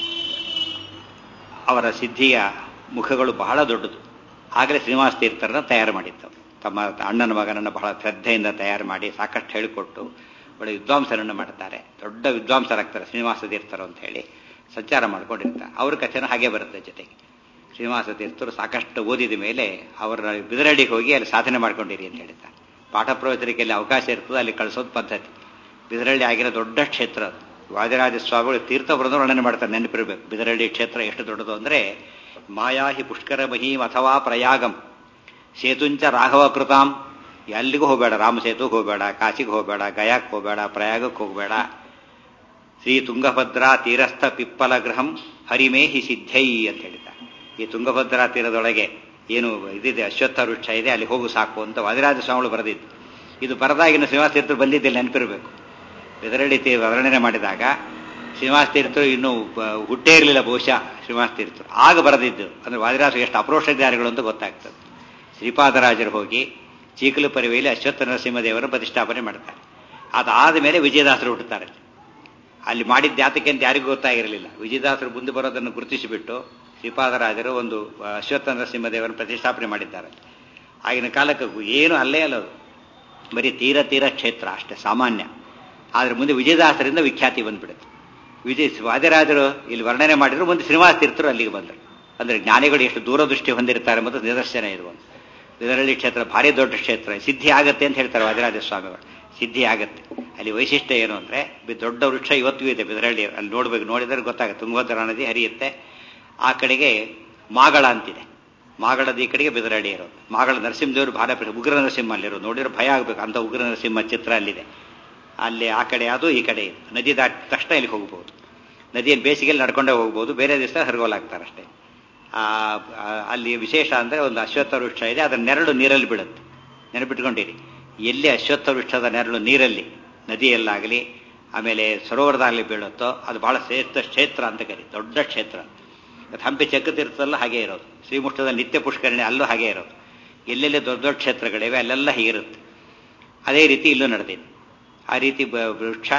ಅವರ ಸಿದ್ಧಿಯ ಮುಖಗಳು ಬಹಳ ದೊಡ್ಡದು ಆಗಲೇ ಶ್ರೀನಿವಾಸ ತೀರ್ಥರನ್ನ ತಯಾರು ಮಾಡಿದ್ದವು ತಮ್ಮ ಅಣ್ಣನ ಮಗನನ್ನು ಬಹಳ ಶ್ರದ್ಧೆಯಿಂದ ತಯಾರು ಮಾಡಿ ಸಾಕಷ್ಟು ಹೇಳಿಕೊಟ್ಟು ಒಳ್ಳೆ ವಿದ್ವಾಂಸರನ್ನು ಮಾಡ್ತಾರೆ ದೊಡ್ಡ ವಿದ್ವಾಂಸರಾಗ್ತಾರೆ ಶ್ರೀನಿವಾಸ ತೀರ್ಥರು ಅಂತ ಹೇಳಿ ಸಂಚಾರ ಮಾಡ್ಕೊಂಡಿರ್ತಾರೆ ಅವ್ರ ಕಥೆನೂ ಹಾಗೆ ಬರುತ್ತೆ ಜೊತೆಗೆ ಶ್ರೀನಿವಾಸ ತೀರ್ಥರು ಸಾಕಷ್ಟು ಓದಿದ ಮೇಲೆ ಅವರ ಬಿದರಡಿಗೆ ಹೋಗಿ ಅಲ್ಲಿ ಸಾಧನೆ ಮಾಡ್ಕೊಂಡಿರಿ ಅಂತ ಹೇಳ್ತಾರೆ ಪಾಠ ಪ್ರವಚನಕ್ಕೆ ಅಲ್ಲಿ ಅವಕಾಶ ಇರ್ತದೆ ಅಲ್ಲಿ ಕಳಿಸೋದು ಪದ್ಧತಿ ಬಿದರಳ್ಳಿ ಆಗಿರೋ ದೊಡ್ಡ ಕ್ಷೇತ್ರ ಅದು ವಾದಿರಾಜ ಸ್ವಾಮಿಗಳು ತೀರ್ಥವೃಂದ ವರ್ಣನೆ ಮಾಡ್ತಾರೆ ನೆನಪಿರಬೇಕು ಬಿದರಳ್ಳಿ ಕ್ಷೇತ್ರ ಎಷ್ಟು ದೊಡ್ಡದು ಅಂದರೆ ಮಾಯಾಹಿ ಪುಷ್ಕರ ಮಹೀಂ ಅಥವಾ ಪ್ರಯಾಗಂ ಸೇತುಂಚ ರಾಘವ ಕೃತಾಂ ಎಲ್ಲಿಗೂ ಹೋಗಬೇಡ ರಾಮ ಸೇತುಗೆ ಹೋಗಬೇಡ ಕಾಶಿಗೆ ಹೋಗಬೇಡ ಗಯಾಕ್ಕೆ ಹೋಗಬೇಡ ಪ್ರಯಾಗಕ್ಕೆ ಹೋಗಬೇಡ ಶ್ರೀ ತುಂಗಭದ್ರಾ ತೀರಸ್ಥ ಪಿಪ್ಪಲ ಗೃಹಂ ಹರಿಮೇಹಿ ಸಿದ್ಧೈ ಅಂತ ಹೇಳಿದ್ದಾರೆ ಈ ತುಂಗಭದ್ರಾ ತೀರದೊಳಗೆ ಏನು ಇದಿದೆ ಅಶ್ವತ್ಥ ವೃಕ್ಷ ಇದೆ ಅಲ್ಲಿ ಹೋಗು ಸಾಕು ಅಂತ ವಾದಿರಾಜ ಸ್ವಾಮಿಗಳು ಬರೆದಿದ್ದು ಇದು ಬರದಾಗಿನ ಶ್ರೀನಿವಾಸ ತೀರ್ಥರು ಬಂದಿದ್ದಿಲ್ಲ ನೆನಪಿರಬೇಕು ಬೆದರಳ್ಳಿ ತೀ ವರ್ಣನೆ ಮಾಡಿದಾಗ ಶ್ರೀನಿವಾಸ ತೀರ್ಥರು ಇನ್ನೂ ಹುಟ್ಟೇ ಇರಲಿಲ್ಲ ಬಹುಶಃ ಶ್ರೀನಿವಾಸ ತೀರ್ಥರು ಆಗ ಬರೆದಿದ್ದು ಅಂದ್ರೆ ವಾದಿರಾಜ ಎಷ್ಟು ಅಪ್ರೋಷಜ್ಞಾನಿಗಳು ಅಂತ ಗೊತ್ತಾಗ್ತದೆ ಶ್ರೀಪಾದರಾಜರು ಹೋಗಿ ಚೀಕಲು ಪರಿವೆಯಲ್ಲಿ ಅಶ್ವತ್ಥ ನರಸಿಂಹದೇವರ ಪ್ರತಿಷ್ಠಾಪನೆ ಮಾಡ್ತಾರೆ ಅದಾದ ಮೇಲೆ ವಿಜಯದಾಸರು ಹುಟ್ಟುತ್ತಾರೆ ಅಲ್ಲಿ ಮಾಡಿದ್ದ ಯಾತಕ್ಕೆ ಅಂತ ಯಾರಿಗೂ ಗೊತ್ತಾಗಿರಲಿಲ್ಲ ವಿಜಯದಾಸರು ಮುಂದೆ ಬರೋದನ್ನು ಗುರುತಿಸಿಬಿಟ್ಟು ಶ್ರೀಪಾದರಾಜರು ಒಂದು ಅಶ್ವತ್ಥ ನರಸಿಂಹದೇವರ ಪ್ರತಿಷ್ಠಾಪನೆ ಮಾಡಿದ್ದಾರೆ ಆಗಿನ ಕಾಲಕ್ಕೆ ಏನು ಅಲ್ಲೇ ಅಲ್ಲ ಅದು ಬರೀ ತೀರ ತೀರ ಕ್ಷೇತ್ರ ಅಷ್ಟೇ ಸಾಮಾನ್ಯ ಆದರೆ ಮುಂದೆ ವಿಜಯದಾಸರಿಂದ ವಿಖ್ಯಾತಿ ಬಂದ್ಬಿಡುತ್ತೆ ವಿಜಯ ವಾದಿರಾಜರು ಇಲ್ಲಿ ವರ್ಣನೆ ಮಾಡಿದ್ರು ಮುಂದೆ ಶ್ರೀನಿವಾಸ ತೀರ್ಥರು ಅಲ್ಲಿಗೆ ಬಂದರು ಅಂದರೆ ಜ್ಞಾನಿಗಳು ಎಷ್ಟು ದೂರದೃಷ್ಟಿ ಹೊಂದಿರ್ತಾರೆ ಮತ್ತು ನಿದರ್ಶನ ಇದು ಒಂದು ಇದರಲ್ಲಿ ಕ್ಷೇತ್ರ ಭಾರಿ ದೊಡ್ಡ ಕ್ಷೇತ್ರ ಸಿದ್ಧಿ ಆಗತ್ತೆ ಅಂತ ಹೇಳ್ತಾರೆ ವಾದಿರಾಜ ಸ್ವಾಮಿಗಳು ಸಿದ್ಧಿ ಆಗತ್ತೆ ಅಲ್ಲಿ ವೈಶಿಷ್ಟ್ಯ ಏನು ಅಂದರೆ ದೊಡ್ಡ ವೃಕ್ಷ ಇವತ್ತಿಗೂ ಇದೆ ಬಿದರಳ್ಳಿ ಅಲ್ಲಿ ನೋಡ್ಬೇಕು ನೋಡಿದರೆ ಗೊತ್ತಾಗುತ್ತೆ ತುಂಗಭದ್ರಾ ನದಿ ಹರಿಯುತ್ತೆ ಆ ಕಡೆಗೆ ಮಾಗಳ ಅಂತಿದೆ ಮಾಗಳದ ಈ ಕಡೆಗೆ ಬಿದರಳ್ಳಿ ಇರೋದು ಮಾಗಳ ನರಸಿಂಹದೇವರು ಭಾಳ ಉಗ್ರ ನರಸಿಂಹ ಅಲ್ಲಿರೋದು ನೋಡಿದ್ರೆ ಭಯ ಆಗಬೇಕು ಅಂತ ಉಗ್ರ ನರಸಿಂಹ ಚಿತ್ರ ಅಲ್ಲಿದೆ ಅಲ್ಲಿ ಆ ಕಡೆ ಅದು ಈ ಕಡೆ ಇದೆ ನದಿ ದಾಟಿದ ತಕ್ಷಣ ಇಲ್ಲಿಗೆ ಹೋಗ್ಬೋದು ನದಿಯನ್ನು ಬೇಸಿಗೆಯಲ್ಲಿ ನಡ್ಕೊಂಡೇ ಹೋಗ್ಬೋದು ಬೇರೆ ದಿವಸ ಹರಿಗೋಲಾಗ್ತಾರೆ ಅಷ್ಟೇ ಅಲ್ಲಿ ವಿಶೇಷ ಅಂದರೆ ಒಂದು ಅಶ್ವತ್ಥ ವೃಕ್ಷ ಇದೆ ಅದರ ನೆರಳು ನೀರಲ್ಲಿ ಬೀಳುತ್ತೆ ನೆನಪಿಟ್ಕೊಂಡಿರಿ ಎಲ್ಲಿ ಅಶ್ವತ್ಥ ವೃಕ್ಷದ ನೆರಳು ನೀರಲ್ಲಿ ನದಿಯಲ್ಲಾಗಲಿ ಆಮೇಲೆ ಸರೋವರದಾಗಲಿ ಬೀಳುತ್ತೋ ಅದು ಬಹಳ ಶ್ರೇಷ್ಠ ಕ್ಷೇತ್ರ ಅಂತ ಕರಿ ದೊಡ್ಡ ಕ್ಷೇತ್ರ ಅದು ಹಂಪಿ ಚಕ್ಕತೀರ್ಥದಲ್ಲೂ ಹಾಗೆ ಇರೋದು ಶ್ರೀಮುಷ್ಟದಲ್ಲಿ ನಿತ್ಯ ಪುಷ್ಕರಣೆ ಅಲ್ಲೂ ಹಾಗೆ ಇರೋದು ಎಲ್ಲೆಲ್ಲಿ ದೊಡ್ಡ ದೊಡ್ಡ ಕ್ಷೇತ್ರಗಳಿವೆ ಅಲ್ಲೆಲ್ಲ ಹೀಗಿರುತ್ತೆ ಅದೇ ರೀತಿ ಇಲ್ಲೂ ನಡೆದಿದೆ ಆ ರೀತಿ ವೃಕ್ಷ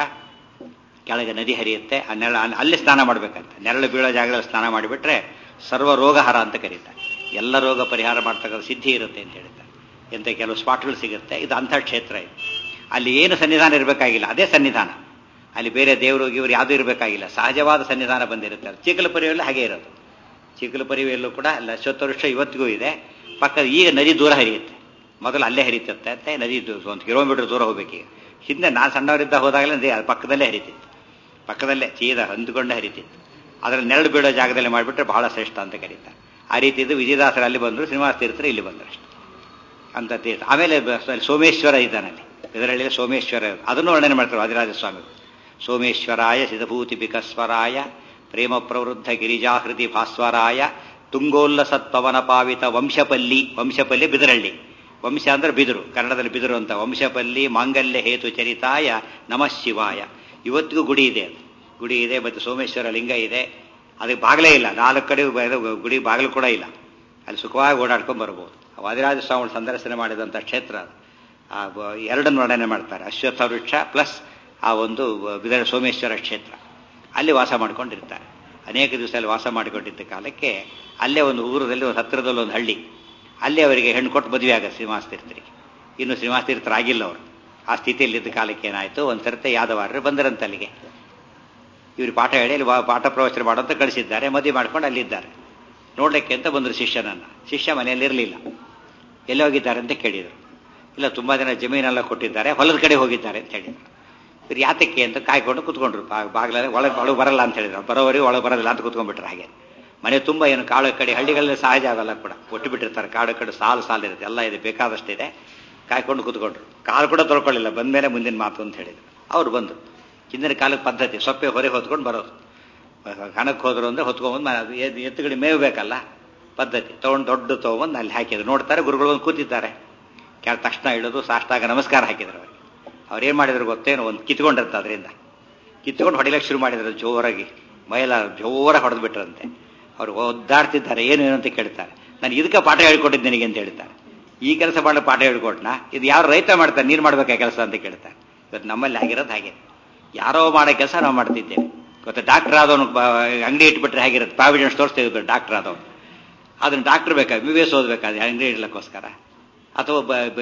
ಕೆಳಗೆ ನದಿ ಹರಿಯುತ್ತೆ ಆ ನೆರಳು ಅಲ್ಲಿ ಸ್ನಾನ ಮಾಡಬೇಕಂತ ನೆರಳು ಬೀಳೋ ಜಾಗದಲ್ಲಿ ಸ್ನಾನ ಮಾಡಿಬಿಟ್ರೆ ಸರ್ವ ರೋಗಹರ ಅಂತ ಕರೀತಾರೆ ಎಲ್ಲ ರೋಗ ಪರಿಹಾರ ಮಾಡ್ತಕ್ಕಂಥ ಸಿದ್ಧಿ ಇರುತ್ತೆ ಅಂತ ಹೇಳ್ತಾರೆ ಎಂತ ಕೆಲವು ಸ್ಪಾಟ್ಗಳು ಸಿಗುತ್ತೆ ಇದು ಅಂಥ ಕ್ಷೇತ್ರ ಇದು ಅಲ್ಲಿ ಏನು ಸನ್ನಿಧಾನ ಇರಬೇಕಾಗಿಲ್ಲ ಅದೇ ಸನ್ನಿಧಾನ ಅಲ್ಲಿ ಬೇರೆ ದೇವರು ಇವರು ಯಾವುದೂ ಇರಬೇಕಾಗಿಲ್ಲ ಸಹಜವಾದ ಸನ್ನಿಧಾನ ಬಂದಿರುತ್ತೆ ಚೀಕಲ ಪರಿವೆಯಲ್ಲೂ ಹಾಗೆ ಇರೋದು ಚೀಕಲ ಪರಿವೆಯಲ್ಲೂ ಕೂಡ ಅಲ್ಲಿ ಅಶ್ವತ್ಥ ವೃಕ್ಷ ಇವತ್ತಿಗೂ ಇದೆ ಪಕ್ಕದ ಈಗ ನದಿ ದೂರ ಹರಿಯುತ್ತೆ ಮೊದಲು ಅಲ್ಲೇ ಹರಿಯುತ್ತೆ ಅಂತ ನದಿ ಒಂದು ಕಿಲೋಮೀಟರ್ ದೂರ ಹೋಗ್ಬೇಕೀಗ ಹಿಂದೆ ನಾನು ಸಣ್ಣವರಿದ್ದ ಹೋದಾಗಲೇ ನದಿ ಪಕ್ಕದಲ್ಲೇ ಹರಿತಿತ್ತು ಪಕ್ಕದಲ್ಲೇ ಸೀದಾ ಹೊಂದಿಕೊಂಡೇ ಹರಿತಿತ್ತು ಅದರಲ್ಲಿ ನೆರಳು ಬೀಳೋ ಜಾಗದಲ್ಲಿ ಮಾಡಿಬಿಟ್ರೆ ಬಹಳ ಶ್ರೇಷ್ಠ ಅಂತ ಕರೀತಾರೆ ಆ ರೀತಿ ಇದು ವಿಜಯದಾಸರು ಅಲ್ಲಿ ಬಂದರು ಶ್ರೀನಿವಾಸ ತೀರ್ಥರು ಇಲ್ಲಿ ಬಂದರು ಅಷ್ಟೇ ಅಂತ ತೀರ್ಥ ಆಮೇಲೆ ಸೋಮೇಶ್ವರ ಇದ್ದಾನಲ್ಲಿ ಇದರಲ್ಲಿ ಸೋಮೇಶ್ವರ ಅದನ್ನು ವರ್ಣನೆ ಮಾಡ್ತಾರೆ ವಾದಿರಾಜ ಸ್ವಾಮಿ ಸೋಮೇಶ್ವರಾಯ ಸಿಧಭೂತಿ ಬಿಕಸ್ವರಾಯ ಪ್ರೇಮ ಪ್ರವೃದ್ಧ ಗಿರಿಜಾಹೃತಿ ಭಾಸ್ವರಾಯ ತುಂಗೋಲ್ಲಸತ್ಪವನ ಪಾವಿತ ವಂಶಪಲ್ಲಿ ವಂಶಪಲ್ಲಿ ಬಿದರಳ್ಳಿ ವಂಶ ಅಂದ್ರೆ ಬಿದಿರು ಕನ್ನಡದಲ್ಲಿ ಬಿದಿರು ಅಂತ ವಂಶಪಲ್ಲಿ ಮಾಂಗಲ್ಯ ಹೇತು ಚರಿತಾಯ ನಮಃ ಶಿವಾಯ ಇವತ್ತಿಗೂ ಗುಡಿ ಇದೆ ಅದು ಗುಡಿ ಇದೆ ಮತ್ತು ಸೋಮೇಶ್ವರ ಲಿಂಗ ಇದೆ ಅದಕ್ಕೆ ಬಾಗಿಲೇ ಇಲ್ಲ ನಾಲ್ಕು ಕಡೆ ಗುಡಿ ಬಾಗಿಲು ಕೂಡ ಇಲ್ಲ ಅಲ್ಲಿ ಸುಖವಾಗಿ ಓಡಾಡ್ಕೊಂಡು ಬರ್ಬೋದು ವಾದಿರಾಜ ಸ್ವಾಮಿಗಳು ಸಂದರ್ಶನ ಮಾಡಿದಂಥ ಕ್ಷೇತ್ರ ಅದು ಎರಡನ್ನು ವರ್ಣನೆ ಮಾಡ್ತಾರೆ ಅಶ್ವತ್ಥ ವೃಕ್ಷ ಪ್ಲಸ್ ಆ ಒಂದು ಬಿದರ ಸೋಮೇಶ್ವರ ಕ್ಷೇತ್ರ ಅಲ್ಲಿ ವಾಸ ಮಾಡ್ಕೊಂಡಿರ್ತಾರೆ ಅನೇಕ ದಿವಸ ಅಲ್ಲಿ ವಾಸ ಮಾಡಿಕೊಂಡಿದ್ದ ಕಾಲಕ್ಕೆ ಅಲ್ಲೇ ಒಂದು ಊರದಲ್ಲಿ ಒಂದು ಹತ್ತಿರದಲ್ಲಿ ಒಂದು ಹಳ್ಳಿ ಅಲ್ಲಿ ಅವರಿಗೆ ಹೆಣ್ಣು ಕೊಟ್ಟು ಮದುವೆ ಆಗ ಶ್ರೀನಿವಾಸ ತೀರ್ಥರಿಗೆ ಇನ್ನು ಶ್ರೀನಿವಾಸ ತೀರ್ಥರಾಗಿಲ್ಲ ಅವರು ಆ ಸ್ಥಿತಿಯಲ್ಲಿದ್ದ ಕಾಲಕ್ಕೆ ಏನಾಯಿತು ಒಂದು ಸರ್ತೆ ಯಾದವಾರರು ಬಂದರಂತೆ ಅಲ್ಲಿಗೆ ಇವರು ಪಾಠ ಹೇಳಿ ಅಲ್ಲಿ ಪಾಠ ಪ್ರವಚನ ಮಾಡೋಂತ ಕಳಿಸಿದ್ದಾರೆ ಮದುವೆ ಮಾಡ್ಕೊಂಡು ಅಲ್ಲಿದ್ದಾರೆ ನೋಡ್ಲಿಕ್ಕೆ ಅಂತ ಬಂದರು ಶಿಷ್ಯನನ್ನು ಶಿಷ್ಯ ಮನೆಯಲ್ಲಿ ಇರಲಿಲ್ಲ ಎಲ್ಲಿ ಹೋಗಿದ್ದಾರೆ ಅಂತ ಕೇಳಿದರು ಇಲ್ಲ ತುಂಬ ಜನ ಜಮೀನೆಲ್ಲ ಕೊಟ್ಟಿದ್ದಾರೆ ಹೊಲದ ಕಡೆ ಹೋಗಿದ್ದಾರೆ ಅಂತ ಹೇಳಿದರು ಇವ್ರು ಯಾತಕ್ಕೆ ಅಂತ ಕಾಯ್ಕೊಂಡು ಕುತ್ಕೊಂಡ್ರು ಬಾಗಿಲಲ್ಲಿ ಒಳಗೆ ಒಳಗೆ ಬರಲ್ಲ ಅಂತ ಹೇಳಿದ್ರು ಬರೋವರೆಗೆ ಒಳಗೆ ಬರೋದಿಲ್ಲ ಅಂತ ಕುತ್ಕೊಂಡ್ಬಿಟ್ರು ಹಾಗೆ ಮನೆ ತುಂಬ ಏನು ಕಾಳು ಕಡೆ ಹಳ್ಳಿಗಳಲ್ಲಿ ಸಹಜ ಅವೆಲ್ಲ ಕೂಡ ಒಟ್ಟು ಬಿಟ್ಟಿರ್ತಾರೆ ಕಾಡು ಕಡೆ ಸಾಲು ಸಾಲು ಇರುತ್ತೆ ಎಲ್ಲ ಇದೆ ಬೇಕಾದಷ್ಟಿದೆ ಕಾಯ್ಕೊಂಡು ಕುತ್ಕೊಂಡ್ರು ಕಾಲು ಕೂಡ ತೊಳ್ಕೊಳ್ಳಿಲ್ಲ ಬಂದಮೇಲೆ ಮುಂದಿನ ಮಾತು ಅಂತ ಹೇಳಿದ್ರು ಅವ್ರು ಬಂದರು ಹಿಂದಿನ ಕಾಲದ ಪದ್ಧತಿ ಸೊಪ್ಪೆ ಹೊರಗೆ ಹೊತ್ಕೊಂಡು ಬರೋದು ಕಣಕ್ಕೆ ಹೋದ್ರು ಅಂದರೆ ಹೊತ್ಕೊಂಡ್ಬಂದು ಎತ್ತುಗಡೆ ಮೇವು ಬೇಕಲ್ಲ ಪದ್ಧತಿ ತೊಗೊಂಡು ದೊಡ್ಡ ತೊಗೊಂಬಂದು ಅಲ್ಲಿ ಹಾಕಿದ್ರು ನೋಡ್ತಾರೆ ಗುರುಗಳು ಬಂದು ಕೂತಿದ್ದಾರೆ ಕೆಳ ತಕ್ಷಣ ಇಳೋದು ಸಾಷ್ಟಾಗ ನಮಸ್ಕಾರ ಹಾಕಿದ್ರು ಅವ್ರಿಗೆ ಅವ್ರು ಏನು ಮಾಡಿದ್ರು ಗೊತ್ತೇನು ಒಂದು ಕಿತ್ಕೊಂಡಿರ್ತ ಅದರಿಂದ ಕಿತ್ಕೊಂಡು ಹೊಡಿಲಿಕ್ಕೆ ಶುರು ಮಾಡಿದ್ರು ಜೋರಾಗಿ ಮೈಲ ಜೋರಾಗಿ ಹೊಡೆದು ಬಿಟ್ರಂತೆ ಅವ್ರು ಒದ್ದಾಡ್ತಿದ್ದಾರೆ ಏನು ಏನು ಅಂತ ಕೇಳ್ತಾರೆ ನಾನು ಇದಕ್ಕೆ ಪಾಠ ಹೇಳ್ಕೊಟ್ಟಿದ್ದು ನಿನಗೆ ಅಂತ ಹೇಳ್ತಾರೆ ಈ ಕೆಲಸ ಮಾಡೋ ಪಾಠ ಹೇಳ್ಕೊಟ್ನಾ ಇದು ಯಾರು ರೈತ ಮಾಡ್ತಾರೆ ನೀನು ಮಾಡ್ಬೇಕಾ ಕೆಲಸ ಅಂತ ಕೇಳ್ತಾರೆ ಇವತ್ತು ನಮ್ಮಲ್ಲಿ ಆಗಿರೋದು ಹಾಗೆ ಯಾರೋ ಮಾಡೋ ಕೆಲಸ ನಾವು ಮಾಡ್ತಿದ್ದೇವೆ ಇವತ್ತು ಡಾಕ್ಟರ್ ಆದವನು ಅಂಗಡಿ ಇಟ್ಬಿಟ್ರೆ ಹೇಗಿರುತ್ತೆ ಪ್ರಾವಿಡೆನ್ಸ್ ತೋರಿಸ್ತಿದ್ರು ಡಾಕ್ಟರ್ ಆದವನು ಅದನ್ನು ಡಾಕ್ಟರ್ ಬೇಕಾ ಬಿ ಬಿ ಎಸ್ ಓದಬೇಕಾದ್ರೆ ಅಂಗಡಿ ಇಡ್ಲಿಕ್ಕೋಸ್ಕರ ಅಥವಾ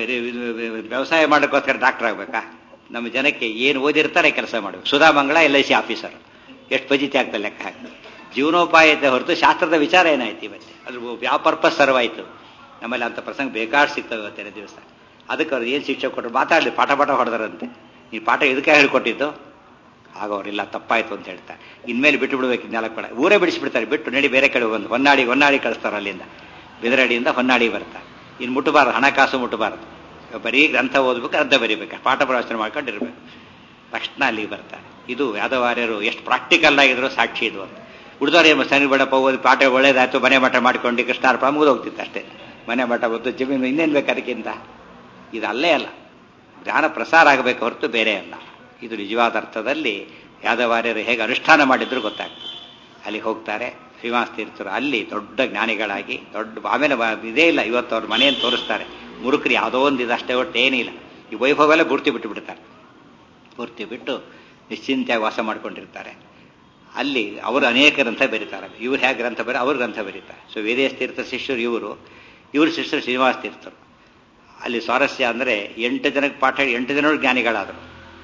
ವ್ಯವಸಾಯ ಮಾಡೋಕ್ಕೋಸ್ಕರ ಡಾಕ್ಟರ್ ಆಗಬೇಕಾ ನಮ್ಮ ಜನಕ್ಕೆ ಏನು ಓದಿರ್ತಾರೆ ಕೆಲಸ ಮಾಡಬೇಕು ಸುಧಾಮಂಗಳ ಎಲ್ ಐ ಸಿ ಆಫೀಸರ್ ಎಷ್ಟು ಫಜಿತಿ ಆಗ್ತದೆ ಲೆಕ್ಕ ಹಾಕಿ ಜೀವನೋಪಾಯ ಐತೆ ಹೊರತು ಶಾಸ್ತ್ರದ ವಿಚಾರ ಏನಾಯ್ತು ಇವತ್ತೆ ಅದು ಯಾವ ಪರ್ಪಸ್ ಸರ್ವಾಯ್ತು ನಮ್ಮಲ್ಲಿ ಅಂಥ ಪ್ರಸಂಗ ಬೇಕಾಡ್ ಸಿಗ್ತವೆ ಇವತ್ತಿನ ದಿವಸ ಅದಕ್ಕೆ ಅವ್ರು ಏನು ಶಿಕ್ಷೆ ಕೊಟ್ಟರು ಮಾತಾಡಲಿ ಪಾಠ ಪಾಠ ಹೊಡೆದರಂತೆ ನೀನು ಪಾಠ ಇದಕ್ಕೆ ಹೇಳ್ಕೊಟ್ಟಿದ್ದು ಆಗ ಅವರಿಲ್ಲ ತಪ್ಪಾಯ್ತು ಅಂತ ಹೇಳ್ತಾರೆ ಇನ್ಮೇಲೆ ಬಿಟ್ಟು ಬಿಡ್ಬೇಕು ನಾಲ್ಕು ಕಡೆ ಊರೇ ಬಿಡಿಸ್ಬಿಡ್ತಾರೆ ಬಿಟ್ಟು ನಡಿ ಬೇರೆ ಕಡೆ ಬಂದು ಹೊನ್ನಾಡಿ ಹೊನ್ನಾಡಿ ಕಳಿಸ್ತಾರೆ ಅಲ್ಲಿಂದ ಬೆದರಡಿಯಿಂದ ಹೊನ್ನಾಡಿ ಬರ್ತಾರೆ ಇನ್ನು ಮುಟ್ಟಬಾರದು ಹಣಕಾಸು ಮುಟ್ಟಬಾರದು ಬರೀ ಗ್ರಂಥ ಓದ್ಬೇಕು ಅರ್ಧ ಬರೀಬೇಕು ಪಾಠ ಪ್ರವಚನ ಮಾಡ್ಕೊಂಡಿರ್ಬೇಕು ತಕ್ಷಣ ಅಲ್ಲಿಗೆ ಬರ್ತಾರೆ ಇದು ಯಾದವಾರ್ಯರು ಎಷ್ಟು ಪ್ರಾಕ್ಟಿಕಲ್ ಆಗಿದ್ರು ಸಾಕ್ಷಿ ಇದು ಅಂತ ಉಳಿದವ್ರು ಏನು ಸನಿ ಬೇಡಪ್ಪ ಓದಿ ಪಾಠ ಒಳ್ಳೇದಾಯ್ತು ಮನೆ ಮಠ ಮಾಡ್ಕೊಂಡು ಕೃಷ್ಣಾರ್ಪಣ ಮುಗಿದೋಗ್ತಿತ್ತು ಅಷ್ಟೇ ಮನೆ ಮಠ ಓದು ಜಮೀನು ಇನ್ನೇನು ಬೇಕು ಅದಕ್ಕಿಂತ ಇದು ಅಲ್ಲೇ ಅಲ್ಲ ಜ್ಞಾನ ಪ್ರಸಾರ ಆಗಬೇಕು ಹೊರತು ಬೇರೆ ಅಲ್ಲ ಇದು ನಿಜವಾದ ಅರ್ಥದಲ್ಲಿ ಯಾದವಾರ್ಯರು ಹೇಗೆ ಅನುಷ್ಠಾನ ಮಾಡಿದ್ರು ಗೊತ್ತಾಗ್ತದೆ ಅಲ್ಲಿಗೆ ಹೋಗ್ತಾರೆ ಶ್ರೀನಿವಾಸ ತೀರ್ಥರು ಅಲ್ಲಿ ದೊಡ್ಡ ಜ್ಞಾನಿಗಳಾಗಿ ದೊಡ್ಡ ಆಮೇಲೆ ಇದೇ ಇಲ್ಲ ಇವತ್ತು ಅವ್ರ ಮನೆಯನ್ನು ತೋರಿಸ್ತಾರೆ ಮುರುಕರು ಯಾವುದೋ ಒಂದು ಇದಷ್ಟೇ ಒಟ್ಟು ಏನಿಲ್ಲ ಈ ವೈಭವ ಎಲ್ಲ ಪೂರ್ತಿ ಬಿಟ್ಟು ಬಿಡ್ತಾರೆ ಪೂರ್ತಿ ಬಿಟ್ಟು ನಿಶ್ಚಿಂತೆಯಾಗಿ ವಾಸ ಮಾಡ್ಕೊಂಡಿರ್ತಾರೆ ಅಲ್ಲಿ ಅವರು ಅನೇಕ ಗ್ರಂಥ ಬರೀತಾರೆ ಇವ್ರು ಹೇಗೆ ಗ್ರಂಥ ಬರೀ ಅವ್ರ ಗ್ರಂಥ ಬರೀತಾರೆ ಸೊ ವೇದೇಶ ತೀರ್ಥ ಶಿಷ್ಯರು ಇವರು ಇವ್ರ ಶಿಷ್ಯರು ಶ್ರೀನಿವಾಸ ತೀರ್ಥರು ಅಲ್ಲಿ ಸ್ವಾರಸ್ಯ ಅಂದರೆ ಎಂಟು ಜನಕ್ಕೆ ಪಾಠ ಎಂಟು ಜನರು ಜ್ಞಾನಿಗಳಾದರು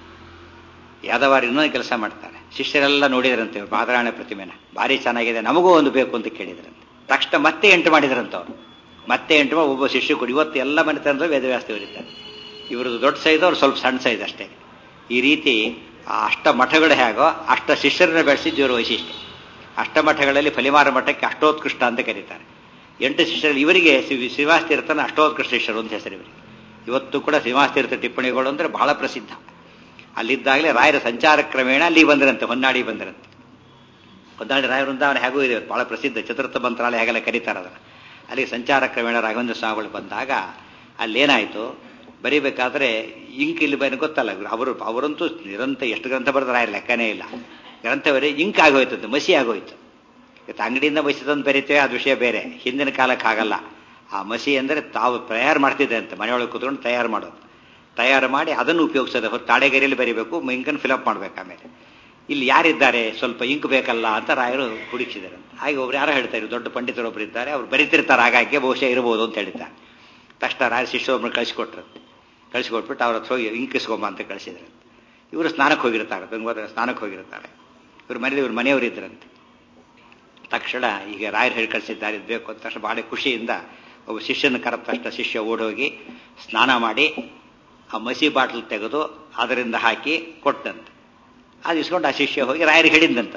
ಯಾದವಾರು ಇನ್ನೊಂದು ಕೆಲಸ ಮಾಡ್ತಾರೆ ಶಿಷ್ಯರೆಲ್ಲ ನೋಡಿದ್ರಂತೆ ಬಾದರಾಯಣ ಪ್ರತಿಮೆನ ಭಾರಿ ಚೆನ್ನಾಗಿದೆ ನಮಗೂ ಒಂದು ಬೇಕು ಅಂತ ಕೇಳಿದ್ರಂತೆ ತಕ್ಷಣ ಮತ್ತೆ ಎಂಟು ಮಾಡಿದ್ರಂತ ಅವರು ಮತ್ತೆ ಎಂಟು ಮಾಡಿ ಒಬ್ಬ ಶಿಷ್ಯ ಕೊಡಿ ಇವತ್ತು ಎಲ್ಲ ಮನೆ ತಂದ್ರೆ ವೇದವ್ಯಾಸ ಬರೀತಾರೆ ಇವ್ರದ್ದು ದೊಡ್ಡ ಸೈಜ್ ಅವ್ರು ಸ್ವಲ್ಪ ಸಣ್ಣ ಸೈಜ್ ಅಷ್ಟೇ ಈ ರೀತಿ ಆ ಅಷ್ಟ ಮಠಗಳು ಹೇಗೋ ಅಷ್ಟ ಶಿಷ್ಯರನ್ನ ಬೆಳೆಸಿದ್ದು ಇವರು ವೈಶಿಷ್ಟ್ಯ ಅಷ್ಟಮಠಗಳಲ್ಲಿ ಫಲಿಮಾರ ಮಠಕ್ಕೆ ಅಷ್ಟೋತ್ಕೃಷ್ಟ ಅಂತ ಕರೀತಾರೆ ಎಂಟು ಶಿಷ್ಯರಲ್ಲಿ ಇವರಿಗೆ ಶ್ರೀನಿವಾಸ ತೀರ್ಥನ ಅಷ್ಟೋತ್ಕೃಷ್ಟ ಶಿಷ್ಯರು ಅಂತ ಹೆಸರು ಇವರಿಗೆ ಇವತ್ತು ಕೂಡ ಶ್ರೀನಿವಾಸ ತೀರ್ಥ ಟಿಪ್ಪಣಿಗಳು ಅಂದ್ರೆ ಬಹಳ ಪ್ರಸಿದ್ಧ ಅಲ್ಲಿದ್ದಾಗಲೇ ರಾಯರ ಸಂಚಾರ ಕ್ರಮೇಣ ಅಲ್ಲಿ ಬಂದರಂತೆ ಹೊನ್ನಾಡಿ ಬಂದರಂತೆ ಹೊನ್ನಾಡಿ ರಾಯ ವೃಂದಾವನ ಹೇಗೂ ಇದೆ ಬಹಳ ಪ್ರಸಿದ್ಧ ಚತುರ್ಥ ಮಂತ್ರಾಲಯ ಹೇಗೆಲ್ಲ ಕರೀತಾರೆ ಅದನ್ನು ಅಲ್ಲಿ ಸಂಚಾರ ಕ್ರಮೇಣ ರಾಘವೇಂದ್ರ ಸ್ವಾಮಿಗಳು ಬಂದಾಗ ಅಲ್ಲೇನಾಯಿತು ಬರೀಬೇಕಾದ್ರೆ ಇಂಕ್ ಇಲ್ಲಿ ಬರೀ ಗೊತ್ತಲ್ಲ ಅವರು ಅವರಂತೂ ನಿರಂತರ ಎಷ್ಟು ಗ್ರಂಥ ಬರೆದ್ರೆ ರಾಯರ ಲೆಕ್ಕನೇ ಇಲ್ಲ ಗ್ರಂಥ ಬರೀ ಇಂಕ್ ಆಗೋಯ್ತಂತೆ ಮಸಿ ಆಗೋಯ್ತು ಇವತ್ತು ಅಂಗಡಿಯಿಂದ ಮಸಿ ತಂದು ಬರೀತೇವೆ ಅದು ವಿಷಯ ಬೇರೆ ಹಿಂದಿನ ಕಾಲಕ್ಕೆ ಆಗಲ್ಲ ಆ ಮಸಿ ಅಂದರೆ ತಾವು ತಯಾರು ಮಾಡ್ತಿದ್ದೆ ಅಂತ ಮನೆಯೊಳಗೆ ಕೂತ್ಕೊಂಡು ತಯಾರು ಮಾಡೋದು ತಯಾರು ಮಾಡಿ ಅದನ್ನು ಉಪಯೋಗಿಸೋದು ಹೊತ್ತು ತಾಳೆಗರಿಯಲ್ಲಿ ಬರೀಬೇಕು ಇಂಕನ್ನು ಫಿಲಪ್ ಮಾಡ್ಬೇಕು ಆಮೇಲೆ ಇಲ್ಲಿ ಯಾರಿದ್ದಾರೆ ಸ್ವಲ್ಪ ಇಂಕ್ ಬೇಕಲ್ಲ ಅಂತ ರಾಯರು ಹುಡುಕಿಸಿದ್ದಾರೆ ಹಾಗೆ ಒಬ್ರು ಯಾರೋ ಹೇಳ್ತಾರೆ ದೊಡ್ಡ ಪಂಡಿತರೊಬ್ರು ಇದ್ದಾರೆ ಅವ್ರು ಬರೀತಿರ್ತಾರೆ ಹಾಗಾಗಿ ಬಹುಶಃ ಇರ್ಬೋದು ಅಂತ ಹೇಳಿದ್ದಾರೆ ತಕ್ಷಣ ರಾಯ ಶಿಷ್ಯೊಬ್ಬರು ಕಳಿಸ್ಕೊಟ್ರು ಕಳಿಸ್ಕೊಟ್ಬಿಟ್ಟು ಅವ್ರ ಹತ್ರ ಹೋಗಿ ಇಂಕಿಸ್ಕೊಂಬ ಅಂತ ಕಳಿಸಿದ್ರು ಇವರು ಸ್ನಾನಕ್ಕೆ ಹೋಗಿರ್ತಾರೆ ಗಂಗೋದರ ಸ್ನಾನಕ್ಕೆ ಹೋಗಿರ್ತಾರೆ ಇವ್ರ ಮನೇಲಿ ಇವ್ರ ಮನೆಯವರು ಇದ್ರಂತೆ ತಕ್ಷಣ ಈಗ ರಾಯರು ಹೇಳಿ ಕಳಿಸಿದ್ದಾರೆ ಇದು ಬೇಕು ಅಂತ ತಕ್ಷಣ ಭಾಳ ಖುಷಿಯಿಂದ ಒಬ್ಬ ಶಿಷ್ಯನ ಕರೆದ ತಕ್ಷಣ ಶಿಷ್ಯ ಓಡೋಗಿ ಸ್ನಾನ ಮಾಡಿ ಆ ಮಸಿ ಬಾಟ್ಲ್ ತೆಗೆದು ಅದರಿಂದ ಹಾಕಿ ಕೊಟ್ಟಂತೆ ಅದು ಇಸ್ಕೊಂಡು ಆ ಶಿಷ್ಯ ಹೋಗಿ ರಾಯರಿಗೆ ಹೇಳಿದ್ದಂತ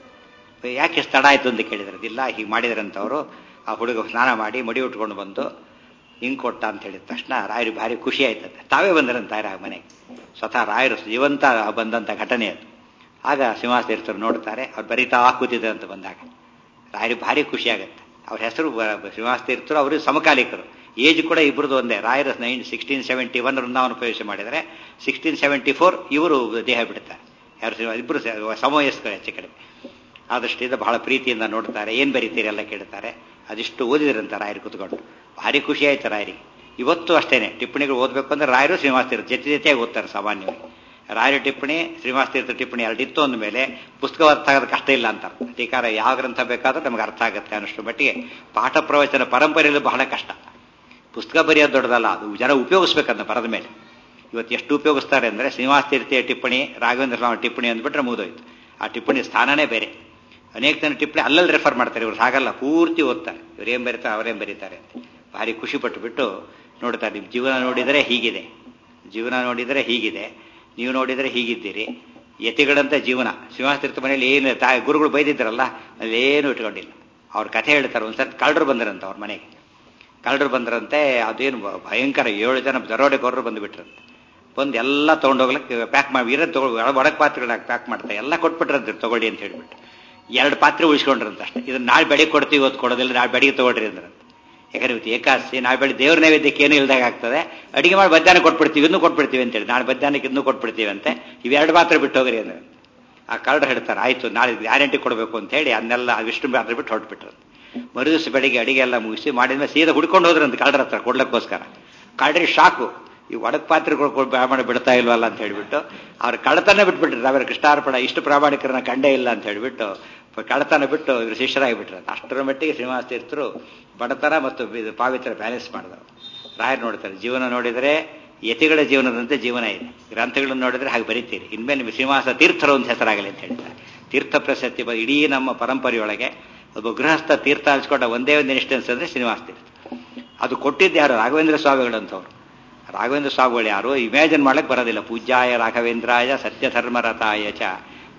ಯಾಕೆ ತಡ ಆಯ್ತು ಅಂತ ಕೇಳಿದ್ರೆ ಇಲ್ಲ ಹೀಗೆ ಮಾಡಿದ್ರಂತವರು ಆ ಹುಡುಗ ಸ್ನಾನ ಮಾಡಿ ಮಡಿ ಉಟ್ಕೊಂಡು ಬಂದು ಹಿಂಗೆ ಕೊಟ್ಟ ಅಂತ ಹೇಳಿದ ತಕ್ಷಣ ರಾಯರು ಭಾರಿ ಖುಷಿ ಆಯ್ತದೆ ತಾವೇ ಬಂದರಂತ ರಾಯರ ಮನೆಗೆ ಸ್ವತಃ ರಾಯರು ಜೀವಂತ ಬಂದಂಥ ಘಟನೆ ಅದು ಆಗ ಶ್ರೀನಿವಾಸ ತೀರ್ಥರು ನೋಡ್ತಾರೆ ಅವ್ರು ಬರೀತಾ ಕೂತಿದ್ದಾರೆ ಅಂತ ಬಂದಾಗ ರಾಯರಿಗೆ ಭಾರಿ ಖುಷಿ ಆಗುತ್ತೆ ಅವ್ರ ಹೆಸರು ಶ್ರೀನಿವಾಸ ತೀರ್ಥರು ಅವರು ಸಮಕಾಲಿಕರು ಏಜ್ ಕೂಡ ಇಬ್ಬರದು ಒಂದೇ ರಾಯರ ನೈನ್ ಸಿಕ್ಸ್ಟೀನ್ ಸೆವೆಂಟಿ ಒನ್ ವೃಂದಾವನ ಪ್ರವೇಶ ಮಾಡಿದರೆ ಸಿಕ್ಸ್ಟೀನ್ ಸೆವೆಂಟಿ ಫೋರ್ ಇವರು ದೇಹ ಬಿಡ್ತಾರೆ ಯಾರು ಇಬ್ಬರು ಸಮವಯಸ್ಕರು ಹೆಚ್ಚು ಕಡಿಮೆ ಆ ದೃಷ್ಟಿಯಿಂದ ಬಹಳ ಪ್ರೀತಿಯಿಂದ ನೋಡ್ತಾರೆ ಏನು ಬರೀತೀರಿ ಎಲ್ಲ ಕೇಳ್ತಾರೆ ಅದಿಷ್ಟು ಓದಿದ್ರಂತ ರಾಯರು ಕುತ್ಕೊಂಡು ಭಾರಿ ಖುಷಿ ಆಯ್ತು ರಾಯರಿಗೆ ಇವತ್ತು ಅಷ್ಟೇನೆ ಟಿಪ್ಪಣಿಗಳು ಓದಬೇಕು ಅಂದ್ರೆ ರಾಯರು ಶ್ರೀನಿವಾಸ ತೀರ್ಥ ಜೊತೆ ಜೊತೆಯಾಗಿ ಓದ್ತಾರೆ ಸಾಮಾನ್ಯವಾಗಿ ರಾಯರ ಟಿಪ್ಪಣಿ ಶ್ರೀನಿವಾಸ ತೀರ್ಥ ಟಿಪ್ಪಣಿ ಎರಡಿತ್ತು ಅಂದ ಮೇಲೆ ಪುಸ್ತಕ ಅರ್ಥ ಆಗೋದು ಕಷ್ಟ ಇಲ್ಲ ಅಂತ ಟೀಕಾರ ಯಾವ ಗ್ರಂಥ ಬೇಕಾದ್ರೂ ನಮ್ಗೆ ಅರ್ಥ ಆಗುತ್ತೆ ಅನ್ನೋಷ್ಟು ಮಟ್ಟಿಗೆ ಪಾಠ ಪ್ರವಚನ ಪರಂಪರೆಯಲ್ಲಿ ಬಹಳ ಕಷ್ಟ ಪುಸ್ತಕ ಬರೆಯೋದು ದೊಡ್ಡದಲ್ಲ ಅದು ಜನ ಉಪಯೋಗಿಸ್ಬೇಕಂತ ಬರದ ಮೇಲೆ ಇವತ್ತು ಎಷ್ಟು ಉಪಯೋಗಿಸ್ತಾರೆ ಅಂದರೆ ಶ್ರೀನಿವಾಸ ತೀರ್ಥಿಯ ಟಿಪ್ಪಣಿ ರಾಘವೇಂದ್ರ ಸ್ವಾಮಿ ಟಿಪ್ಪಣಿ ಅಂದ್ಬಿಟ್ರೆ ಮುಗಿದೋಯ್ತು ಆ ಟಿಪ್ಪಣಿ ಸ್ಥಾನನೇ ಬೇರೆ ಅನೇಕ ಜನ ಟಿಪ್ಪಣಿ ಅಲ್ಲಲ್ಲಿ ರೆಫರ್ ಮಾಡ್ತಾರೆ ಇವ್ರು ಹಾಗಲ್ಲ ಪೂರ್ತಿ ಓದ್ತಾರೆ ಇವ್ರೇನು ಬರೀತಾರೆ ಅವರೇನು ಬರೀತಾರೆ ಅಂತ ಭಾರಿ ಖುಷಿ ಪಟ್ಟುಬಿಟ್ಟು ನೋಡ್ತಾರೆ ನಿಮ್ಮ ಜೀವನ ನೋಡಿದರೆ ಹೀಗಿದೆ ಜೀವನ ನೋಡಿದರೆ ಹೀಗಿದೆ ನೀವು ನೋಡಿದರೆ ಹೀಗಿದ್ದೀರಿ ಯತಿಗಳಂತ ಜೀವನ ಶ್ರೀನಿವಾಸ ತೀರ್ಥ ಮನೆಯಲ್ಲಿ ಏನು ತಾ ಗುರುಗಳು ಬೈದಿದ್ರಲ್ಲ ಅಲ್ಲೇನು ಇಟ್ಕೊಂಡಿಲ್ಲ ಅವ್ರ ಕಥೆ ಹೇಳ್ತಾರೆ ಒಂದ್ಸರಿ ಕಳ್ಳರು ಬಂದರಂತ ಅವ್ರ ಮನೆಗೆ ಕಳ್ಳರು ಬಂದರಂತೆ ಅದೇನು ಭಯಂಕರ ಏಳು ಜನ ದರೋಡೆಗೋರರು ಬಂದುಬಿಟ್ರಂತೆ ಬಂದು ಎಲ್ಲ ತೊಗೊಂಡೋಗ್ಲಿಕ್ಕೆ ಪ್ಯಾಕ್ ಮಾಡಿ ಇರೋದು ತಗೊಳ್ ಒಳಗೆ ಪಾತ್ರೆಗಳಾಗಿ ಪ್ಯಾಕ್ ಮಾಡ್ತಾರೆ ಎಲ್ಲ ಕೊಟ್ಬಿಟ್ರಂತೆ ತಗೊಳ್ಳಿ ಅಂತ ಹೇಳ್ಬಿಟ್ಟು ಎರಡು ಪಾತ್ರೆ ಉಳಿಸ್ಕೊಂಡ್ರಂತ ಅಷ್ಟೇ ಇದನ್ನ ನಾಳೆ ಬೆಳಿಗ್ಗೆ ಕೊಡ್ತೀವಿ ಇವತ್ತು ಕೊಡೋದಿಲ್ಲ ನಾಳೆ ಬೆಳಿಗ್ಗೆ ತಗೊಳ್ರಿ ಅಂದ್ರಂತೆ ಯಾಕಂದ್ರೆ ಇವತ್ತು ಏಕಾದಶಿ ನಾಳೆ ಬೆಳಿಗ್ಗೆ ದೇವ್ರ ನೈವೇದ್ಯಕ್ಕೆ ಏನು ಇಲ್ದಾಗ ಆಗ್ತದೆ ಅಡಿಗೆ ಮಾಡಿ ಮಧ್ಯಾಹ್ನ ಕೊಟ್ಬಿಡ್ತೀವಿ ಇನ್ನೂ ಕೊಟ್ಬಿಡ್ತೀವಿ ಅಂತೇಳಿ ನಾಳೆ ಮಧ್ಯಾಹ್ನಕ್ಕೆ ಇನ್ನೂ ಕೊಟ್ಬಿಡ್ತೀವಿ ಅಂತೆ ಇವೆರಡು ಪಾತ್ರೆ ಬಿಟ್ಟು ಹೋಗ್ರಿ ಅಂದ್ರೆ ಆ ಕಳ್ಳರು ಹೇಳ್ತಾರೆ ಆಯ್ತು ನಾಳೆ ಗ್ಯಾರಂಟಿ ಕೊಡಬೇಕು ಅಂತ ಹೇಳಿ ಅದನ್ನೆಲ್ಲ ವಿಷ್ಣು ಪಾತ್ರೆ ಬಿಟ್ಟು ಹೊರಟ್ಬಿಟ್ರು ಮರುದಿವಸ ಬೆಳಿಗ್ಗೆ ಅಡಿಗೆ ಎಲ್ಲ ಮುಗಿಸಿ ಮಾಡಿದ್ಮೇಲೆ ಸೀದಾ ಹುಡ್ಕೊಂಡು ಹೋದ್ರಂತ ಕಳ್ಳರ ಹತ್ರ ಕೊಡ್ಲಿಕ್ಕೋಸ್ಕರ ಕಳ್ಳರಿಗೆ ಶಾಕು ಈ ಒಡಕ್ ಪಾತ್ರೆಗಳು ಬ್ರಾಹ್ಮಣ ಬಿಡ್ತಾ ಇಲ್ವಲ್ಲ ಅಂತ ಹೇಳ್ಬಿಟ್ಟು ಅವ್ರ ಕಳ್ಳತನ ಬಿಟ್ಬಿಟ್ರು ನಾವೇನು ಕೃಷ್ಣಾರ್ಪಣ ಇಷ್ಟು ಪ್ರಾಮಾಣಿಕರನ್ನ ಕಂಡೇ ಇಲ್ಲ ಅಂತ ಹೇಳ್ಬಿಟ್ಟು ಕಳ್ಳತನ ಬಿಟ್ಟು ಇವರು ಶಿಷ್ಯರಾಗಿಬಿಟ್ರು ಅಷ್ಟರ ಮಟ್ಟಿಗೆ ಶ್ರೀನಿವಾಸ ತೀರ್ಥರು ಬಡತನ ಮತ್ತು ಪಾವಿತ್ರ ಬ್ಯಾಲೆನ್ಸ್ ಮಾಡಿದವರು ರಾಯರು ನೋಡ್ತಾರೆ ಜೀವನ ನೋಡಿದರೆ ಯತಿಗಳ ಜೀವನದಂತೆ ಜೀವನ ಇದೆ ಗ್ರಂಥಗಳನ್ನು ನೋಡಿದ್ರೆ ಹಾಗೆ ಬರೀತೀರಿ ಇನ್ಮೇಲೆ ನಿಮಗೆ ಶ್ರೀನಿವಾಸ ತೀರ್ಥರು ಅಂತ ಹೆಸರಾಗಲಿ ಅಂತ ಹೇಳ್ತಾರೆ ತೀರ್ಥ ಪ್ರಶಸ್ತಿ ಇಡೀ ನಮ್ಮ ಪರಂಪರೆಯೊಳಗೆ ಒಬ್ಬ ಗೃಹಸ್ಥ ತೀರ್ಥ ಹಂಚ್ಕೊಂಡ ಒಂದೇ ಒಂದು ಇನ್ಸ್ಟೆನ್ಸ್ ಅಂದ್ರೆ ಶ್ರೀನಿವಾಸ ತೀರ್ಥ ಅದು ಕೊಟ್ಟಿದ್ದು ಯಾರು ರಾಘವೇಂದ್ರ ಸ್ವಾಮಿಗಳಂತವ್ರು ರಾಘವೇಂದ್ರ ಸ್ವಾಮಿಗಳು ಯಾರು ಇಮ್ಯಾಜಿನ್ ಮಾಡಕ್ ಬರೋದಿಲ್ಲ ಪೂಜ್ಯಾಯ ರಾಘವೇಂದ್ರಾಯ ಸತ್ಯಧರ್ಮರತಾಯ ಚ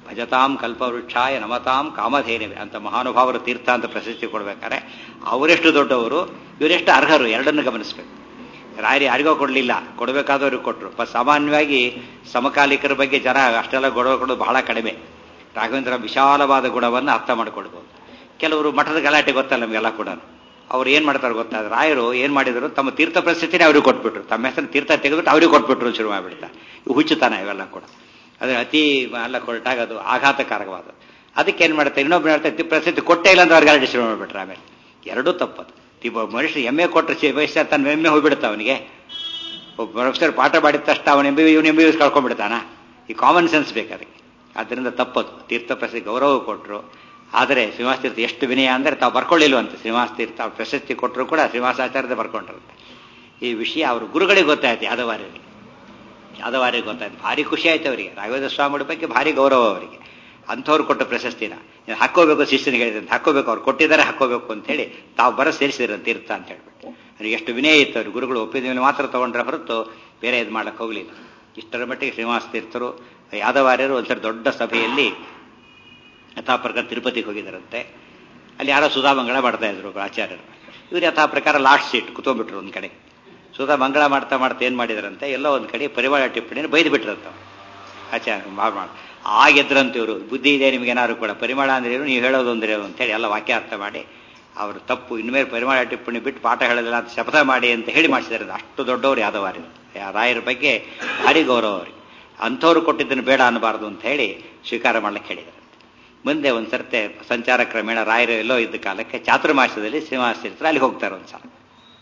ಭಜತಾಂ ಕಲ್ಪವೃಕ್ಷಾಯ ನಮತಾಂ ಕಾಮಧೇನವೆ ಅಂತ ಮಹಾನುಭಾವರು ತೀರ್ಥ ಅಂತ ಪ್ರಶಸ್ತಿ ಕೊಡ್ಬೇಕಾದ್ರೆ ಅವರೆಷ್ಟು ದೊಡ್ಡವರು ಇವರೆಷ್ಟು ಅರ್ಹರು ಎರಡನ್ನು ಗಮನಿಸಬೇಕು ರಾಯರು ಯಾರಿಗೋ ಕೊಡಲಿಲ್ಲ ಕೊಡಬೇಕಾದವ್ರಿಗೆ ಕೊಟ್ಟರು ಪ ಸಾಮಾನ್ಯವಾಗಿ ಸಮಕಾಲಿಕರ ಬಗ್ಗೆ ಜನ ಅಷ್ಟೆಲ್ಲ ಗೌರವ ಕೊಡೋದು ಬಹಳ ಕಡಿಮೆ ರಾಘವೇಂದ್ರ ವಿಶಾಲವಾದ ಗುಣವನ್ನು ಅರ್ಥ ಮಾಡಿಕೊಡ್ಬೋದು ಕೆಲವರು ಮಠದ ಗಲಾಟೆ ಗೊತ್ತಲ್ಲ ನಮಗೆಲ್ಲ ಕೂಡ ಅವ್ರು ಏನು ಮಾಡ್ತಾರೆ ಗೊತ್ತಾ ರಾಯರು ಏನು ಮಾಡಿದ್ರು ತಮ್ಮ ತೀರ್ಥ ಪ್ರಶಸ್ತಿನೇ ಅವ್ರಿಗೆ ಕೊಟ್ಬಿಟ್ರು ತಮ್ಮ ಹೆಸರು ತೀರ್ಥ ತೆಗೆದ್ಬಿಟ್ಟು ಅವ್ರಿಗೆ ಕೊಟ್ಬಿಟ್ರು ಶುರು ಮಾಡಿಬಿಡ್ತಾರೆ ಇವು ಹುಚ್ಚುತ್ತಾನ ಇವೆಲ್ಲ ಕೂಡ ಅದ್ರ ಅತಿ ಎಲ್ಲ ಕೊರಟಾಗ ಅದು ಆಘಾತಕಾರಕವಾದ ಅದಕ್ಕೆ ಏನು ಮಾಡ್ತಾರೆ ಇನ್ನೊಬ್ಬ ಹೇಳ್ತಾರೆ ಪ್ರಸಿದ್ಧಿ ಕೊಟ್ಟೇ ಇಲ್ಲ ಅಂದ್ರೆ ಅವ್ರಿಗೆ ಗಲಾಟೆ ಶುರು ಮಾಡಿಬಿಟ್ರೆ ಆಮೇಲೆ ಎರಡೂ ತಪ್ಪದು ಇಬ್ಬ ಮನುಷ್ಯ ಎಮ್ಮೆ ಕೊಟ್ಟರೆ ವಯಸ್ಸ ತನ್ನ ಎಮ್ಮೆ ಹೋಗ್ಬಿಡುತ್ತೆ ಅವನಿಗೆ ಒಬ್ಬ ಪ್ರೊಫೆಸರ್ ಪಾಠ ಮಾಡಿದ ತಕ್ಷಣ ಅವನ ಎಂ ಬಿ ಇವನು ಎಂ ಬಿ ಎಸ್ ಕಳ್ಕೊಂಡ್ಬಿಡ್ತಾನ ಈ ಕಾಮನ್ ಸೆನ್ಸ್ ಬೇಕಾದ್ರೆ ಅದರಿಂದ ತಪ್ಪದು ತೀರ್ಥ ಪ್ರಶಸ್ತಿ ಗೌರವ ಕೊಟ್ಟರು ಆದರೆ ಶ್ರೀನಿವಾಸ ತೀರ್ಥ ಎಷ್ಟು ವಿನಯ ಅಂದರೆ ತಾವು ಬರ್ಕೊಳ್ಳಿಲ್ವಂತೆ ಶ್ರೀನಿವಾಸ ತೀರ್ಥ ಅವ್ರು ಪ್ರಶಸ್ತಿ ಕೊಟ್ಟರು ಕೂಡ ಶ್ರೀನಿವಾಸಾಚಾರ್ಯದ ಬರ್ಕೊಂಡಿರುತ್ತೆ ಈ ವಿಷಯ ಅವ್ರ ಗುರುಗಳಿಗೆ ಗೊತ್ತಾಯ್ತು ಯಾದವಾರ್ಯರಿಗೆ ಯಾದವಾರ್ಯರಿಗೆ ಗೊತ್ತಾಯ್ತು ಭಾರಿ ಖುಷಿ ಆಯ್ತು ಅವರಿಗೆ ರಾಘವೇಂದ್ರ ಸ್ವಾಮಿಗಳ ಬಗ್ಗೆ ಭಾರಿ ಗೌರವ ಅವರಿಗೆ ಅಂಥವ್ರು ಕೊಟ್ಟ ಪ್ರಶಸ್ತಿನ ನೀನು ಹಾಕೋಬೇಕು ಶಿಷ್ಯನಿಗೆ ಹೇಳಿದಂತೆ ಹಾಕೋಬೇಕು ಅವ್ರು ಕೊಟ್ಟಿದ್ದಾರೆ ಹಾಕೋಬೇಕು ಅಂತ ಹೇಳಿ ತಾವು ಬರ ಸೇರಿಸಿದ್ರು ತೀರ್ಥ ಅಂತ ಹೇಳ್ಬಿಟ್ಟು ಅವ್ರಿಗೆ ಎಷ್ಟು ವಿನಯ ಇತ್ತು ಅವ್ರು ಗುರುಗಳು ಒಪ್ಪಿದ ಮೇಲೆ ಮಾತ್ರ ತಗೊಂಡ್ರೆ ಹೊರತು ಬೇರೆ ಇದು ಮಾಡಕ್ಕೆ ಹೋಗಲಿಲ್ಲ ಇಷ್ಟರ ಮಟ್ಟಿಗೆ ಶ್ರೀನಿವಾಸ ತೀರ್ಥರು ಯಾದವಾರ್ಯರು ಒಂದ್ಸರಿ ದೊಡ್ಡ ಸಭೆಯಲ್ಲಿ ಯಥಾ ಪ್ರಕಾರ ತಿರುಪತಿಗೆ ಹೋಗಿದ್ದಾರಂತೆ ಅಲ್ಲಿ ಯಾರೋ ಸುಧಾ ಮಂಗಳ ಮಾಡ್ತಾ ಇದ್ರು ಆಚಾರ್ಯರು ಇವ್ರು ಯಥಾ ಪ್ರಕಾರ ಲಾಸ್ಟ್ ಸೀಟ್ ಕುತ್ಕೊಂಡ್ಬಿಟ್ರು ಒಂದು ಕಡೆ ಸುಧಾ ಮಂಗಳ ಮಾಡ್ತಾ ಮಾಡ್ತಾ ಏನು ಮಾಡಿದಾರಂತೆ ಎಲ್ಲೋ ಒಂದು ಕಡೆ ಪರಿವಾರ ಟಿಪ್ಪಣಿನ ಬೈದು ಬಿಟ್ರಂತ ಆಚಾರ್ಯ ಮಾಡಿ ಆಗಿದ್ರಂತ ಇವರು ಬುದ್ಧಿ ಇದೆ ನಿಮಗೇನಾದ್ರು ಕೂಡ ಪರಿಮಾಣ ಅಂದ್ರೆ ಏನು ನೀವು ಹೇಳೋದು ಅಂದ್ರೆ ಏನು ಅಂತೇಳಿ ಎಲ್ಲ ವಾಕ್ಯ ಅರ್ಥ ಮಾಡಿ ಅವರು ತಪ್ಪು ಇನ್ಮೇಲೆ ಪರಿಮಾಣ ಟಿಪ್ಪಣಿ ಬಿಟ್ಟು ಪಾಠ ಹೇಳೋದಿಲ್ಲ ಅಂತ ಶಪಥ ಮಾಡಿ ಅಂತ ಹೇಳಿ ಮಾಡಿಸಿದಾರೆ ಅಷ್ಟು ದೊಡ್ಡವರು ಯಾದವಾರಿ ರಾಯರ ಬಗ್ಗೆ ಭಾರಿ ಗೌರವ ಅವ್ರಿಗೆ ಅಂಥವ್ರು ಕೊಟ್ಟಿದ್ದನ್ನು ಬೇಡ ಅನ್ನಬಾರ್ದು ಅಂತ ಹೇಳಿ ಸ್ವೀಕಾರ ಮಾಡ್ಲಿಕ್ಕೆ ಹೇಳಿದ್ದಾರೆ ಮುಂದೆ ಒಂದು ಸರ್ತೆ ಸಂಚಾರ ಕ್ರಮೇಣ ರಾಯರು ಎಲ್ಲೋ ಇದ್ದ ಕಾಲಕ್ಕೆ ಚಾತುರ್ಮಾಸದಲ್ಲಿ ಶ್ರೀನಿವಾಸ ತೀರ್ಥರು ಅಲ್ಲಿ ಹೋಗ್ತಾರೆ ಒಂದು ಸಲ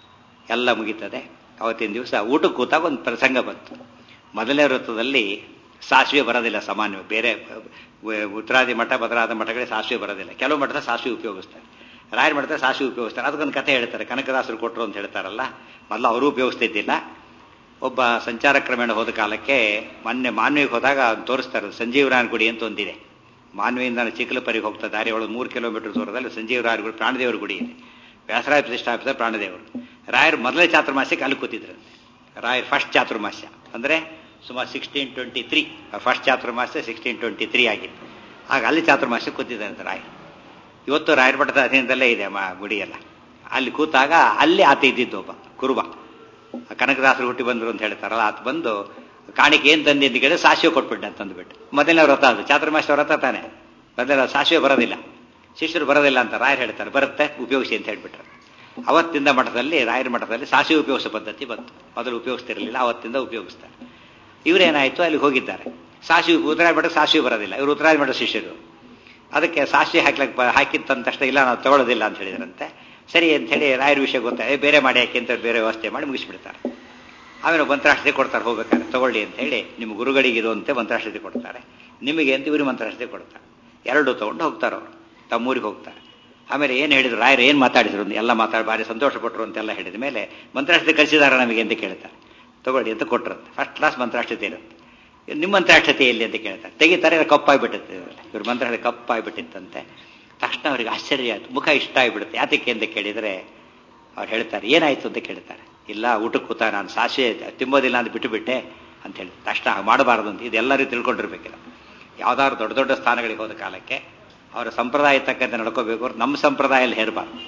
ಎಲ್ಲ ಮುಗೀತದೆ ಅವತ್ತಿನ ದಿವಸ ಊಟಕ್ಕೆ ಕೂತಾಗ ಒಂದು ಪ್ರಸಂಗ ಬಂತು ಮೊದಲನೇ ವೃತ್ತದಲ್ಲಿ ಸಾಸಿವೆ ಬರೋದಿಲ್ಲ ಸಾಮಾನ್ಯ ಬೇರೆ ಉತ್ತರಾದಿ ಮಠ ಬದಲಾದ ಮಠಗಳಿಗೆ ಸಾಸಿವೆ ಬರೋದಿಲ್ಲ ಕೆಲವು ಮಠದ ಸಾಸಿವೆ ಉಪಯೋಗಿಸ್ತಾರೆ ರಾಯರ ಮಠದ ಸಾಸಿವೆ ಉಪಯೋಗಿಸ್ತಾರೆ ಅದಕ್ಕೊಂದು ಕಥೆ ಹೇಳ್ತಾರೆ ಕನಕದಾಸರು ಕೊಟ್ಟರು ಅಂತ ಹೇಳ್ತಾರಲ್ಲ ಮೊದಲು ಅವರು ಉಪಯೋಗಿಸ್ತಿದ್ದಿಲ್ಲ ಒಬ್ಬ ಸಂಚಾರ ಕ್ರಮೇಣ ಹೋದ ಕಾಲಕ್ಕೆ ಮೊನ್ನೆ ಮಾನ್ವಿಗೆ ಹೋದಾಗ ತೋರಿಸ್ತಾರೆ ಸಂಜೀವರಾಯನ ಗುಡಿ ಅಂತ ಒಂದಿದೆ ಮಾನ್ವಿಯಿಂದ ಚಿಕ್ಕಲಪರಿಗೆ ಹೋಗ್ತಾ ದಾರಿ ಒಳಗೆ ಮೂರು ಕಿಲೋಮೀಟರ್ ದೂರದಲ್ಲಿ ಸಂಜೀವರಾಯನ ಗುಡಿ ಪ್ರಾಣದೇವರ ಗುಡಿ ಇದೆ ವ್ಯಾಸರಾಯ ಪ್ರತಿಷ್ಠಾಪಿಸಿದ ಪ್ರಾಣದೇವರು ರಾಯರು ಮೊದಲನೇ ಚಾತುರ್ಮಾಸ್ಯಕ್ಕೆ ಅಲ್ಲಿ ಕೂತಿದ್ರು ರಾಯರ್ ಫಸ್ಟ್ ಚಾತುರ್ಮಾಸ್ಯ ಅಂದರೆ ಸುಮಾರು sixteen twenty three first Chaturmasya sixteen twenty three ಆಗಿತ್ತು ಆಗ ಅಲ್ಲಿ ಚಾತುರ್ಮಾಸ್ಯ ಕೂತಿದ್ದಂತೆ ರಾಯರ್ ಇವತ್ತು ರಾಯರ ಮಠದ ಅಧೀನದಲ್ಲೇ ಇದೆ ಮಾ ಗುಡಿಯೆಲ್ಲ ಅಲ್ಲಿ ಕೂತಾಗ ಅಲ್ಲಿ ಆತ ಇದ್ದಿದ್ದು ಒಬ್ಬ ಕುರುಬ ಕನಕದಾಸರು ಹುಟ್ಟಿ ಬಂದರು ಅಂತ ಹೇಳ್ತಾರಲ್ಲ ಆತ ಬಂದು ಕಾಣಿಕೆ ಏನು ತಂದಿದ್ದು ಕೇಳಿದ್ರೆ ಸಾಸಿವೆ ಕೊಟ್ಬಿಟ್ಟೆ ಅಂತಂದ್ಬಿಟ್ಟು ಮೊದಲನೇ ವ್ರತ ಅದು ಚಾತುರ್ಮಾಸ್ಯ ವ್ರತ ತಾನೆ ಮೊದಲ ಸಾಸಿವೆ ಬರೋದಿಲ್ಲ ಶಿಷ್ಯರು ಬರೋದಿಲ್ಲ ಅಂತ ರಾಯರು ಹೇಳ್ತಾರೆ ಬರುತ್ತೆ ಉಪಯೋಗಿಸಿ ಅಂತ ಹೇಳ್ಬಿಟ್ರೆ ಅವತ್ತಿಂದ ಮಠದಲ್ಲಿ ರಾಯರ ಮಠದಲ್ಲಿ ಸಾಸಿವೆ ಉಪಯೋಗಿಸೋ ಪದ್ಧತಿ ಬಂತು ಮೊದಲು ಉಪಯೋಗಿಸ್ತಿರಲಿಲ್ಲ ಅವತ್ತಿಂದ ಉಪಯೋಗಿಸ್ತಾರೆ ಇವರೇನಾಯಿತು ಅಲ್ಲಿ ಹೋಗಿದ್ದಾರೆ ಸಾಸಿವೆ ಉತ್ತರಾಯ ಮಠಕ್ಕೆ ಸಾಸಿವೆ ಬರೋದಿಲ್ಲ ಇವರು ಉತ್ತರಾಯ ಮಠ ಶಿಷ್ಯರು ಅದಕ್ಕೆ ಸಾಸಿವೆ ಹಾಕ್ಲಕ್ಕೆ ಹಾಕಿದ್ದ ತಕ್ಷಣ ಇಲ್ಲ ನಾವು ತಗೊಳ್ಳೋದಿಲ್ಲ ಅಂತ ಹೇಳಿದ್ರಂತೆ ಸರಿ ಅಂತ ಹೇಳಿ ರಾಯರ ವಿಷಯ ಗೊತ್ತಾಗ ಬೇರೆ ಮಾಡಿ ಹಾಕಿ ಅಂತ ಬೇರೆ ವ್ಯವಸ್ಥೆ ಮಾಡಿ ಮುಗಿಸ್ಬಿಡ್ತಾರೆ ಆಮೇಲೆ ಮಂತ್ರಾಕ್ಷತೆ ಕೊಡ್ತಾರೆ ಹೋಗ್ಬೇಕಾದ್ರೆ ತಗೊಳ್ಳಿ ಅಂತ ಹೇಳಿ ನಿಮ್ಮ ಗುರುಗಳಿಗೆ ಇರುವಂತೆ ಮಂತ್ರಾಕ್ಷತೆ ಕೊಡ್ತಾರೆ ನಿಮಗೆ ಅಂತ ಇವರು ಮಂತ್ರಾಕ್ಷತೆ ಕೊಡ್ತಾರೆ ಎರಡು ತಗೊಂಡು ಹೋಗ್ತಾರೆ ಅವರು ತಮ್ಮೂರಿಗೆ ಹೋಗ್ತಾರೆ ಆಮೇಲೆ ಏನು ಹೇಳಿದ್ರು ರಾಯರು ಏನು ಮಾತಾಡಿದ್ರು ಎಲ್ಲ ಮಾತಾಡಿ ಭಾರಿ ಸಂತೋಷಪಟ್ಟರು ಅಂತೆಲ್ಲ ಹೇಳಿದ ಮೇಲೆ ಮಂತ್ರಾಕ್ಷತೆ ಕಳಿಸಿದಾರ ನಮಗೆ ಅಂತ ಕೇಳ್ತಾರೆ ತಗೊಳ್ಳಿ ಅಂತ ಕೊಟ್ಟರಂತೆ ಫಸ್ಟ್ ಕ್ಲಾಸ್ ಮಂತ್ರಾಕ್ಷತೆ ಇರುತ್ತೆ ನಿಮ್ಮ ಮಂತ್ರಾಕ್ಷತೆ ಎಲ್ಲಿ ಅಂತ ಕೇಳ್ತಾರೆ ತೆಗಿತಾರೆ ಕಪ್ಪಾಗಿಬಿಟ್ಟಿತ್ತು ಇವ್ರ ಮಂತ್ರಾಕ್ಷತೆ ಕಪ್ಪಾಗಿಬಿಟ್ಟಿತ್ತಂತೆ ತಕ್ಷಣ ಅವ್ರಿಗೆ ಆಶ್ಚರ್ಯ ಆಯ್ತು ಮುಖ ಇಷ್ಟ ಆಗಿಬಿಡುತ್ತೆ ಯಾತಕ್ಕೆ ಅಂತ ಕೇಳಿದರೆ ಅವ್ರು ಹೇಳ್ತಾರೆ ಏನಾಯ್ತು ಅಂತ ಕೇಳ್ತಾರೆ ಇಲ್ಲ ಊಟಕ್ಕೆ ಕೂತ ನಾನು ಸಾಸಿವೆ ತಿಂಬೋದಿಲ್ಲ ಅಂತ ಬಿಟ್ಟುಬಿಟ್ಟೆ ಅಂತ ಹೇಳಿ ತಕ್ಷಣ ಹಾಗೆ ಮಾಡಬಾರ್ದು ಅಂತ ಇದೆಲ್ಲರೂ ತಿಳ್ಕೊಂಡಿರ್ಬೇಕಿಲ್ಲ ಯಾವ್ದಾದ್ರು ದೊಡ್ಡ ದೊಡ್ಡ ಸ್ಥಾನಗಳಿಗೆ ಹೋದ ಕಾಲಕ್ಕೆ ಅವರ ಸಂಪ್ರದಾಯ ತಕ್ಕಂತೆ ನಡ್ಕೋಬೇಕು ನಮ್ಮ ಸಂಪ್ರದಾಯದಲ್ಲಿ ಹೇರಬಾರ್ದು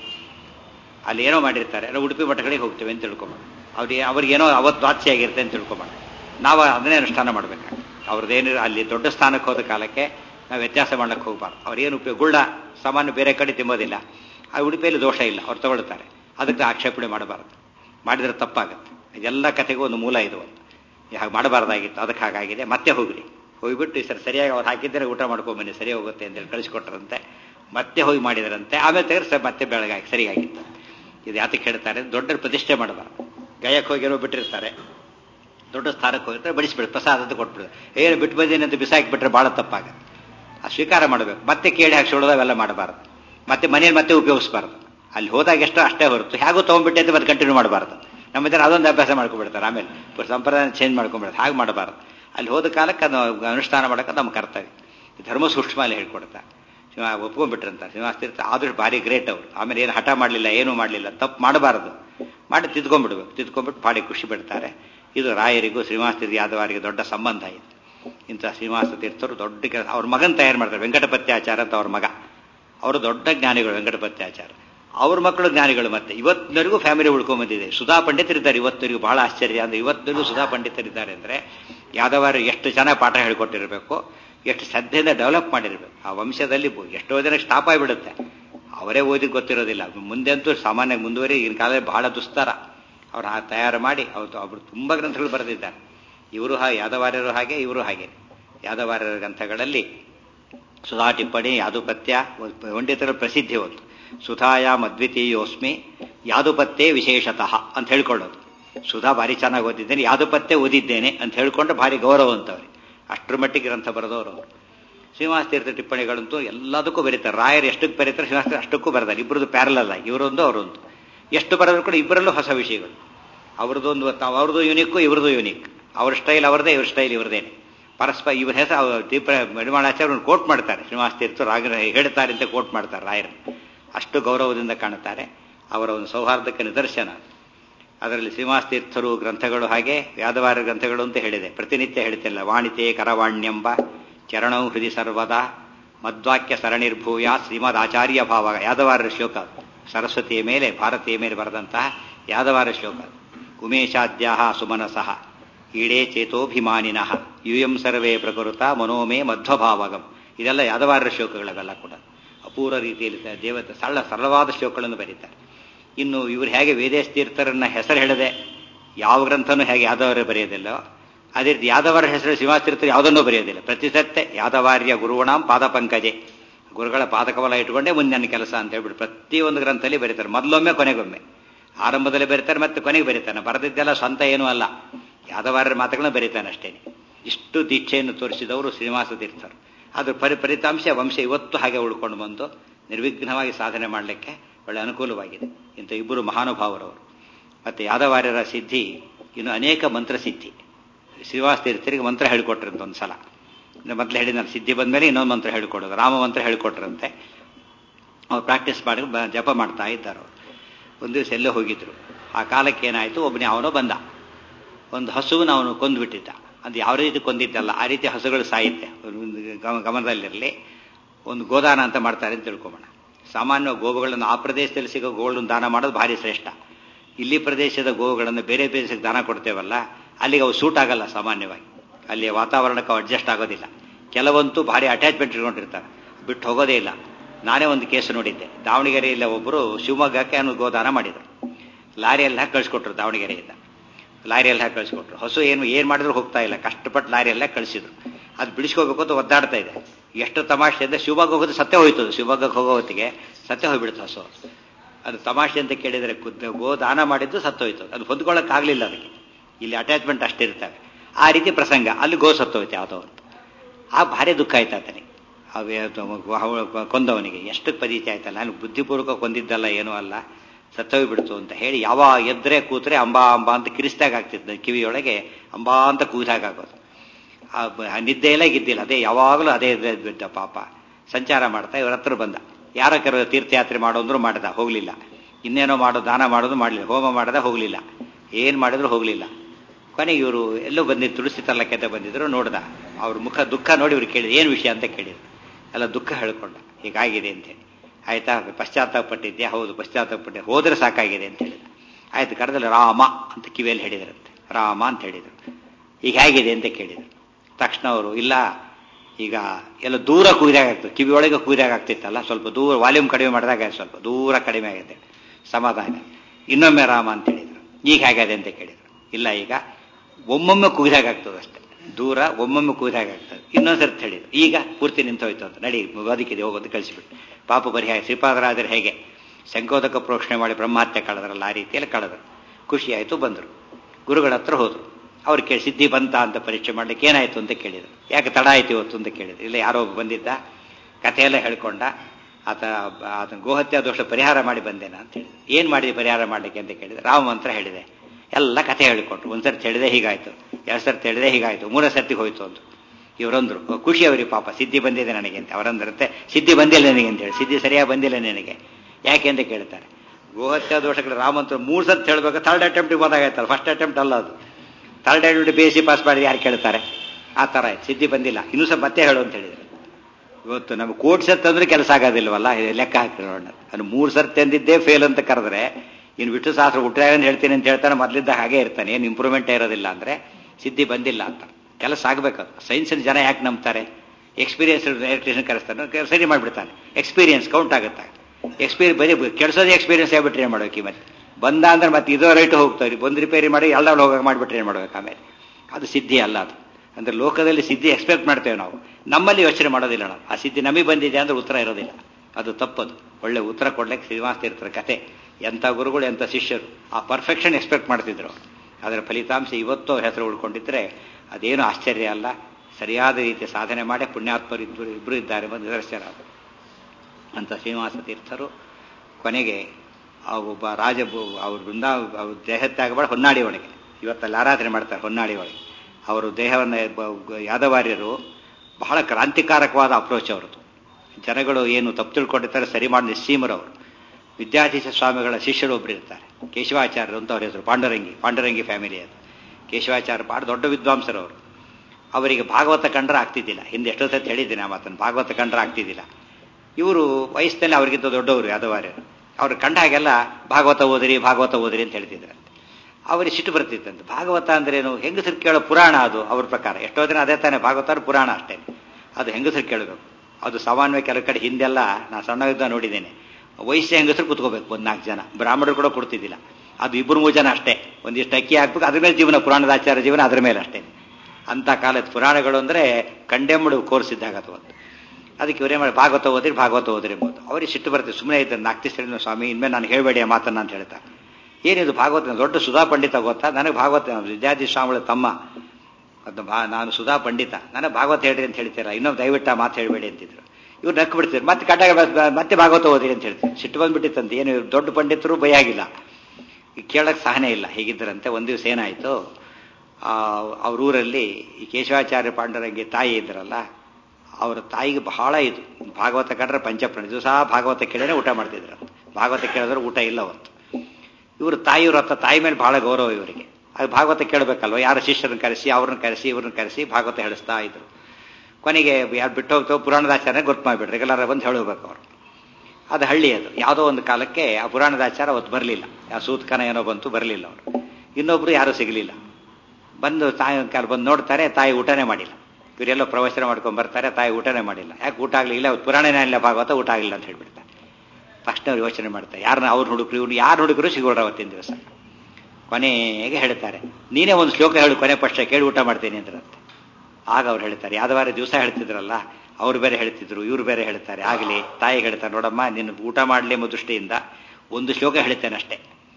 ಅಲ್ಲಿ ಏನೋ ಮಾಡಿರ್ತಾರೆ ಎಲ್ಲ ಉಡುಪಿ ಮಠಗಳಿಗೆ ಹೋಗ್ತೇವೆ ಅಂತ ತಿಳ್ಕೊಬಾರ್ದು ಅವ್ರಿಗೆ ಅವ್ರಿಗೇನೋ ಅವತ್ತು ವಾಚ್ಯ ಆಗಿರುತ್ತೆ ಅಂತ ತಿಳ್ಕೊಬಾರ್ದು ನಾವು ಅದನ್ನೇ ಅನುಷ್ಠಾನ ಮಾಡಬೇಕು ಅವ್ರದ್ದೇನು ಅಲ್ಲಿ ದೊಡ್ಡ ಸ್ಥಾನಕ್ಕೆ ಹೋದ ಕಾಲಕ್ಕೆ ನಾವು ವ್ಯತ್ಯಾಸ ಮಾಡ್ಲಿಕ್ಕೆ ಹೋಗ್ಬಾರ್ದು ಅವ್ರೇನು ಉಪಯೋಗ ಗುಳ್ಳ ಸಾಮಾನ್ಯ ಬೇರೆ ಕಡೆ ತಿಂಬೋದಿಲ್ಲ ಆ ಉಡುಪಿಯಲ್ಲಿ ದೋಷ ಇಲ್ಲ ಅವ್ರು ತಗೊಳ್ತಾರೆ ಅದಕ್ಕೆ ಆಕ್ಷೇಪಣೆ ಮಾಡಬಾರ್ದು ಮಾಡಿದ್ರೆ ತಪ್ಪಾಗುತ್ತೆ ಇದೆಲ್ಲ ಕಥೆಗೂ ಒಂದು ಮೂಲ ಇದು ಒಂದು ಹಾಗೆ ಮಾಡಬಾರ್ದಾಗಿತ್ತು ಅದಕ್ಕೆ ಹಾಗಾಗಿದೆ ಮತ್ತೆ ಹೋಗ್ರಿ ಹೋಗಿಬಿಟ್ಟು ಈ ಸರ್ ಸರಿಯಾಗಿ ಅವ್ರು ಹಾಕಿದ್ದರೆ ಊಟ ಮಾಡ್ಕೊಂಬನ್ನಿ ಸರಿ ಹೋಗುತ್ತೆ ಅಂತೇಳಿ ಕಳಿಸ್ಕೊಟ್ರಂತೆ ಮತ್ತೆ ಹೋಗಿ ಮಾಡಿದರಂತೆ ಆಮೇಲೆ ತೆಗೆದ್ರೆ ಮತ್ತೆ ಬೆಳಗಾಗಿ ಸರಿಯಾಗಿತ್ತು ಇದು ಯಾತಕ್ಕೆ ಹೇಳ್ತಾರೆ ದೊಡ್ಡ ಪ್ರತಿಷ್ಠೆ ಮಾಡಬಾರ್ದು ಗಯಕ್ಕೆ ಹೋಗಿ ಏನೋ ಬಿಟ್ಟಿರ್ತಾರೆ ದೊಡ್ಡ ಸ್ಥಾನಕ್ಕೆ ಹೋಗಿರ್ತಾರೆ ಬಡಿಸ್ಬಿಡು ಪ್ರಸಾದ ಅಂತ ಕೊಟ್ಬಿಡು ಏನು ಬಿಟ್ಟು ಬಂದೇನೆ ಅಂತ ಬಿಸಾಕಿಬಿಟ್ರೆ ಭಾಳ ತಪ್ಪಾಗುತ್ತೆ ಆ ಸ್ವೀಕಾರ ಮಾಡಬೇಕು ಮತ್ತೆ ಕೇಳಿ ಹಾಕಿ ಅವೆಲ್ಲ ಮಾಡಬಾರ್ದು ಮತ್ತೆ ಮನೇಲಿ ಮತ್ತೆ ಉಪಯೋಗಿಸಬಾರ್ದು ಅಲ್ಲಿ ಹೋದಾಗ ಎಷ್ಟೋ ಅಷ್ಟೇ ಹೊರತು ಹೇಗೂ ತೊಗೊಂಡ್ಬಿಟ್ಟೆ ಅಂತ ಮತ್ತೆ ಕಂಟಿನ್ಯೂ ಮಾಡಬಾರ್ದು ನಮ್ಮ ಹತ್ರ ಅದೊಂದು ಅಭ್ಯಾಸ ಮಾಡ್ಕೊಂಡ್ಬಿಡ್ತಾರೆ ಆಮೇಲೆ ಸಂಪ್ರದಾಯ ಚೇಂಜ್ ಮಾಡ್ಕೊಂಡ್ಬಿಡ್ತಾರೆ ಹಾಗೆ ಮಾಡಬಾರ್ದು ಅಲ್ಲಿ ಹೋದ ಕಾಲಕ್ಕೆ ಅದು ಅನುಷ್ಠಾನ ಮಾಡೋಕೆ ನಮ್ಮ ಕರ್ತವ್ಯ ಧರ್ಮ ಸೂಕ್ಷ್ಮ ಅಲ್ಲಿ ಹೇಳ್ಕೊಡ್ತಾರೆ ಒಪ್ಕೊಂಡ್ಬಿಟ್ರಂತ ಶ್ರೀನಿವಾಸ ತೀರ್ಥ ಆದಷ್ಟು ಭಾರಿ ಗ್ರೇಟ್ ಅವರು ಆಮೇಲೆ ಏನು ಹಠ ಮಾಡಲಿಲ್ಲ ಏನೂ ಮಾಡಲಿಲ್ಲ ತಪ್ಪು ಮಾಡಬಾರ್ದು ಮಾಡಿ ತಿದ್ಕೊಂಡ್ಬಿಡ್ಬೇಕು ತಿದ್ಕೊಂಡ್ಬಿಟ್ಟು ಭಾರಿ ಖುಷಿ ಬಿಡ್ತಾರೆ ಇದು ರಾಯರಿಗೂ ಶ್ರೀನಿವಾಸ ತೀರ್ಥ ಯಾದವರಿಗೆ ದೊಡ್ಡ ಸಂಬಂಧ ಇದೆ ಇಂಥ ಶ್ರೀನಿವಾಸ ತೀರ್ಥರು ದೊಡ್ಡ ಕೆಲಸ ಅವ್ರ ಮಗನ ತಯಾರು ಮಾಡ್ತಾರೆ ವೆಂಕಟಪತ್ಯಾಚಾರ ಅಂತ ಅವ್ರ ಮಗ ಅವರು ದೊಡ್ಡ ಜ್ಞಾನಿಗಳು ವೆಂಕಟಪತ್ಯಾಚಾರ ಅವ್ರ ಮಕ್ಕಳು ಜ್ಞಾನಿಗಳು ಮತ್ತೆ ಇವತ್ತಿನವರೆಗೂ ಫ್ಯಾಮಿಲಿ ಉಳ್ಕೊಂಬಂದಿದೆ ಸುಧಾ ಪಂಡಿತರಿದ್ದಾರೆ ಇವತ್ತಿನವರೆಗೂ ಬಹಳ ಆಶ್ಚರ್ಯ ಅಂದ್ರೆ ಇವತ್ತಿನವರೆಗೂ ಸುಧಾ ಪಂಡಿತರಿದ್ದಾರೆ ಅಂದ್ರೆ ಯಾದವರು ಎಷ್ಟು ಚೆನ್ನಾಗಿ ಪಾಠ ಹೇಳ್ಕೊಟ್ಟಿರಬೇಕು ಎಷ್ಟು ಶ್ರದ್ಧೆಯಿಂದ ಡೆವಲಪ್ ಮಾಡಿರ್ಬೇಕು ಆ ವಂಶದಲ್ಲಿ ಎಷ್ಟೋ ಜನ ಸ್ಟಾಪ್ ಆಗಿಬಿಡುತ್ತೆ ಅವರೇ ಓದಿ ಗೊತ್ತಿರೋದಿಲ್ಲ ಮುಂದೆ ಅಂತೂ ಸಾಮಾನ್ಯ ಮುಂದುವರಿ ಈಗಿನ ಕಾಲದಲ್ಲಿ ಬಹಳ ದುಸ್ತರ ಅವ್ರು ತಯಾರು ಮಾಡಿ ಅವ್ರು ಅವರು ತುಂಬ ಗ್ರಂಥಗಳು ಬರೆದಿದ್ದಾರೆ ಇವರು ಹಾ ಯಾದವಾರ್ಯರು ಹಾಗೆ ಇವರು ಹಾಗೆ ಯಾದವಾರ್ಯರ ಗ್ರಂಥಗಳಲ್ಲಿ ಸುಧಾ ಟಿಪ್ಪಣಿ ಯಾದುಪತ್ಯ ಪಂಡಿತರ ಪ್ರಸಿದ್ಧಿ ಒಂದು ಸುಧಾಯಾಮ್ ಅದ್ವಿತೀಯೋಸ್ಮಿ ಯಾದುಪತ್ಯೆ ವಿಶೇಷತಃ ಅಂತ ಹೇಳ್ಕೊಳ್ಳೋದು ಸುಧಾ ಭಾರಿ ಚೆನ್ನಾಗಿ ಓದಿದ್ದೇನೆ ಯಾದುಪತ್ಯೆ ಓದಿದ್ದೇನೆ ಅಂತ ಹೇಳ್ಕೊಂಡು ಭಾರಿ ಗೌರವ ಅಂತವ್ರಿ ಅಷ್ಟರ ಮಟ್ಟಿಗೆ ಗ್ರಂಥ ಬರೆದವರು ಅವರು ಶ್ರೀನಿವಾಸ ತೀರ್ಥ ಟಿಪ್ಪಣಿಗಳಂತೂ ಎಲ್ಲದಕ್ಕೂ ಬರೀತಾರೆ ರಾಯರು ಎಷ್ಟಕ್ಕೆ ಬರೀತಾರೆ ಶ್ರೀನಿವಾಸ ತೀರ್ಥ ಅಷ್ಟಕ್ಕೂ ಬರೆದಾರೆ ಇಬ್ಬರದ್ದು ಪ್ಯಾರಲಲ್ಲ ಇವರೊಂದು ಅವರೊಂದು ಎಷ್ಟು ಬರೆದ್ರು ಕೂಡ ಇಬ್ಬರಲ್ಲೂ ಹೊಸ ವಿಷಯಗಳು ಅವ್ರದ್ದೊಂದು ಅವ್ರದ್ದು ಯೂನಿಕ್ಕು ಇವ್ರದ್ದು ಯೂನಿಕ್ ಅವ್ರ ಸ್ಟೈಲ್ ಅವ್ರದೇ ಇವ್ರ ಸ್ಟೈಲ್ ಇವ್ರದೇನೆ ಪರಸ್ಪರ ಇವ್ರ ಹೆಸರು ದೀಪ ಮಡಿಮಾಳಾಚಾರ್ಯ ಕೋಟ್ ಮಾಡ್ತಾರೆ ಶ್ರೀನಿವಾಸ ತೀರ್ಥ ರಾಗ ಹೇಳ್ತಾರೆ ಅಂತ ಕೋಟ್ ಮಾಡ್ತಾರೆ ರಾಯರನ್ನು ಅಷ್ಟು ಗೌರವದಿಂದ ಕಾಣುತ್ತಾರೆ ಅವರ ಒಂದು ಸೌಹಾರ್ದಕ್ಕೆ ನಿದರ್ಶನ ಅದರಲ್ಲಿ ಶ್ರೀನಿವಾಸ ತೀರ್ಥರು ಗ್ರಂಥಗಳು ಹಾಗೆ ಯಾದವಾರ ಗ್ರಂಥಗಳು ಅಂತ ಹೇಳಿದೆ ಪ್ರತಿನಿತ್ಯ ಹೇಳ್ತಿಲ್ಲ ವಾಣಿತೆ ಕರವಾಣ್ಯಂಬ ಚರಣೌ ಹೃದಯ ಸರ್ವದಾ ಮದ್ವಾಕ್ಯ ಸರಣಿರ್ಭೂಯ ಶ್ರೀಮದ್ ಆಚಾರ್ಯ ಭಾವ ಯಾದವಾರರ ಶ್ಲೋಕ ಸರಸ್ವತಿಯ ಮೇಲೆ ಭಾರತೀಯ ಮೇಲೆ ಬರೆದಂತಹ ಯಾದವಾರ ಶ್ಲೋಕ ಉಮೇಶಾದ್ಯಾಹ ಸುಮನಸಃ ಈಡೇ ಚೇತೋಭಿಮಾನಿನಃ ಯುಯಂ ಸರ್ವೇ ಪ್ರಕೃತ ಮನೋಮೇ ಮಧ್ವಭಾವಗಂ ಇದೆಲ್ಲ ಯಾದವಾರರ ಶ್ಲೋಕಗಳವೆಲ್ಲ ಕೂಡ ಅಪೂರ್ವ ರೀತಿಯಲ್ಲಿ ದೇವತೆ ಸರಳ ಸರಳವಾದ ಶ್ಲೋಕಗಳನ್ನು ಬರೀತಾರೆ ಇನ್ನು ಇವರು ಹೇಗೆ ವೇದೇಶ ತೀರ್ಥರನ್ನ ಹೆಸರು ಹೇಳದೆ ಯಾವ ಗ್ರಂಥನೂ ಹೇಗೆ ಯಾದವರೇ ಬರೆಯೋದಿಲ್ಲ ಅದೇ ರೀತಿ ಯಾದವರ ಹೆಸರು ಶ್ರೀನಿವಾಸ ತೀರ್ಥರು ಯಾವುದನ್ನೂ ಬರೆಯೋದಿಲ್ಲ ಪ್ರತಿ ಸತ್ತೆ ಯಾದವಾರ್ಯ ಗುರುಗುಣಾಂ ಪಾದ ಪಂಕಜೆ ಗುರುಗಳ ಪಾದಕವಲ ಇಟ್ಕೊಂಡೇ ಮುಂದೆ ನನ್ನ ಕೆಲಸ ಅಂತ ಹೇಳ್ಬಿಟ್ಟು ಪ್ರತಿಯೊಂದು ಗ್ರಂಥದಲ್ಲಿ ಬರೀತಾರೆ ಮೊದಲೊಮ್ಮೆ ಕೊನೆಗೊಮ್ಮೆ ಆರಂಭದಲ್ಲಿ ಬರೀತಾರೆ ಮತ್ತೆ ಕೊನೆಗೆ ಬರೀತಾನೆ ಬರೆದಿದ್ದೆಲ್ಲ ಸ್ವಂತ ಏನೂ ಅಲ್ಲ ಯಾದವಾರರ ಮಾತುಗಳನ್ನ ಬರೀತಾನೆ ಅಷ್ಟೇನೆ ಇಷ್ಟು ದೀಕ್ಷೆಯನ್ನು ತೋರಿಸಿದವರು ಶ್ರೀನಿವಾಸ ತೀರ್ಥರು ಅದು ಪರಿ ಫಲಿತಾಂಶ ವಂಶ ಇವತ್ತು ಹಾಗೆ ಉಳ್ಕೊಂಡು ಬಂದು ನಿರ್ವಿಘ್ನವಾಗಿ ಸಾಧನೆ ಮಾಡಲಿಕ್ಕೆ ಒಳ್ಳೆ ಅನುಕೂಲವಾಗಿದೆ ಇಂಥ ಇಬ್ಬರು ಮಹಾನುಭಾವರವರು ಮತ್ತೆ ಯಾದವಾರ್ಯರ ಸಿದ್ಧಿ ಇನ್ನು ಅನೇಕ ಮಂತ್ರ ಸಿದ್ಧಿ ಶ್ರೀನಿವಾಸ ತೀರ್ಥರಿಗೆ ಮಂತ್ರ ಹೇಳಿಕೊಟ್ರಂತ ಒಂದು ಸಲ ಮೊದಲು ಹೇಳಿ ನಾನು ಸಿದ್ಧಿ ಬಂದಮೇಲೆ ಇನ್ನೊಂದು ಮಂತ್ರ ಹೇಳಿಕೊಡೋದು ರಾಮ ಮಂತ್ರ ಹೇಳಿಕೊಟ್ರಂತೆ ಅವ್ರು ಪ್ರಾಕ್ಟೀಸ್ ಮಾಡಿ ಜಪ ಮಾಡ್ತಾ ಇದ್ದಾರೆ ಅವರು ಒಂದು ದಿವಸ ಎಲ್ಲೇ ಹೋಗಿದ್ರು ಆ ಕಾಲಕ್ಕೆ ಏನಾಯಿತು ಒಬ್ಬನೇ ಅವನೋ ಬಂದ ಒಂದು ಹಸುವನ್ನು ಅವನು ಕೊಂದುಬಿಟ್ಟಿದ್ದ ಅದು ಯಾವ ರೀತಿ ಕೊಂದಿದ್ದಲ್ಲ ಆ ರೀತಿ ಹಸುಗಳು ಸಾಯುತ್ತೆ ಗಮನದಲ್ಲಿರಲಿ ಒಂದು ಗೋದಾನ ಅಂತ ಮಾಡ್ತಾರೆ ಅಂತ ತಿಳ್ಕೊಂಬೋಣ ಸಾಮಾನ್ಯ ಗೋವುಗಳನ್ನು ಆ ಪ್ರದೇಶದಲ್ಲಿ ಸಿಗೋ ಗೋಗಳನ್ನು ದಾನ ಮಾಡೋದು ಭಾರಿ ಶ್ರೇಷ್ಠ ಇಲ್ಲಿ ಪ್ರದೇಶದ ಗೋವುಗಳನ್ನು ಬೇರೆ ಪ್ರದೇಶಕ್ಕೆ ದಾನ ಕೊಡ್ತೇವಲ್ಲ ಅಲ್ಲಿಗೆ ಅವು ಸೂಟ್ ಆಗಲ್ಲ ಸಾಮಾನ್ಯವಾಗಿ ಅಲ್ಲಿ ವಾತಾವರಣಕ್ಕೆ ಅಡ್ಜಸ್ಟ್ ಆಗೋದಿಲ್ಲ ಕೆಲವಂತೂ ಭಾರಿ ಅಟ್ಯಾಚ್ಮೆಂಟ್ ಇಟ್ಕೊಂಡಿರ್ತಾರೆ ಬಿಟ್ಟು ಹೋಗೋದೇ ಇಲ್ಲ ನಾನೇ ಒಂದು ಕೇಸ್ ನೋಡಿದ್ದೆ ದಾವಣಗೆರೆಯಲ್ಲಿ ಒಬ್ಬರು ಶಿವಮೊಗ್ಗಕ್ಕೆ ಅವನು ಗೋದಾನ ಮಾಡಿದರು ಲಾರಿಯಲ್ಲಿ ಹಾಕಿ ಕಳಿಸ್ಕೊಟ್ರು ದಾವಣಗೆರೆಯಿಂದ ಲಾರಿಯಲ್ಲಿ ಹಾಕಿ ಕಳಿಸ್ಕೊಟ್ರು ಹಸು ಏನು ಏನು ಮಾಡಿದ್ರು ಹೋಗ್ತಾ ಇಲ್ಲ ಕಷ್ಟಪಟ್ಟು ಲಾರಿಯಲ್ಲೇ ಕಳಿಸಿದ್ರು ಅದು ಬಿಡಿಸ್ಕೋಬೇಕು ಅಂತ ಒದ್ದಾಡ್ತಾ ಇದೆ ಎಷ್ಟು ತಮಾಷೆ ಅಂದರೆ ಶಿವಮೊಗ್ಗ ಹೋಗೋದು ಸತ್ಯ ಹೋಯ್ತದು ಶಿವಮೊಗ್ಗಕ್ಕೆ ಹೋಗೋ ಹೊತ್ತಿಗೆ ಸತ್ಯ ಹೋಗ್ಬಿಡ್ತು ಹಸು ಅದು ತಮಾಷೆ ಅಂತ ಕೇಳಿದರೆ ಗೋ ದಾನ ಮಾಡಿದ್ದು ಸತ್ತೋಯ್ತು ಅದು ಹೊಂದ್ಕೊಳ್ಳೋಕ್ಕಾಗಲಿಲ್ಲ ಅದಕ್ಕೆ ಇಲ್ಲಿ ಅಟ್ಯಾಚ್ಮೆಂಟ್ ಅಷ್ಟಿರ್ತವೆ ಆ ರೀತಿ ಪ್ರಸಂಗ ಅಲ್ಲಿ ಗೋ ಸತ್ತೋಯ್ತು ಯಾವುದೋ ಅಂತ ಆ ಭಾರಿ ದುಃಖ ಆಯ್ತು ಆತನಿಗೆ ಕೊಂದವನಿಗೆ ಎಷ್ಟು ಪದೀತಿ ಆಯ್ತಲ್ಲ ನಾನು ಬುದ್ಧಿಪೂರ್ವಕ ಕೊಂದಿದ್ದಲ್ಲ ಏನೂ ಅಲ್ಲ ಸತ್ತೋಗ್ಬಿಡ್ತು ಅಂತ ಹೇಳಿ ಯಾವ ಎದ್ರೆ ಕೂತ್ರೆ ಅಂಬಾ ಅಂಬಾ ಅಂತ ಕಿರಿಸ್ದಾಗ ಆಗ್ತಿದ್ದ ಕಿವಿಯೊಳಗೆ ಅಂಬಾ ಅಂತ ಕೂದಾಗ ಆಗೋದು ಆ ನಿದ್ದೆ ಎಲ್ಲ ಗಿದ್ದಿಲ್ಲ ಅದೇ ಯಾವಾಗಲೂ ಅದೇ ಬಿದ್ದ ಪಾಪ ಸಂಚಾರ ಮಾಡ್ತಾ ಇವ್ರ ಹತ್ರ ಬಂದ ಯಾರ ಕರ ತೀರ್ಥಯಾತ್ರೆ ಮಾಡೋಂದ್ರು ಮಾಡ್ದ ಹೋಗ್ಲಿಲ್ಲ ಇನ್ನೇನೋ ಮಾಡೋ ದಾನ ಮಾಡೋದು ಮಾಡಲಿಲ್ಲ ಹೋಮ ಮಾಡದ ಹೋಗ್ಲಿಲ್ಲ ಏನು ಮಾಡಿದ್ರು ಹೋಗ್ಲಿಲ್ಲ ಕೊನೆಗೆ ಇವರು ಎಲ್ಲೋ ಬಂದಿದ್ದು ತುಳಸಿ ತರ್ಲಕ್ಕೆ ಬಂದಿದ್ರು ನೋಡ್ದ ಅವ್ರ ಮುಖ ದುಃಖ ನೋಡಿ ಇವ್ರು ಕೇಳಿದ್ರು ಏನು ವಿಷಯ ಅಂತ ಕೇಳಿದ್ರು ಎಲ್ಲ ದುಃಖ ಹೇಳ್ಕೊಂಡ ಹೀಗಾಗಿದೆ ಅಂತೇಳಿ ಆಯ್ತಾ ಪಶ್ಚಾತ್ತಾಪ ಪಟ್ಟಿದ್ಯಾ ಹೌದು ಪಶ್ಚಾತ್ತಾಪ ಪಟ್ಟೆ ಹೋದ್ರೆ ಸಾಕಾಗಿದೆ ಅಂತ ಹೇಳಿದ ಆಯ್ತು ಕರೆದಲ್ಲಿ ರಾಮ ಅಂತ ಕಿವಿಯಲ್ಲಿ ಹೇಳಿದ್ರಂತೆ ರಾಮ ಅಂತ ಹೇಳಿದರು ಈಗ ಹೇಗಿದೆ ಅಂತ ಕೇಳಿದರು ತಕ್ಷಣ ಅವರು ಇಲ್ಲ ಈಗ ಎಲ್ಲ ದೂರ ಕೂದಾಗ ಆಗ್ತದೆ ಕಿವಿ ಒಳಗೆ ಕೂದಾಗ ಆಗ್ತಿತ್ತಲ್ಲ ಸ್ವಲ್ಪ ದೂರ ವಾಲ್ಯೂಮ್ ಕಡಿಮೆ ಮಾಡಿದಾಗ ಸ್ವಲ್ಪ ದೂರ ಕಡಿಮೆ ಆಗಿದೆ ಸಮಾಧಾನ ಇನ್ನೊಮ್ಮೆ ರಾಮ ಅಂತ ಹೇಳಿದರು ಈಗ ಹೇಗಿದೆ ಅಂತ ಕೇಳಿದರು ಇಲ್ಲ ಈಗ ಒಮ್ಮೊಮ್ಮೆ ಕೂಗಿದಾಗ ಆಗ್ತದೆ ಅಷ್ಟೇ ದೂರ ಒಮ್ಮೊಮ್ಮೆ ಕೂಗಿದಾಗ ಆಗ್ತದೆ ಇನ್ನೊಂದ್ಸರ್ತಿ ಹೇಳಿದ್ರು ಈಗ ಪೂರ್ತಿ ನಿಂತೋಯ್ತು ಅಂತ ನಡಿ ಬದುಕಿದೆ ಹೋಗೋದು ಕಳಿಸಿಬಿಟ್ಟು ಪಾಪ ಬರಿ ಹಾಗೆ ಶ್ರೀಪಾದರಾಜರು ಹೇಗೆ ಶಂಕೋದಕ ಪ್ರೋಕ್ಷಣೆ ಮಾಡಿ ಬ್ರಹ್ಮಹತ್ಯೆ ಕಳೆದ್ರಲ್ಲ ಆ ರೀತಿಯಲ್ಲಿ ಕಳೆದರು ಖುಷಿ ಆಯಿತು ಬಂದರು ಗುರುಗಳ ಹತ್ರ ಹೋದರು ಅವ್ರು ಕೇಳಿ ಸಿದ್ಧಿ ಬಂತ ಅಂತ ಪರೀಕ್ಷೆ ಮಾಡ್ಲಿಕ್ಕೆ ಏನಾಯ್ತು ಅಂತ ಕೇಳಿದರು ಯಾಕೆ ತಡ ಆಯ್ತು ಇವತ್ತು ಅಂತ ಕೇಳಿದ್ರು ಇಲ್ಲ ಯಾರೋ ಬಂದಿದ್ದ ಕಥೆಯೆಲ್ಲ ಹೇಳ್ಕೊಂಡ ಆತ ಆತನ ಗೋಹತ್ಯೆ ದೋಷ ಪರಿಹಾರ ಮಾಡಿ ಬಂದೇನ ಅಂತ ಹೇಳಿದ್ರು ಏನು ಮಾಡಿದೆ ಪರಿಹಾರ ಮಾಡಲಿಕ್ಕೆ ಅಂತ ಕೇಳಿದ್ರೆ ರಾಮ ಮಂತ್ರ ಹೇಳಿದೆ ಎಲ್ಲ ಕಥೆ ಹೇಳಿಕೊಟ್ರು ಒಂದ್ಸರ್ತಿ ಹೇಳಿದೆ ಹೀಗಾಯ್ತು ಎರಡು ಸರ್ತಿ ಹೇಳಿದೆ ಹೀಗಾಯ್ತು ಮೂರನೇ ಸರ್ತಿಗೆ ಹೋಯ್ತು ಅಂತ ಇವರಂದ್ರು ಖುಷಿ ಅವರಿಗೆ ಪಾಪ ಸಿದ್ಧಿ ಬಂದಿದೆ ನನಗೆ ಅಂತ ಅವರಂದ್ರಂತೆ ಸಿದ್ಧಿ ಬಂದಿಲ್ಲ ನನಗೆ ಅಂತ ಹೇಳಿ ಸಿದ್ಧಿ ಸರಿಯಾಗಿ ಬಂದಿಲ್ಲ ನನಗೆ ಯಾಕೆ ಅಂತ ಕೇಳ್ತಾರೆ ಗೋಹತ್ಯೆ ದೋಷಗಳು ರಾಮಂತ್ರ ಮೂರು ಸರ್ತಿ ಹೇಳ್ಬೇಕು ಥರ್ಡ್ ಅಟೆಂಪ್ಟಿಗೆ ಬಂದಾಗಾಯ್ತಲ್ಲ ಫಸ್ಟ್ ಅಟೆಂಪ್ಟ್ ಅಲ್ಲ ಅದು ಥರ್ಡ್ ಅಟೆಂಪ್ಟ್ ಬೇಸಿ ಪಾಸ್ ಮಾಡಿ ಯಾರು ಕೇಳ್ತಾರೆ ಆ ಥರ ಆಯ್ತು ಸಿದ್ಧಿ ಬಂದಿಲ್ಲ ಇನ್ನೂ ಸ್ವಲ್ಪ ಮತ್ತೆ ಹೇಳು ಅಂತ ಹೇಳಿದ್ರು ಇವತ್ತು ನಮ್ಗೆ ಕೋಟಿ ಸರ್ತಿ ಅಂದ್ರೆ ಕೆಲಸ ಆಗೋದಿಲ್ವಲ್ಲ ಇದು ಲೆಕ್ಕ ಹಾಕಿ ನೋಡೋಣ ಅದು ಮೂರು ಸರ್ತಿ ಅಂದಿದ್ದೇ ಫೇಲ್ ಅಂತ ಕರೆದ್ರೆ ಇನ್ನು ವಿಷ್ಣು ಶಾಸ್ತ್ರ ಹುಟ್ಟಾಗ ಹೇಳ್ತೀನಿ ಅಂತ ಹೇಳ್ತಾನೆ ಮೊದಲಿದ್ದ ಹಾಗೆ ಇರ್ತಾನೆ ಏನು ಇಂಪ್ರೂವ್ಮೆಂಟ್ ಇರೋದಿಲ್ಲ ಅಂದ್ರೆ ಸಿದ್ಧಿ ಬಂದಿಲ್ಲ ಅಂತ ಕೆಲಸ ಆಗಬೇಕು ಸೈನ್ಸಿನ ಜನ ಯಾಕೆ ನಂಬ್ತಾರೆ ಎಕ್ಸ್ಪೀರಿಯನ್ಸ್ ಎಲೆಕ್ಟ್ರಿಷಿಯನ್ ಕರೆಸ್ತಾನೆ ಸರಿ ಮಾಡಿಬಿಡ್ತಾನೆ ಎಕ್ಸ್ಪೀರಿಯನ್ಸ್ ಕೌಂಟ್ ಆಗುತ್ತೆ ಎಕ್ಸ್ಪೀರಿಯನ್ಸ್ ಬರೀ ಕೆಡ್ಸೋದೇ ಎಕ್ಸ್ಪೀರಿಯನ್ಸ್ ಆಗ್ಬಿಟ್ರೆ ಏನು ಮಾಡ್ಬೇಕು ಮತ್ತೆ ಬಂದ ಅಂದ್ರೆ ಮತ್ತೆ ಇದೋ ರೈಟ್ ಹೋಗ್ತಾರೆ ಬಂದು ರಿಪೇರಿ ಮಾಡಿ ಎಲ್ಲ ಹೋಗಕ್ಕೆ ಮಾಡಿಬಿಟ್ರೆ ಏನು ಮಾಡ್ಬೇಕು ಆಮೇಲೆ ಅದು ಸಿದ್ಧಿ ಅಲ್ಲ ಅದು ಅಂದ್ರೆ ಲೋಕದಲ್ಲಿ ಸಿದ್ಧಿ ಎಕ್ಸ್ಪೆಕ್ಟ್ ಮಾಡ್ತೇವೆ ನಾವು ನಮ್ಮಲ್ಲಿ ಯೋಚನೆ ಮಾಡೋದಿಲ್ಲ ನಾವು ಆ ಸಿದ್ಧಿ ನಮಗೆ ಬಂದಿದೆ ಅಂದ್ರೆ ಉತ್ತರ ಇರೋದಿಲ್ಲ ಅದು ತಪ್ಪದು ಒಳ್ಳೆ ಉತ್ತರ ಕೊಡ್ಲಿಕ್ಕೆ ಶ್ರೀನಿವಾಸ ತೀರ್ಥರ ಕತೆ ಎಂಥ ಗುರುಗಳು ಎಂಥ ಶಿಷ್ಯರು ಆ ಪರ್ಫೆಕ್ಷನ್ ಎಕ್ಸ್ಪೆಕ್ಟ್ ಮಾಡ್ತಿದ್ರು ಅದರ ಫಲಿತಾಂಶ ಇವತ್ತು ಹೆಸರು ಉಳ್ಕೊಂಡಿದ್ರೆ ಅದೇನು ಆಶ್ಚರ್ಯ ಅಲ್ಲ ಸರಿಯಾದ ರೀತಿಯ ಸಾಧನೆ ಮಾಡಿ ಪುಣ್ಯಾತ್ಮರು ಇಬ್ಬರು ಇಬ್ಬರು ಇದ್ದಾರೆ ಬಂದು ನಿದರ್ಶನ ಅಂತ ಶ್ರೀನಿವಾಸ ತೀರ್ಥರು ಕೊನೆಗೆ ಆ ಒಬ್ಬ ರಾಜ ಅವ್ರ ಬೃಂದ ಅವ್ರ ದೇಹತ್ಯಾಗಬೇಡ ಹೊನ್ನಾಡಿ ಒಳಗೆ ಇವತ್ತಲ್ಲಿ ಆರಾಧನೆ ಮಾಡ್ತಾರೆ ಹೊನ್ನಾಡಿ ಒಳಗೆ ಅವರು ದೇಹವನ್ನು ಯಾದವಾರ್ಯರು ಬಹಳ ಕ್ರಾಂತಿಕಾರಕವಾದ ಅಪ್ರೋಚ್ ಅವರದು ಜನಗಳು ಏನು ತಪ್ಪು ತಿಳ್ಕೊಂಡಿರ್ತಾರೆ ಸರಿ ಮಾಡಿ ನಿಸ್ಸೀಮರವರು ವಿದ್ಯಾಧೀಶ ಸ್ವಾಮಿಗಳ ಶಿಷ್ಯರು ಒಬ್ಬರು ಇರ್ತಾರೆ ಕೇಶವಾಚಾರ್ಯರು ಅಂತ ಅವ್ರ ಹೆಸರು ಪಾಂಡುರಂಗಿ ಪಾಂಡುರಂಗಿ ಫ್ಯಾಮಿಲಿ ಅದು ಕೇಶವಾಚಾರ್ಯ ಪಾಡು ದೊಡ್ಡ ವಿದ್ವಾಂಸರವರು ಅವರಿಗೆ ಭಾಗವತ ಕಂಡ್ರೆ ಆಗ್ತಿದ್ದಿಲ್ಲ ಹಿಂದೆ ಎಷ್ಟೋ ಸತಿ ಹೇಳಿದ್ದೀನಿ ಆ ಮಾತನ್ನು ಭಾಗವತ ಕಂಡ್ರೆ ಆಗ್ತಿದ್ದಿಲ್ಲ ಇವರು ವಯಸ್ಸಿನಲ್ಲಿ ಅವರಿಗಿಂತ ದೊಡ್ಡವರು ಯಾದವಾರ್ಯರು ಅವ್ರು ಕಂಡ ಹಾಗೆಲ್ಲ ಭಾಗವತ ಓದಿರಿ ಭಾಗವತ ಓದಿರಿ ಅಂತ ಹೇಳ್ತಿದ್ರಂತೆ ಅವರಿಗೆ ಸಿಟ್ಟು ಬರ್ತಿತ್ತಂತೆ ಭಾಗವತ ಅಂದ್ರೇನು ಹೆಂಗಸರು ಕೇಳೋ ಪುರಾಣ ಅದು ಅವ್ರ ಪ್ರಕಾರ ಎಷ್ಟೋ ದಿನ ಅದೇ ತಾನೇ ಭಾಗವತ ಪುರಾಣ ಅಷ್ಟೇ ಅದು ಹೆಂಗಸರು ಕೇಳಬೇಕು ಅದು ಸಾಮಾನ್ಯ ಕೆಲವು ಕಡೆ ಹಿಂದೆಲ್ಲ ನಾನು ಸಣ್ಣವಿದ್ದ ನೋಡಿದ್ದೇನೆ ವಯಸ್ಸು ಹೆಂಗಸರು ಕುತ್ಕೋಬೇಕು ಒಂದು ನಾಲ್ಕು ಜನ ಬ್ರಾಹ್ಮಣರು ಕೂಡ ಕೊಡ್ತಿದ್ದಿಲ್ಲ ಅದು ಇಬ್ಬರು ಮೂರು ಜನ ಅಷ್ಟೇ ಒಂದಿಷ್ಟು ಅಕ್ಕಿ ಹಾಕ್ಬೇಕು ಅದ್ರ ಮೇಲೆ ಜೀವನ ಪುರಾಣದ ಆಚಾರ ಜೀವನ ಅದ್ರ ಮೇಲೆ ಅಷ್ಟೇ ಅಂತ ಕಾಲದ ಪುರಾಣಗಳು ಅಂದರೆ ಕಂಡೆಮ್ಮಡು ಕೋರ್ಸ್ ಇದ್ದಾಗ ಅದು ಒಂದು ಅದಕ್ಕೆ ಇವರೇ ಮಾಡಿ ಭಾಗವತ ಓದಿರಿ ಭಾಗವತ ಓದಿರಿ ಎಂಬುದು ಅವರಿಗೆ ಸಿಟ್ಟು ಬರ್ತದೆ ಸುಮ್ಮನೆ ಇದ್ದಾರೆ ನಾಲ್ಕು ದಿವಸ ಸ್ವಾಮಿ ಇನ್ಮೇಲೆ ನಾನು ಹೇಳಬೇಡಿ ಆ ಮಾತನ್ನ ಅಂತ ಹೇಳ್ತಾರೆ ಏನಿದು ಭಾಗವತ ದೊಡ್ಡ ಸುಧಾ ಪಂಡಿತ ಗೊತ್ತಾ ನನಗೆ ಭಾಗವತ ವಿದ್ಯಾರ್ಥಿ ಸ್ವಾಮಿಗಳ ತಮ್ಮ ಅದು ಬಾ ನಾನು ಸುಧಾ ಪಂಡಿತ ನನಗೆ ಭಾಗವತ ಹೇಳ್ರಿ ಅಂತ ಹೇಳ್ತೀರಾ ಇನ್ನೊಂದು ದಯವಿಟ್ಟು ಆ ಮಾತು ಹೇಳಬೇಡಿ ಅಂತಿದ್ರು ಇವ್ರು ನಕ್ಕು ಬಿಡ್ತಾರೆ ಮತ್ತೆ ಕಡ್ಡಾಯ ಮತ್ತೆ ಭಾಗವತ ಓದಿರಿ ಅಂತ ಹೇಳ್ತಾರೆ ಸಿಟ್ಟು ಬಂದ್ಬಿಟ್ಟಿತ್ತಂತೆ ಏನು ದೊಡ್ಡ ಪಂಡಿತರು ಭಯ ಆಗಿಲ್ಲ ಈಗ ಕೇಳಕ್ಕೆ ಸಹನೆ ಇಲ್ಲ ಹೀಗಿದ್ದರಂತೆ ಒಂದು ದಿವಸ ಏನಾಯಿತು ಅವ್ರ ಊರಲ್ಲಿ ಈ ಕೇಶವಾಚಾರ್ಯ ಪಾಂಡರಂಗಿ ತಾಯಿ ಇದ್ರಲ್ಲ ಅವರ ತಾಯಿಗೆ ಬಹಳ ಇದು ಭಾಗವತ ಕಂಡ್ರೆ ಪಂಚಪ್ರಾಣ ದಿವಸ ಭಾಗವತ ಕೇಳಿದ್ರೆ ಊಟ ಮಾಡ್ತಿದ್ರು ಭಾಗವತ ಕೇಳಿದ್ರೆ ಊಟ ಇಲ್ಲ ಅವತ್ತು ಇವರು ತಾಯಿಯವ್ರ ಹತ್ರ ತಾಯಿ ಮೇಲೆ ಬಹಳ ಗೌರವ ಇವರಿಗೆ ಅದು ಭಾಗವತ ಕೇಳಬೇಕಲ್ವ ಯಾರ ಶಿಷ್ಯರನ್ನ ಕರೆಸಿ ಅವ್ರನ್ನ ಕರೆಸಿ ಇವ್ರನ್ನ ಕರೆಸಿ ಭಾಗವತ ಹೇಳಿಸ್ತಾ ಇದ್ರು ಕೊನೆಗೆ ಯಾರು ಬಿಟ್ಟು ಹೋಗ್ತಾವೆ ಪುರಾಣದಾಚಾರ್ಯ ಗೊತ್ತು ಮಾಡಿಬಿಟ್ರು ರೆಗ್ಯುಲರ್ ಬಂದು ಹೇಳಬೇಕು ಅವರು ಅದು ಹಳ್ಳಿ ಅದು ಯಾವುದೋ ಒಂದು ಕಾಲಕ್ಕೆ ಆ ಪುರಾಣದಾಚಾರ ಅವತ್ತು ಬರಲಿಲ್ಲ ಯಾವ ಸೂತ್ಕನ ಏನೋ ಬಂತು ಬರಲಿಲ್ಲ ಅವರು ಇನ್ನೊಬ್ರು ಯಾರೂ ಸಿಗಲಿಲ್ಲ ಬಂದು ತಾಯಿ ಕಾಲ ಬಂದು ನೋಡ್ತಾರೆ ತಾಯಿ ಊಟನೇ ಮಾಡಿಲ್ಲ ಇವರೆಲ್ಲೋ ಪ್ರವಚನ ಮಾಡ್ಕೊಂಡು ಬರ್ತಾರೆ ತಾಯಿ ಊಟನೇ ಮಾಡಿಲ್ಲ ಯಾಕೆ ಊಟ ಆಗಲಿಲ್ಲ ಅವತ್ತು ಪುರಾಣನೇ ಇಲ್ಲ ಭಾಗವತ ಊಟ ಆಗಲಿಲ್ಲ ಅಂತ ಹೇಳ್ಬಿಡ್ತಾರೆ ಫಸ್ಟ್ ಅವ್ರು ಯೋಚನೆ ಮಾಡ್ತಾರೆ ಯಾರನ್ನ ಅವ್ರು ಹುಡುಕ್ರು ಇವ್ರು ಯಾರು ಹುಡುಗರು ಸಿಗೋಣ ಅವತ್ತಿನ ದಿವಸ ಕೊನೆಗೆ ಹೇಳ್ತಾರೆ ನೀನೇ ಒಂದು ಶ್ಲೋಕ ಹೇಳು ಕೊನೆ ಪಕ್ಷ ಕೇಳಿ ಊಟ ಮಾಡ್ತೀನಿ ಅಂದ್ರಂತೆ ಆಗ ಅವ್ರು ಹೇಳ್ತಾರೆ ಯಾವ್ದಾರ ದಿವಸ ಹೇಳ್ತಿದ್ರಲ್ಲ ಅವ್ರು ಬೇರೆ ಹೇಳ್ತಿದ್ರು ಇವ್ರು ಬೇರೆ ಹೇಳ್ತಾರೆ ಆಗಲಿ ತಾಯಿ ಹೇಳ್ತಾರೆ ನೋಡಮ್ಮ ನಿನ್ನ ಊಟ ಮಾಡಲಿ ಎಂಬ ದೃಷ್ಟಿಯಿಂದ ಒಂದು ಶ್ಲೋಕ ಹೇಳ್ತೇನೆ ಅಷ್ಟೇ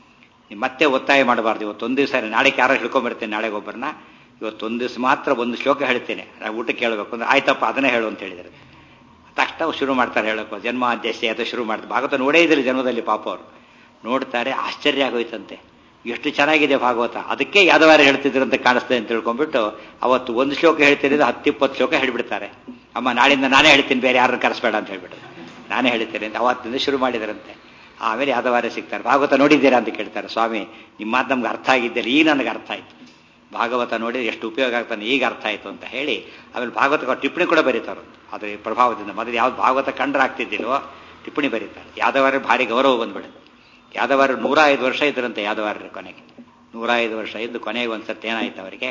ಮತ್ತೆ ಒತ್ತಾಯ ಮಾಡಬಾರ್ದು ಇವತ್ತೊಂದು ದಿವಸ ನಾಳೆಗೆ ಯಾರು ಹೇಳ್ಕೊಂಬರ್ತೇನೆ ನಾಳೆಗೆ ಒಬ್ಬರನ್ನ ಇವತ್ತೊಂದು ದಿವಸ ಮಾತ್ರ ಒಂದು ಶ್ಲೋಕ ಹೇಳ್ತೇನೆ ಊಟಕ್ಕೆ ಕೇಳಬೇಕು ಅಂದ್ರೆ ಆಯ್ತಪ್ಪ ಅದನ್ನೇ ಹೇಳು ಅಂತ ಹೇಳಿದರೆ ತಕ್ಷಣ ಶುರು ಮಾಡ್ತಾರೆ ಹೇಳೋಕೆ ಜನ್ಮ ಅಧ್ಯಕ್ಷೆ ಅದು ಶುರು ಮಾಡ್ತಾರೆ ಭಾಗವತ ನೋಡೇ ಇದ್ರಿ ಜನ್ಮದಲ್ಲಿ ಪಾಪ ಅವರು ನೋಡ್ತಾರೆ ಆಶ್ಚರ್ಯ ಆಗೋಯ್ತಂತೆ ಎಷ್ಟು ಚೆನ್ನಾಗಿದೆ ಭಾಗವತ ಅದಕ್ಕೆ ಯಾವ್ದವಾರ ಹೇಳ್ತಿದ್ರು ಅಂತ ಕಾಣಿಸ್ತದೆ ಅಂತ ತಿಳ್ಕೊಂಡ್ಬಿಟ್ಟು ಅವತ್ತು ಒಂದು ಶ್ಲೋಕ ಹೇಳ್ತಿರೋದು ಹತ್ತಿಪ್ಪತ್ತು ಶ್ಲೋಕ ಹೇಳ್ಬಿಡ್ತಾರೆ ಅಮ್ಮ ನಾಳಿಂದ ನಾನೇ ಹೇಳ್ತೀನಿ ಬೇರೆ ಯಾರನ್ನ ಕರೆಸ್ಬೇಡ ಅಂತ ಹೇಳ್ಬಿಟ್ಟು ನಾನೇ ಹೇಳ್ತೇನೆ ಅಂತ ಅವತ್ತಿಂದ ಶುರು ಮಾಡಿದರಂತೆ ಆಮೇಲೆ ಯಾವ್ದವಾರ ಸಿಗ್ತಾರೆ ಭಾಗವತ ನೋಡಿದ್ದೀರಾ ಅಂತ ಕೇಳ್ತಾರೆ ಸ್ವಾಮಿ ನಿಮ್ಮ ಮಾತು ನಮ್ಗೆ ಅರ್ಥ ಆಗಿದ್ದಲ್ಲಿ ಈಗ ನನಗೆ ಅರ್ಥ ಆಯ್ತು ಭಾಗವತ ನೋಡಿ ಎಷ್ಟು ಉಪಯೋಗ ಆಗ್ತಾನೆ ಈಗ ಅರ್ಥ ಆಯ್ತು ಅಂತ ಹೇಳಿ ಆಮೇಲೆ ಭಾಗವತ ಟಿಪ್ಪಣಿ ಕೂಡ ಬರೀತಾರೆ ಅದರ ಪ್ರಭಾವದಿಂದ ಮೊದಲು ಯಾವ್ದು ಭಾಗವತ ಕಂಡ್ರೆ ಆಗ್ತಿದ್ದಿಲ್ವೋ ಟಿಪ್ಪಣಿ ಬರೀತಾರೆ ಯಾದವಾರ ಭಾರಿ ಗೌರವ ಬಂದ್ಬಿಡುತ್ತೆ ಯಾದವಾರ ನೂರ ಐದು ವರ್ಷ ಇದ್ರಂತೆ ಯಾದವಾರ ಕೊನೆಗೆ ನೂರ ಐದು ವರ್ಷ ಇದ್ದು ಕೊನೆಗೆ ಒಂದ್ಸತಿ ಏನಾಯ್ತು ಅವರಿಗೆ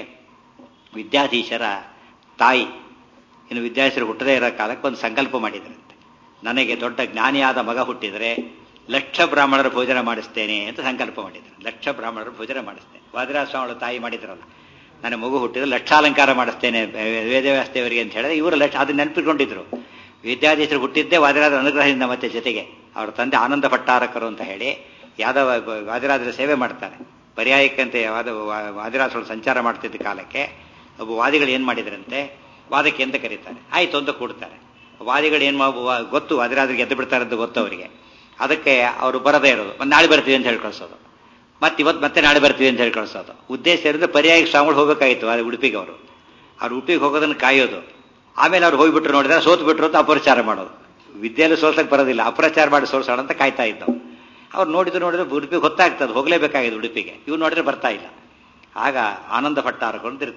ವಿದ್ಯಾಧೀಶರ ತಾಯಿ ಇನ್ನು ವಿದ್ಯಾಧೀಶರು ಹುಟ್ಟದೇ ಇರೋ ಕಾಲಕ್ಕೆ ಒಂದು ಸಂಕಲ್ಪ ಮಾಡಿದ್ರಂತೆ ನನಗೆ ದೊಡ್ಡ ಜ್ಞಾನಿಯಾದ ಮಗ ಹುಟ್ಟಿದರೆ ಲಕ್ಷ ಬ್ರಾಹ್ಮಣರ ಭೋಜನ ಮಾಡಿಸ್ತೇನೆ ಅಂತ ಸಂಕಲ್ಪ ಮಾಡಿದ್ರು ಲಕ್ಷ ಬ್ರಾಹ್ಮಣರ ಭೋಜನ ಮಾಡಿಸ್ತೇನೆ ವಾದಿರಾಜ ಸ್ವಾಮಿಗಳು ತಾಯಿ ಮಾಡಿದ್ರಲ್ಲ ನನ್ನ ಮಗು ಹುಟ್ಟಿದ್ರೆ ಲಕ್ಷಾಲಂಕಾರ ಮಾಡಿಸ್ತೇನೆ ವೇದವ್ಯಾಸದೇವರಿಗೆ ಅಂತ ಹೇಳಿದ್ರೆ ಇವರು ಲಕ್ಷ ಅದನ್ನ ನೆನಪಿಕೊಂಡಿದ್ರು ವಿದ್ಯಾಧೀಶರು ಹುಟ್ಟಿದ್ದೇ ವಾದಿರಾಜರ ಅನುಗ್ರಹದಿಂದ ಮತ್ತೆ ಜೊತೆಗೆ ಅವರ ತಂದೆ ಆನಂದ ಭಟ್ಟಾರಕರು ಅಂತ ಹೇಳಿ ಯಾದವ ವಾದಿರಾಜರ ಸೇವೆ ಮಾಡ್ತಾರೆ ಪರ್ಯಾಯಕ್ಕಂತೆ ವಾದ ವಾದಿರಾಜರು ಸಂಚಾರ ಮಾಡ್ತಿದ್ದ ಕಾಲಕ್ಕೆ ಒಬ್ಬ ವಾದಿಗಳು ಏನು ಮಾಡಿದ್ರಂತೆ ವಾದಕ್ಕೆ ಅಂತ ಕರೀತಾರೆ ಆಯ್ತು ಅಂತ ಕೂಡ್ತಾರೆ ವಾದಿಗಳು ಏನು ಗೊತ್ತು ವಾದಿರಾಜರಿಗೆ ಗೆದ್ದು ಬಿಡ್ತಾರೆ ಅಂತ ಗೊತ್ತು ಅವರಿಗೆ ಅದಕ್ಕೆ ಅವರು ಬರದೇ ಇರೋದು ಒಂದು ನಾಳೆ ಬರ್ತೀವಿ ಅಂತ ಹೇಳಿ ಕಳಿಸೋದು ಮತ್ತೆ ಇವತ್ತು ಮತ್ತೆ ನಾಳೆ ಬರ್ತೀವಿ ಅಂತ ಹೇಳಿ ಕಳಿಸೋದು ಉದ್ದೇಶ ಇருந்து ಪರ್ಯಾಯ ಸ್ವಾಮಿಗಳು ಹೋಗಬೇಕಾಗಿತ್ತು ಅದು ಉಡುಪಿಗೆ ಅವರು ಅವ್ರು ಉಡುಪಿಗೆ ಹೋಗೋದನ್ನು ಕಾಯೋದು ಆಮೇಲೆ ಅವ್ರು ಹೋಗ್ಬಿಟ್ರು ನೋಡಿದ್ರೆ ಸೋತು ಬಿಟ್ರು ಅಂತ ಅಪಪ್ರಚಾರ ಮಾಡೋದು ವಿದ್ಯೆಯಲ್ಲಿ ಸೋಲ್ಸಕ್ಕೆ ಬರೋದಿಲ್ಲ ಅಪಪ್ರಚಾರ ಮಾಡಿ ಸೋಲ್ಸೋಣ ಅಂತ ಕಾಯ್ತಾ ಇದ್ದವು ಅವ್ರು ನೋಡಿದ್ರು ನೋಡಿದ್ರೆ ಉಡುಪಿಗೆ ಹೊತ್ತಾಗ್ತದೆ ಹೋಗಲೇಬೇಕಾಗಿದೆ ಉಡುಪಿಗೆ ಇವ್ರು ನೋಡಿದ್ರೆ ಬರ್ತಾ ಇಲ್ಲ ಆಗ ಆನಂದ ಭಟ್ಟಾರರು ಇರ್ತಾರೆ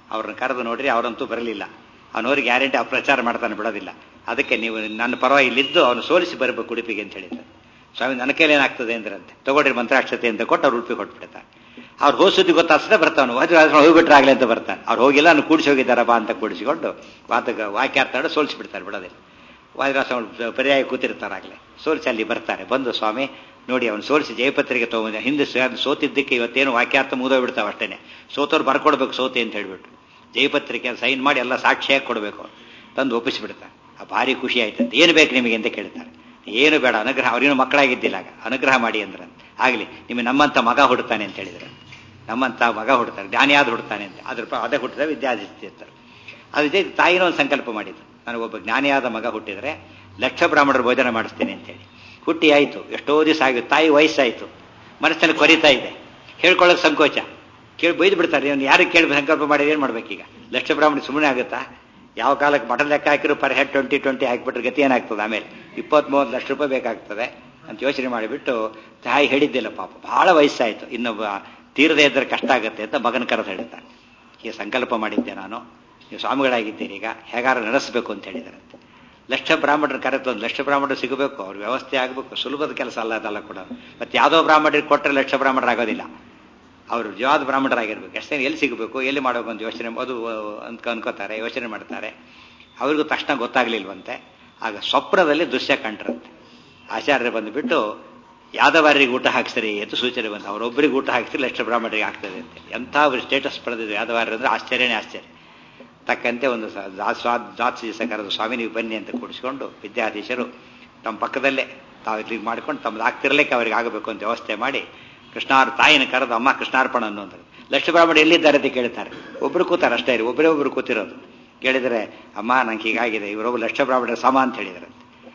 ಅವ್ರನ್ನ ಕರೆದು ನೋಡ್ರಿ ಅವರಂತೂ ಬರಲಿಲ್ಲ ಅವನವ್ರಿಗೆ ಗ್ಯಾರಂಟಿ ಅಪ್ರಚಾರ ಮಾಡ್ತಾನೆ ಬಿಡೋದಿಲ್ಲ ಅದಕ್ಕೆ ನೀವು ನನ್ನ ಪರವಾಗಿ ಇಲ್ಲಿದ್ದು ಅವನು ಸೋಲಿಸಿ ಬರಬೇಕು ಉಡುಪಿಗೆ ಅಂತ ಹೇಳಿದ್ದಾರೆ ಸ್ವಾಮಿ ನನ್ನ ಕೈಲಿ ಏನಾಗ್ತದೆ ಅಂದ್ರಂತೆ ತಗೊಳ್ರಿ ಮಂತ್ರಾಕ್ಷತೆ ಅಂತ ಕೊಟ್ಟು ಅವ್ರು ಉಡುಪಿ ಕೊಟ್ಬಿಡ್ತಾರೆ ಅವ್ರು ಹೋಸುದ್ದಿ ಗೊತ್ತಾಗ್ತದೆ ಬರ್ತಾವನು ಹೋಗ್ಬಿಟ್ರಾಗ್ಲಿ ಅಂತ ಬರ್ತಾನೆ ಅವ್ರು ಹೋಗಿಲ್ಲ ನಾನು ಕೂಡಿಸಿ ಹೋಗಿದ್ದಾರ ಬಾ ಅಂತ ಕೂಡಿಸಿಕೊಂಡು ವಾತಕ ವಾಕ್ಯಾರ್ಥ ಸೋಲಿಸಿಬಿಡ್ತಾರೆ ಬಿಡೋದಿಲ್ಲ ವಾದಿರಾಸ ಪರ್ಯಾಯ ಕೂತಿರ್ತಾರಾಗಲೇ ಸೋಲಿಸಿ ಅಲ್ಲಿ ಬರ್ತಾರೆ ಬಂದು ಸ್ವಾಮಿ ನೋಡಿ ಅವನು ಸೋಲಿಸಿ ಜಯಪತ್ರಿಕೆ ತೊಗೊಂಬಂದ ಹಿಂದೆ ಸೋತಿದ್ದಕ್ಕೆ ಇವತ್ತೇನು ವಾಕ್ಯಾರ್ಥ ಮುಗಿದೋಗ್ಬಿಡ್ತಾವೆ ಅಷ್ಟೇನೆ ಸೋತವ್ರು ಬರ್ಕೊಡ್ಬೇಕು ಸೋತೆ ಅಂತ ಹೇಳ್ಬಿಟ್ಟು ಜಯಪತ್ರಿಕೆ ಸೈನ್ ಮಾಡಿ ಎಲ್ಲ ಸಾಕ್ಷಿಯಾಗಿ ಕೊಡಬೇಕು ತಂದು ಒಪ್ಪಿಸಿಬಿಡ್ತಾರೆ ಭಾರಿ ಖುಷಿ ಆಯ್ತಂತೆ ಏನು ಬೇಕು ನಿಮಗೆ ಅಂತ ಕೇಳ್ತಾರೆ ಏನು ಬೇಡ ಅನುಗ್ರಹ ಅವ್ರೇನು ಮಕ್ಕಳಾಗಿದ್ದಿಲ್ಲ ಆಗ ಅನುಗ್ರಹ ಮಾಡಿ ಅಂದ್ರಂತೆ ಆಗಲಿ ನಿಮಗೆ ನಮ್ಮಂತ ಮಗ ಹುಡ್ತಾನೆ ಅಂತ ಹೇಳಿದ್ರೆ ನಮ್ಮಂತ ಮಗ ಹುಡ್ತಾರೆ ಜ್ಞಾನಿಯಾದ ಹುಡ್ತಾನೆ ಅಂತ ಅದ್ರ ಅದೇ ಹುಟ್ಟಿದ ವಿದ್ಯಾರ್ಥಿರ್ತಾರೆ ಅದ್ರ ಜೊತೆ ತಾಯಿನೂ ಒಂದು ಸಂಕಲ್ಪ ಮಾಡಿದ್ದು ನನಗೊಬ್ಬ ಜ್ಞಾನಿಯಾದ ಮಗ ಹುಟ್ಟಿದರೆ ಲಕ್ಷ ಬ್ರಾಹ್ಮಣರು ಭೋಜನ ಮಾಡಿಸ್ತೇನೆ ಅಂತೇಳಿ ಹುಟ್ಟಿ ಆಯಿತು ಎಷ್ಟೋ ದಿವಸ ಆಗಿತ್ತು ತಾಯಿ ವಯಸ್ಸಾಯಿತು ಮನಸ್ಸಲ್ಲಿ ಕೊರಿತಾ ಇದೆ ಹೇಳ್ಕೊಳ್ಳೋಕೆ ಸಂಕೋಚ ಕೇಳಿ ಬೈದು ಬಿಡ್ತಾರೆ ನೀವು ಯಾರಿಗೆ ಕೇಳಿ ಸಂಕಲ್ಪ ಮಾಡಿದ್ರೆ ಏನು ಮಾಡ್ಬೇಕೀಗ ಲಕ್ಷ ಬ್ರಾಹ್ಮಣ ಸುಮ್ಮನೆ ಆಗುತ್ತಾ ಯಾವ ಕಾಲಕ್ಕೆ ಮಟನ್ ಲೆಕ್ಕ ಹಾಕಿರೋ ಪರ್ ಹೆಡ್ ಟ್ವೆಂಟಿ ಟ್ವೆಂಟಿ ಹಾಕಿಬಿಟ್ರೆ ಗತಿ ಏನಾಗ್ತದೆ ಆಮೇಲೆ ಇಪ್ಪತ್ತ್ ಮೂವತ್ತು ಲಕ್ಷ ರೂಪಾಯಿ ಬೇಕಾಗ್ತದೆ ಅಂತ ಯೋಚನೆ ಮಾಡಿಬಿಟ್ಟು ತಾಯಿ ಹೇಳಿದ್ದಿಲ್ಲ ಪಾಪ ಬಹಳ ವಯಸ್ಸಾಯಿತು ಇನ್ನೊಬ್ಬ ತೀರದೇ ಇದ್ದರೆ ಕಷ್ಟ ಆಗುತ್ತೆ ಅಂತ ಮಗನ ಕರೆದು ಹೇಳ್ತಾನೆ ಈ ಸಂಕಲ್ಪ ಮಾಡಿದ್ದೆ ನಾನು ನೀವು ಸ್ವಾಮಿಗಳಾಗಿದ್ದೀರಿ ಈಗ ಹೇಗಾರ ನಡೆಸಬೇಕು ಅಂತ ಹೇಳಿದಾರಂತೆ ಲಕ್ಷ ಬ್ರಾಹ್ಮಣರು ಕರೆತು ಒಂದು ಲಕ್ಷ ಬ್ರಾಹ್ಮಣರು ಸಿಗಬೇಕು ಅವ್ರ ವ್ಯವಸ್ಥೆ ಆಗಬೇಕು ಸುಲಭದ ಕೆಲಸ ಅಲ್ಲ ಅದಲ್ಲ ಕೂಡ ಮತ್ತೆ ಯಾವುದೋ ಬ್ರಾಹ್ಮಣರಿಗೆ ಕೊಟ್ಟರೆ ಲಕ್ಷ ಬ್ರಾಹ್ಮಣರಾಗೋದಿಲ್ಲ ಅವರು ನಿಜವಾದ ಬ್ರಾಹ್ಮಣರಾಗಿರ್ಬೇಕು ಎಷ್ಟೇ ಎಲ್ಲಿ ಸಿಗಬೇಕು ಎಲ್ಲಿ ಮಾಡಬೇಕು ಅಂತ ಯೋಚನೆ ಅದು ಅಂತ ಅನ್ಕೋತಾರೆ ಯೋಚನೆ ಮಾಡ್ತಾರೆ ಅವ್ರಿಗೂ ತಕ್ಷಣ ಗೊತ್ತಾಗ್ಲಿಲ್ವಂತೆ ಆಗ ಸ್ವಪ್ನದಲ್ಲಿ ದೃಶ್ಯ ಕಂಡ್ರಂತೆ ಆಚಾರ್ಯರು ಬಂದುಬಿಟ್ಟು ಯಾದವಾರಿಗೆ ಊಟ ಹಾಕ್ಸ್ರಿ ಅಂತ ಸೂಚನೆ ಬಂತು ಅವರೊಬ್ಬರಿಗೆ ಊಟ ಹಾಕ್ಸ್ರಿ ಲಕ್ಷ ಬ್ರಾಹ್ಮಣರಿಗೆ ಆಗ್ತದೆ ಅಂತ ಎಂಥ ಅವರು ಸ್ಟೇಟಸ್ ಪಡೆದಿದ್ರು ಯಾದವಾರ ಅಂದ್ರೆ ಆಶ್ಚರ್ಯನೇ ಆಶ್ಚರ್ಯ ತಕ್ಕಂತೆ ಒಂದು ಜಾತ್ ದಿವಸ ಕರೆದು ಸ್ವಾಮಿ ನೀವು ಬನ್ನಿ ಅಂತ ಕೂಡಿಸ್ಕೊಂಡು ವಿದ್ಯಾಧೀಶರು ತಮ್ಮ ಪಕ್ಕದಲ್ಲೇ ತಾವು ಇಲ್ಲಿಗೆ ಮಾಡ್ಕೊಂಡು ತಮ್ಮದು ಆಗ್ತಿರ್ಲಿಕ್ಕೆ ಅವರಿಗೆ ಆಗಬೇಕು ಅಂತ ವ್ಯವಸ್ಥೆ ಮಾಡಿ ಕೃಷ್ಣಾರ್ ತಾಯಿನ ಕರೆದು ಅಮ್ಮ ಕೃಷ್ಣಾರ್ಪಣ ಅನ್ನೋದು ಲಕ್ಷ ಬ್ರಾಹ್ಮಣ ಎಲ್ಲಿದ್ದಾರೆ ಅಂತ ಕೇಳ್ತಾರೆ ಒಬ್ರು ಕೂತಾರೆ ಅಷ್ಟೇ ಇರಿ ಒಬ್ಬರೇ ಒಬ್ರು ಕೂತಿರೋದು ಕೇಳಿದರೆ ಅಮ್ಮ ನಂಗೆ ಹೀಗಾಗಿದೆ ಇವರೊಬ್ಬ ಲಕ್ಷ ಬ್ರಾಹ್ಮಣ ಸಮ ಅಂತ ಹೇಳಿದ್ದಾರೆ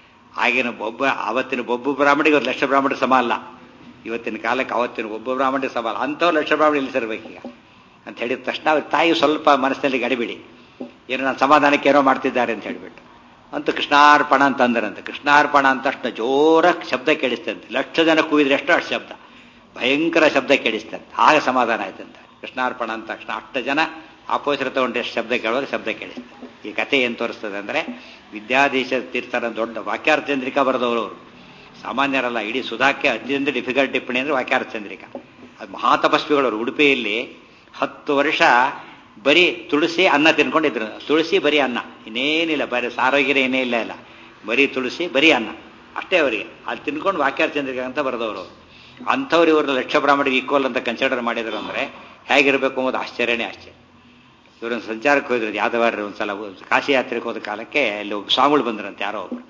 ಆಗಿನ ಒಬ್ಬ ಆವತ್ತಿನ ಒಬ್ಬ ಬ್ರಾಹ್ಮಣಿಗೆ ಒಂದು ಲಕ್ಷ ಬ್ರಾಹ್ಮಣ ಸಮ ಅಲ್ಲ ಇವತ್ತಿನ ಕಾಲಕ್ಕೆ ಅವತ್ತಿನ ಒಬ್ಬ ಬ್ರಾಹ್ಮಣ ಸಮ ಅಲ್ಲ ಅಂಥವ್ರು ಲಕ್ಷ ಬ್ರಾಹ್ಮಣ ಇಲ್ಲಿ ಸೇರ್ಬೇಕೀಗ ಅಂತ ಹೇಳಿದ ತಕ್ಷಣ ಅವ್ರ ತಾಯಿ ಸ್ವಲ್ಪ ಮನಸ್ಸಿನಲ್ಲಿ ಗಡಿಬಿಡಿ ಏನು ನಾನು ಸಮಾಧಾನಕ್ಕೆ ಏನೋ ಮಾಡ್ತಿದ್ದಾರೆ ಅಂತ ಹೇಳಿಬಿಟ್ಟು ಅಂತೂ ಕೃಷ್ಣಾರ್ಪಣ ಅಂತ ಅಂದರಂತೆ ಕೃಷ್ಣಾರ್ಪಣ ಅಂತ ತಕ್ಷಣ ಜೋರ ಶಬ್ದ ಕೇಳಿಸ್ತಂತೆ ಲಕ್ಷ ಜನ ಕೂಗಿದ್ರೆ ಎಷ್ಟು ಅಷ್ಟು ಶಬ್ದ ಭಯಂಕರ ಶಬ್ದ ಕೇಳಿಸ್ತಂತೆ ಆಗ ಸಮಾಧಾನ ಆಯ್ತಂತೆ ಕೃಷ್ಣಾರ್ಪಣ ಅಂತ ತಕ್ಷಣ ಅಷ್ಟು ಜನ ಆಪೋಸಿಟ್ ತಗೊಂಡು ಎಷ್ಟು ಶಬ್ದ ಕೇಳುವಾಗ ಶಬ್ದ ಕೇಳಿಸ್ತದೆ ಈ ಕಥೆ ಏನು ತೋರಿಸ್ತದೆ ಅಂದರೆ ವಿದ್ಯಾಧೀಶ ತೀರ್ಥರ ದೊಡ್ಡ ವಾಕ್ಯಾರ್ಥಚಂದ್ರಿಕಾ ಬರೆದವರು ಅವರು ಸಾಮಾನ್ಯರಲ್ಲ ಇಡೀ ಸುಧಾಕ್ಕೆ ಅತ್ಯಂತ ಡಿಫಿಕಲ್ಟ್ ಟಿಪ್ಪಣಿ ಅಂದರೆ ವಾಕ್ಯಾರ್ಥಚಂದ್ರಿಕಾ ಅದು ಮಹಾತಪಸ್ವಿಗಳವರು ಉಡುಪಿಯಲ್ಲಿ ಹತ್ತು ವರ್ಷ ಬರೀ ತುಳಸಿ ಅನ್ನ ತಿನ್ಕೊಂಡಿದ್ರು ತುಳಸಿ ಬರೀ ಅನ್ನ ಇನ್ನೇನಿಲ್ಲ ಬರೀ ಸಾರೋಗ್ಯ ಏನೇ ಇಲ್ಲ ಇಲ್ಲ ಬರೀ ತುಳಸಿ ಬರೀ ಅನ್ನ ಅಷ್ಟೇ ಅವರಿಗೆ ಅಲ್ಲಿ ತಿನ್ಕೊಂಡು ವಾಕ್ಯಾರ್ಥಚಂದ್ರಿಕಾ ಅಂತ ಬರೆದವರು ಅಂಥವ್ರು ಇವ್ರನ್ನ ಲಕ್ಷ ಬ್ರಾಹ್ಮಣಿಗೆ ಈಕ್ವಲ್ ಅಂತ ಕನ್ಸಿಡರ್ ಮಾಡಿದ್ರು ಅಂದರೆ ಹೇಗಿರಬೇಕು ಅನ್ನೋದು ಆಶ್ಚರ್ಯನೇ ಆಶ್ಚರ್ಯ ಇವರೊಂದು ಸಂಚಾರಕ್ಕೆ ಹೋದ್ರು ಯಾದವಾರ ಒಂದ್ಸಲ ಕಾಶಿ ಯಾತ್ರೆಗೆ ಹೋದ ಕಾಲಕ್ಕೆ ಅಲ್ಲಿ ಒಬ್ಬ ಸ್ವಾಮಿಗಳು ಬಂದ್ರಂತೆ ಯಾರೋ ಒಬ್ರು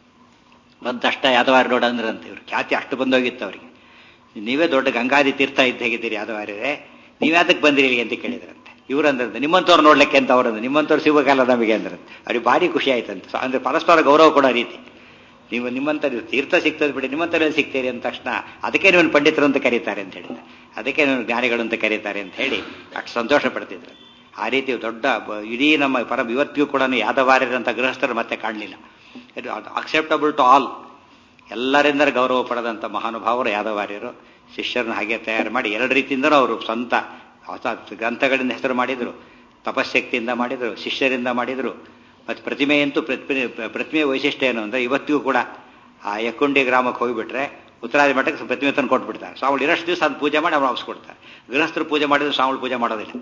ಬಂದಷ್ಟ ಯಾದವಾರ ರೋಡ್ ಅಂದ್ರಂತೆ ಇವ್ರು ಖ್ಯಾತಿ ಅಷ್ಟು ಬಂದೋಗಿತ್ತು ಅವರಿಗೆ ನೀವೇ ದೊಡ್ಡ ಗಂಗಾದಿ ತೀರ್ಥ ಇದ್ದ ಹೇಗಿದ್ದೀರಿ ಯಾದವಾರೇ ನೀವ್ಯಾತಕ್ಕೆ ಬಂದಿರಿ ಇಲ್ಲಿಗೆ ಅಂತ ಕೇಳಿದ್ರಂತೆ ಇವ್ರು ಅಂದ್ರಂತೆ ನಿಮ್ಮಂಥವ್ರು ನೋಡ್ಲಿಕ್ಕೆ ಅಂತ ಅವ್ರಂದ್ರೆ ನಿಮ್ಮಂಥವ್ರು ಸಿಗಬೇಕಲ್ಲ ನಮಗೆ ಅಂದ್ರಂತೆ ಅವ್ರಿಗೆ ಭಾರಿ ಖುಷಿ ಆಯ್ತಂತೆ ಅಂದ್ರೆ ಪರಸ್ಪರ ಗೌರವ ಕೊಡೋ ರೀತಿ ನೀವು ನಿಮ್ಮಂತ ನೀವು ತೀರ್ಥ ಸಿಗ್ತದೆ ಬಿಡಿ ನಿಮ್ಮಂಥವ್ರಲ್ಲಿ ಸಿಗ್ತೀರಿ ಅಂದ ತಕ್ಷಣ ಅದಕ್ಕೆ ನೀವು ಪಂಡಿತರು ಅಂತ ಕರೀತಾರೆ ಅಂತ ಹೇಳಿದ್ರೆ ಅದಕ್ಕೆ ನೀವು ಜ್ಞಾನಿಗಳು ಅಂತ ಕರೀತಾರೆ ಅಂತ ಹೇಳಿ ಅಷ್ಟು ಸಂತೋಷ ಪಡ್ತಿದ್ರು ಆ ರೀತಿ ದೊಡ್ಡ ಇಡೀ ನಮ್ಮ ಪರ ಇವತ್ತಿಗೂ ಕೂಡ ಯಾದವಾರ್ಯರಂಥ ಗೃಹಸ್ಥರು ಮತ್ತೆ ಕಾಣಲಿಲ್ಲ ಇದು ಅಕ್ಸೆಪ್ಟಬಲ್ ಟು ಆಲ್ ಎಲ್ಲರಿಂದ ಗೌರವ ಪಡೆದಂಥ ಮಹಾನುಭಾವರು ಯಾದವಾರ್ಯರು ಶಿಷ್ಯರನ್ನ ಹಾಗೆ ತಯಾರು ಮಾಡಿ ಎರಡು ರೀತಿಯಿಂದಲೂ ಅವರು ಸ್ವಂತ ಹೊಸ ಗ್ರಂಥಗಳಿಂದ ಹೆಸರು ಮಾಡಿದರು ತಪಶಕ್ತಿಯಿಂದ ಮಾಡಿದರು ಶಿಷ್ಯರಿಂದ ಮಾಡಿದರು ಮತ್ತು ಪ್ರತಿಮೆಯಂತೂ ಪ್ರತಿಮೆ ಪ್ರತಿಮೆ ವೈಶಿಷ್ಟ್ಯ ಏನು ಅಂದರೆ ಇವತ್ತಿಗೂ ಕೂಡ ಆ ಯಕ್ಕುಂಡಿ ಗ್ರಾಮಕ್ಕೆ ಹೋಗಿಬಿಟ್ರೆ ಉತ್ತರಾದಿ ಮಠಕ್ಕೆ ಪ್ರತಿಮೆ ತಂದು ಕೊಟ್ಬಿಡ್ತಾರೆ ಸ್ವಾಮಿಗಳು ಇರೋಷ್ಟು ದಿವಸ ಅದು ಪೂಜೆ ಮಾಡಿ ಅವ್ರು ವಾಪಸ್ಕೊಡ್ತಾರೆ ಗೃಹಸ್ಥರು ಪೂಜೆ ಮಾಡಿದ್ರು ಸ್ವಾಮಿಗಳು ಪೂಜೆ ಮಾಡೋದಿಲ್ಲ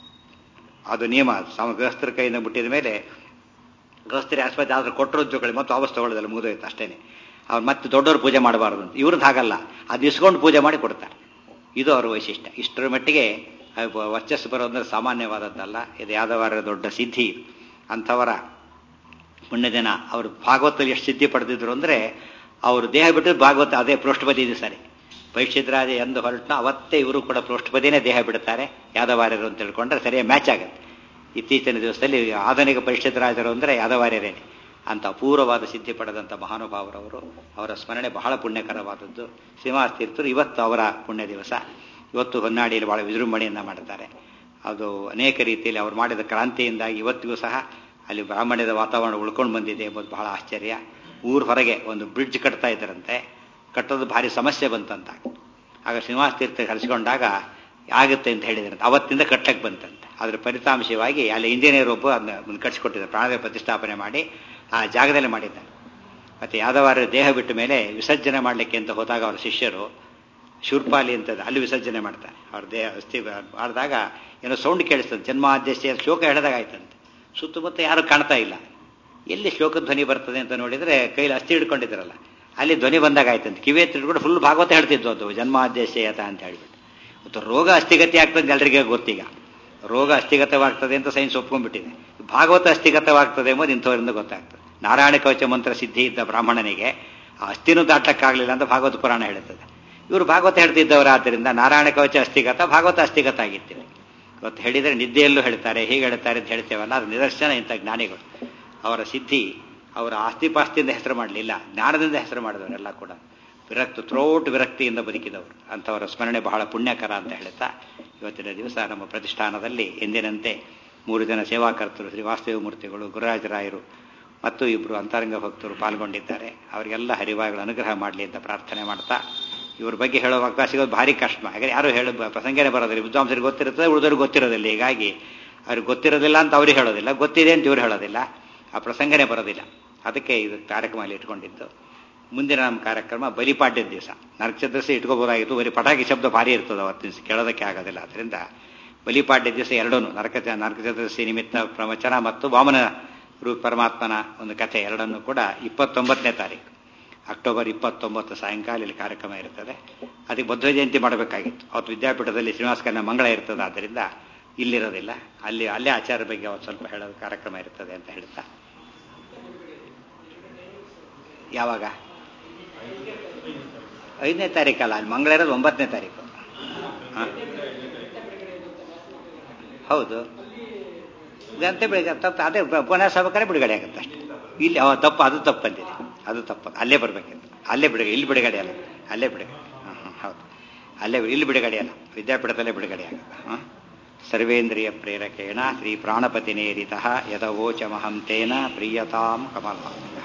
ಅದು ನಿಯಮ ಸ್ವಾಮಿ ಗೃಹಸ್ಥರ ಕೈಯಿಂದ ಬಿಟ್ಟಿದ ಮೇಲೆ ಗೃಹಸ್ಥರಿ ಆಸ್ಪತ್ರೆ ಆದ್ರೆ ಕೊಟ್ಟರು ಜೋಕಳಿ ಮತ್ತು ವಾಪಸ್ ತಗೊಳ್ಳೋದಿಲ್ಲ ಮುಗಿದೋಯ್ತು ಅಷ್ಟೇನೆ ಅವ್ರು ಮತ್ತೆ ದೊಡ್ಡವರು ಪೂಜೆ ಮಾಡಬಾರ್ದು ಅಂತ ಇವ್ರದ್ದು ಹಾಗಲ್ಲ ಅದು ಇಸ್ಕೊಂಡು ಪೂಜೆ ಮಾಡಿ ಕೊಡ್ತಾರೆ ಇದು ಅವ್ರ ವೈಶಿಷ್ಟ್ಯ ಇಷ್ಟರ ಮಟ್ಟಿಗೆ ವರ್ಚಸ್ಸು ಬರೋದಂದ್ರೆ ಸಾಮಾನ್ಯವಾದದ್ದಲ್ಲ ಇದು ಯಾದವಾರ ದೊಡ್ಡ ಸಿದ್ಧಿ ಅಂಥವರ ಪುಣ್ಯ ದಿನ ಅವರು ಭಾಗವತದಲ್ಲಿ ಎಷ್ಟು ಸಿದ್ಧಿ ಪಡೆದಿದ್ರು ಅಂದರೆ ಅವರು ದೇಹ ಬಿಟ್ಟು ಭಾಗವತ ಅದೇ ಪೃಷ್ಠಪತಿ ಇದೆ ಸರಿ ಪರೀಕ್ಷಿತರಾಜ ಎಂದು ಹೊರಟನ ಅವತ್ತೇ ಇವರು ಕೂಡ ಪೃಷ್ಠಪತಿನೇ ದೇಹ ಬಿಡ್ತಾರೆ ಯಾದವಾರ್ಯರು ಅಂತ ತಿಳ್ಕೊಂಡ್ರೆ ಸರಿಯಾಗಿ ಮ್ಯಾಚ್ ಆಗುತ್ತೆ ಇತ್ತೀಚಿನ ದಿವಸದಲ್ಲಿ ಆಧುನಿಕ ಪರಿಷತ್ರಾಜರು ಅಂದರೆ ಯಾದವಾರ್ಯರೇನೆ ಅಂತ ಅಪೂರ್ವವಾದ ಸಿದ್ಧಿ ಪಡೆದಂಥ ಮಹಾನುಭಾವರವರು ಅವರ ಸ್ಮರಣೆ ಬಹಳ ಪುಣ್ಯಕರವಾದದ್ದು ಶ್ರೀನಿವಾಸ ತೀರ್ಥರು ಇವತ್ತು ಅವರ ಪುಣ್ಯ ದಿವಸ ಇವತ್ತು ಹೊನ್ನಾಡಿಯಲ್ಲಿ ಬಹಳ ವಿಜೃಂಭಣೆಯಿಂದ ಮಾಡ್ತಾರೆ ಅದು ಅನೇಕ ರೀತಿಯಲ್ಲಿ ಅವರು ಮಾಡಿದ ಕ್ರಾಂತಿಯಿಂದಾಗಿ ಇವತ್ತಿಗೂ ಸಹ ಅಲ್ಲಿ ಬ್ರಾಹ್ಮಣ್ಯದ ವಾತಾವರಣ ಉಳ್ಕೊಂಡು ಬಂದಿದೆ ಎಂಬುದು ಬಹಳ ಆಶ್ಚರ್ಯ ಊರ ಹೊರಗೆ ಒಂದು ಬ್ರಿಡ್ಜ್ ಕಟ್ತಾ ಇದ್ದರಂತೆ ಕಟ್ಟೋದು ಭಾರಿ ಸಮಸ್ಯೆ ಬಂತಂತ ಆಗ ಶ್ರೀನಿವಾಸ ತೀರ್ಥ ಕರೆಸಿಕೊಂಡಾಗ ಆಗುತ್ತೆ ಅಂತ ಹೇಳಿದ್ರಂತೆ ಅವತ್ತಿಂದ ಕಟ್ಟಕ್ಕೆ ಬಂತಂತೆ ಅದರ ಫಲಿತಾಂಶವಾಗಿ ಅಲ್ಲಿ ಇಂಜಿನಿಯರ್ ಒಬ್ಬ ಅದನ್ನ ಒಂದು ಕಟ್ಸಿಕೊಟ್ಟಿದ್ದಾರೆ ಪ್ರಾಣದೇವ ಪ್ರತಿಷ್ಠಾಪನೆ ಮಾಡಿ ಆ ಜಾಗದಲ್ಲಿ ಮಾಡಿದ್ದಾರೆ ಮತ್ತು ಯಾದವಾರ ದೇಹ ಬಿಟ್ಟ ಮೇಲೆ ವಿಸರ್ಜನೆ ಮಾಡಲಿಕ್ಕೆ ಅಂತ ಹೋದಾಗ ಅವರ ಶಿಷ್ಯರು ಶೂರ್ಪಾಲಿ ಅಂತ ಅಲ್ಲಿ ವಿಸರ್ಜನೆ ಮಾಡ್ತಾರೆ ಅವ್ರ ದೇಹ ಅಸ್ಥಿ ಮಾಡಿದಾಗ ಏನೋ ಸೌಂಡ್ ಕೇಳಿಸ್ತದೆ ಜನ್ಮಾದ್ಯಸ್ಯ ಶ್ಲೋಕ ಹೇಳಿದಾಗ ಆಯ್ತಂತೆ ಸುತ್ತಮುತ್ತ ಯಾರು ಕಾಣ್ತಾ ಇಲ್ಲ ಎಲ್ಲಿ ಶ್ಲೋಕ ಧ್ವನಿ ಬರ್ತದೆ ಅಂತ ನೋಡಿದರೆ ಕೈಲಿ ಅಸ್ಥಿ ಹಿಡ್ಕೊಂಡಿದ್ರಲ್ಲ ಅಲ್ಲಿ ಧ್ವನಿ ಬಂದಾಗ ಆಯ್ತಂತೆ ಕಿವಿ ಎತ್ತಿಡ್ಕೊಂಡು ಫುಲ್ ಭಾಗವತ ಹೇಳ್ತಿದ್ವು ಅದು ಜನ್ಮಾದ್ಯಸ್ಯತ ಅಂತ ಹೇಳ್ಬಿಟ್ಟು ಮತ್ತು ರೋಗ ಅಸ್ಥಿಗತಿ ಆಗ್ತದೆ ಎಲ್ಲರಿಗೆ ಗೊತ್ತೀಗ ರೋಗ ಅಸ್ಥಿಗತವಾಗ್ತದೆ ಅಂತ ಸೈನ್ಸ್ ಒಪ್ಕೊಂಡ್ಬಿಟ್ಟಿದೆ ಭಾಗವತ ಅಸ್ಥಿಗತವಾಗ್ತದೆ ಎಂಬುದು ಇಂಥವರಿಂದ ಗೊತ್ತಾಗ್ತದೆ ನಾರಾಯಣ ಕವಚ ಮಂತ್ರ ಸಿದ್ಧಿ ಇದ್ದ ಬ್ರಾಹ್ಮಣನಿಗೆ ಆ ಅಸ್ಥಿನೂ ದಾಟಕ್ಕಾಗಲಿಲ್ಲ ಅಂತ ಭಾಗವತ ಪುರಾಣ ಹೇಳುತ್ತದೆ ಇವರು ಭಾಗವತ ಹೇಳ್ತಿದ್ದವರು ಆದ್ದರಿಂದ ನಾರಾಯಣ ಕವಚ ಅಸ್ಥಿಗತ ಭಾಗವತ ಅಸ್ಥಿಗತ ಆಗಿರ್ತೀವಿ ಇವತ್ತು ಹೇಳಿದರೆ ನಿದ್ದೆಯಲ್ಲೂ ಹೇಳ್ತಾರೆ ಹೀಗೆ ಹೇಳ್ತಾರೆ ಅಂತ ಹೇಳ್ತೇವಲ್ಲ ಅದು ನಿದರ್ಶನ ಇಂಥ ಜ್ಞಾನಿಗಳು ಅವರ ಸಿದ್ಧಿ ಅವರ ಆಸ್ತಿಪಾಸ್ತಿಯಿಂದ ಹೆಸರು ಮಾಡಲಿಲ್ಲ ಜ್ಞಾನದಿಂದ ಹೆಸರು ಮಾಡಿದವರೆಲ್ಲ ಕೂಡ ವಿರಕ್ತ ಥ್ರೋಟ್ ವಿರಕ್ತಿಯಿಂದ ಬದುಕಿದವರು ಅಂಥವರ ಸ್ಮರಣೆ ಬಹಳ ಪುಣ್ಯಕರ ಅಂತ ಹೇಳ್ತಾ ಇವತ್ತಿನ ದಿವಸ ನಮ್ಮ ಪ್ರತಿಷ್ಠಾನದಲ್ಲಿ ಎಂದಿನಂತೆ ಮೂರು ಜನ ಸೇವಾಕರ್ತರು ಶ್ರೀ ವಾಸ್ತವ ಮೂರ್ತಿಗಳು ಗುರುರಾಜರಾಯರು ಮತ್ತು ಇಬ್ಬರು ಅಂತರಂಗ ಭಕ್ತರು ಪಾಲ್ಗೊಂಡಿದ್ದಾರೆ ಅವರಿಗೆಲ್ಲ ಹರಿವಾಯುಗಳು ಅನುಗ್ರಹ ಮಾಡಲಿ ಅಂತ ಪ್ರಾರ್ಥನೆ ಮಾಡ್ತಾ ಇವ್ರ ಬಗ್ಗೆ ಹೇಳೋ ಅವಕಾಶ ಸಿಗೋದು ಭಾರಿ ಕಷ್ಟ ಹಾಗೆ ಯಾರು ಹೇಳ ಪ್ರಸಂಗನೇ ಬರೋದಿಲ್ಲ ವಿದ್ವಾಂಸರಿಗೆ ಗೊತ್ತಿರ್ತದೆ ಉಳಿದವ್ರಿಗೆ ಗೊತ್ತಿರೋದಿಲ್ಲ ಹೀಗಾಗಿ ಅವ್ರಿಗೆ ಗೊತ್ತಿರೋದಿಲ್ಲ ಅಂತ ಅವ್ರಿಗೆ ಹೇಳೋದಿಲ್ಲ ಗೊತ್ತಿದೆ ಅಂತ ಇವ್ರು ಹೇಳೋದಿಲ್ಲ ಆ ಪ್ರಸಂಗನೇ ಬರೋದಿಲ್ಲ ಅದಕ್ಕೆ ಇದು ಕಾರ್ಯಕ್ರಮದಲ್ಲಿ ಇಟ್ಕೊಂಡಿದ್ದು ಮುಂದಿನ ನಮ್ಮ ಕಾರ್ಯಕ್ರಮ ಬಲಿಪಾಡ್ಯದ ದಿವಸ ನರಕ ಚತುರ್ಸಿ ಇಟ್ಕೋಬೋದಾಗಿತ್ತು ಬರೀ ಪಟಾಕಿ ಶಬ್ದ ಭಾರಿ ಇರ್ತದೆ ಅವತ್ತು ದಿವಸ ಕೇಳೋದಕ್ಕೆ ಆಗೋದಿಲ್ಲ ಅದರಿಂದ ಬಲಿಪಾಡ್ಯ ದಿವಸ ಎರಡೂ ನರಕ ನರಕ ಚತುರ್ಸಿ ನಿಮಿತ್ತ ಪ್ರವಚನ ಮತ್ತು ವಾಮನ ರೂಪ ಪರಮಾತ್ಮನ ಒಂದು ಕಥೆ ಎರಡನ್ನೂ ಕೂಡ ಇಪ್ಪತ್ತೊಂಬತ್ತನೇ ತಾರೀಕು ಅಕ್ಟೋಬರ್ ಇಪ್ಪತ್ತೊಂಬತ್ತು ಸಾಯಂಕಾಲ ಇಲ್ಲಿ ಕಾರ್ಯಕ್ರಮ ಇರ್ತದೆ ಅದಕ್ಕೆ ಬದ್ಧ ಜಯಂತಿ ಮಾಡಬೇಕಾಗಿತ್ತು ಅವತ್ತು ವಿದ್ಯಾಪೀಠದಲ್ಲಿ ಶ್ರೀನಿವಾಸ ಕನ್ನ ಮಂಗಳ ಇರ್ತದೆ ಆದ್ದರಿಂದ ಇಲ್ಲಿರೋದಿಲ್ಲ ಅಲ್ಲಿ ಅಲ್ಲೇ ಆಚಾರ ಬಗ್ಗೆ ಅವತ್ತು ಸ್ವಲ್ಪ ಹೇಳೋದು ಕಾರ್ಯಕ್ರಮ ಇರ್ತದೆ ಅಂತ ಹೇಳ್ತಾ ಯಾವಾಗ ಐದನೇ ತಾರೀಕಲ್ಲ ಅಲ್ಲಿ ಮಂಗಳ ಇರೋದು ಒಂಬತ್ತನೇ ತಾರೀಕು ಹೌದು ಗಂಟೆ ಬೆಳಿಗ್ಗೆ ತಪ್ಪು ಅದೇ ಪುನಃ ಸಭಕರೇ ಬಿಡುಗಡೆ ಆಗುತ್ತೆ ಅಷ್ಟೇ ಇಲ್ಲಿ ತಪ್ಪು ಅದು ತಪ್ಪು ಬಂದಿದೆ ಅದು ತಪ್ಪು ಅಲ್ಲೇ ಬರ್ಬೇಕಿತ್ತು ಅಲ್ಲೇ ಬಿಡುಗಡೆ ಇಲ್ಲಿ ಬಿಡುಗಡೆ ಅಲ್ಲ ಅಲ್ಲೇ ಬಿಡುಗಡೆ ಹಾಂ ಹೌದು ಅಲ್ಲೇ ಇಲ್ಲಿ ಬಿಡುಗಡೆ ಅಲ್ಲ ವಿದ್ಯಾಪೀಠದಲ್ಲೇ ಬಿಡುಗಡೆ ಆಗುತ್ತೆ ಹಾಂ ಸರ್ವೇಂದ್ರಿಯ ಪ್ರೇರಕೇಣ ಶ್ರೀ ಪ್ರಾಣಪತಿನೇರಿತ ಯದವೋಚಮಹಂ ತೇನ ಪ್ರಿಯತಾಂ ಕಮಲ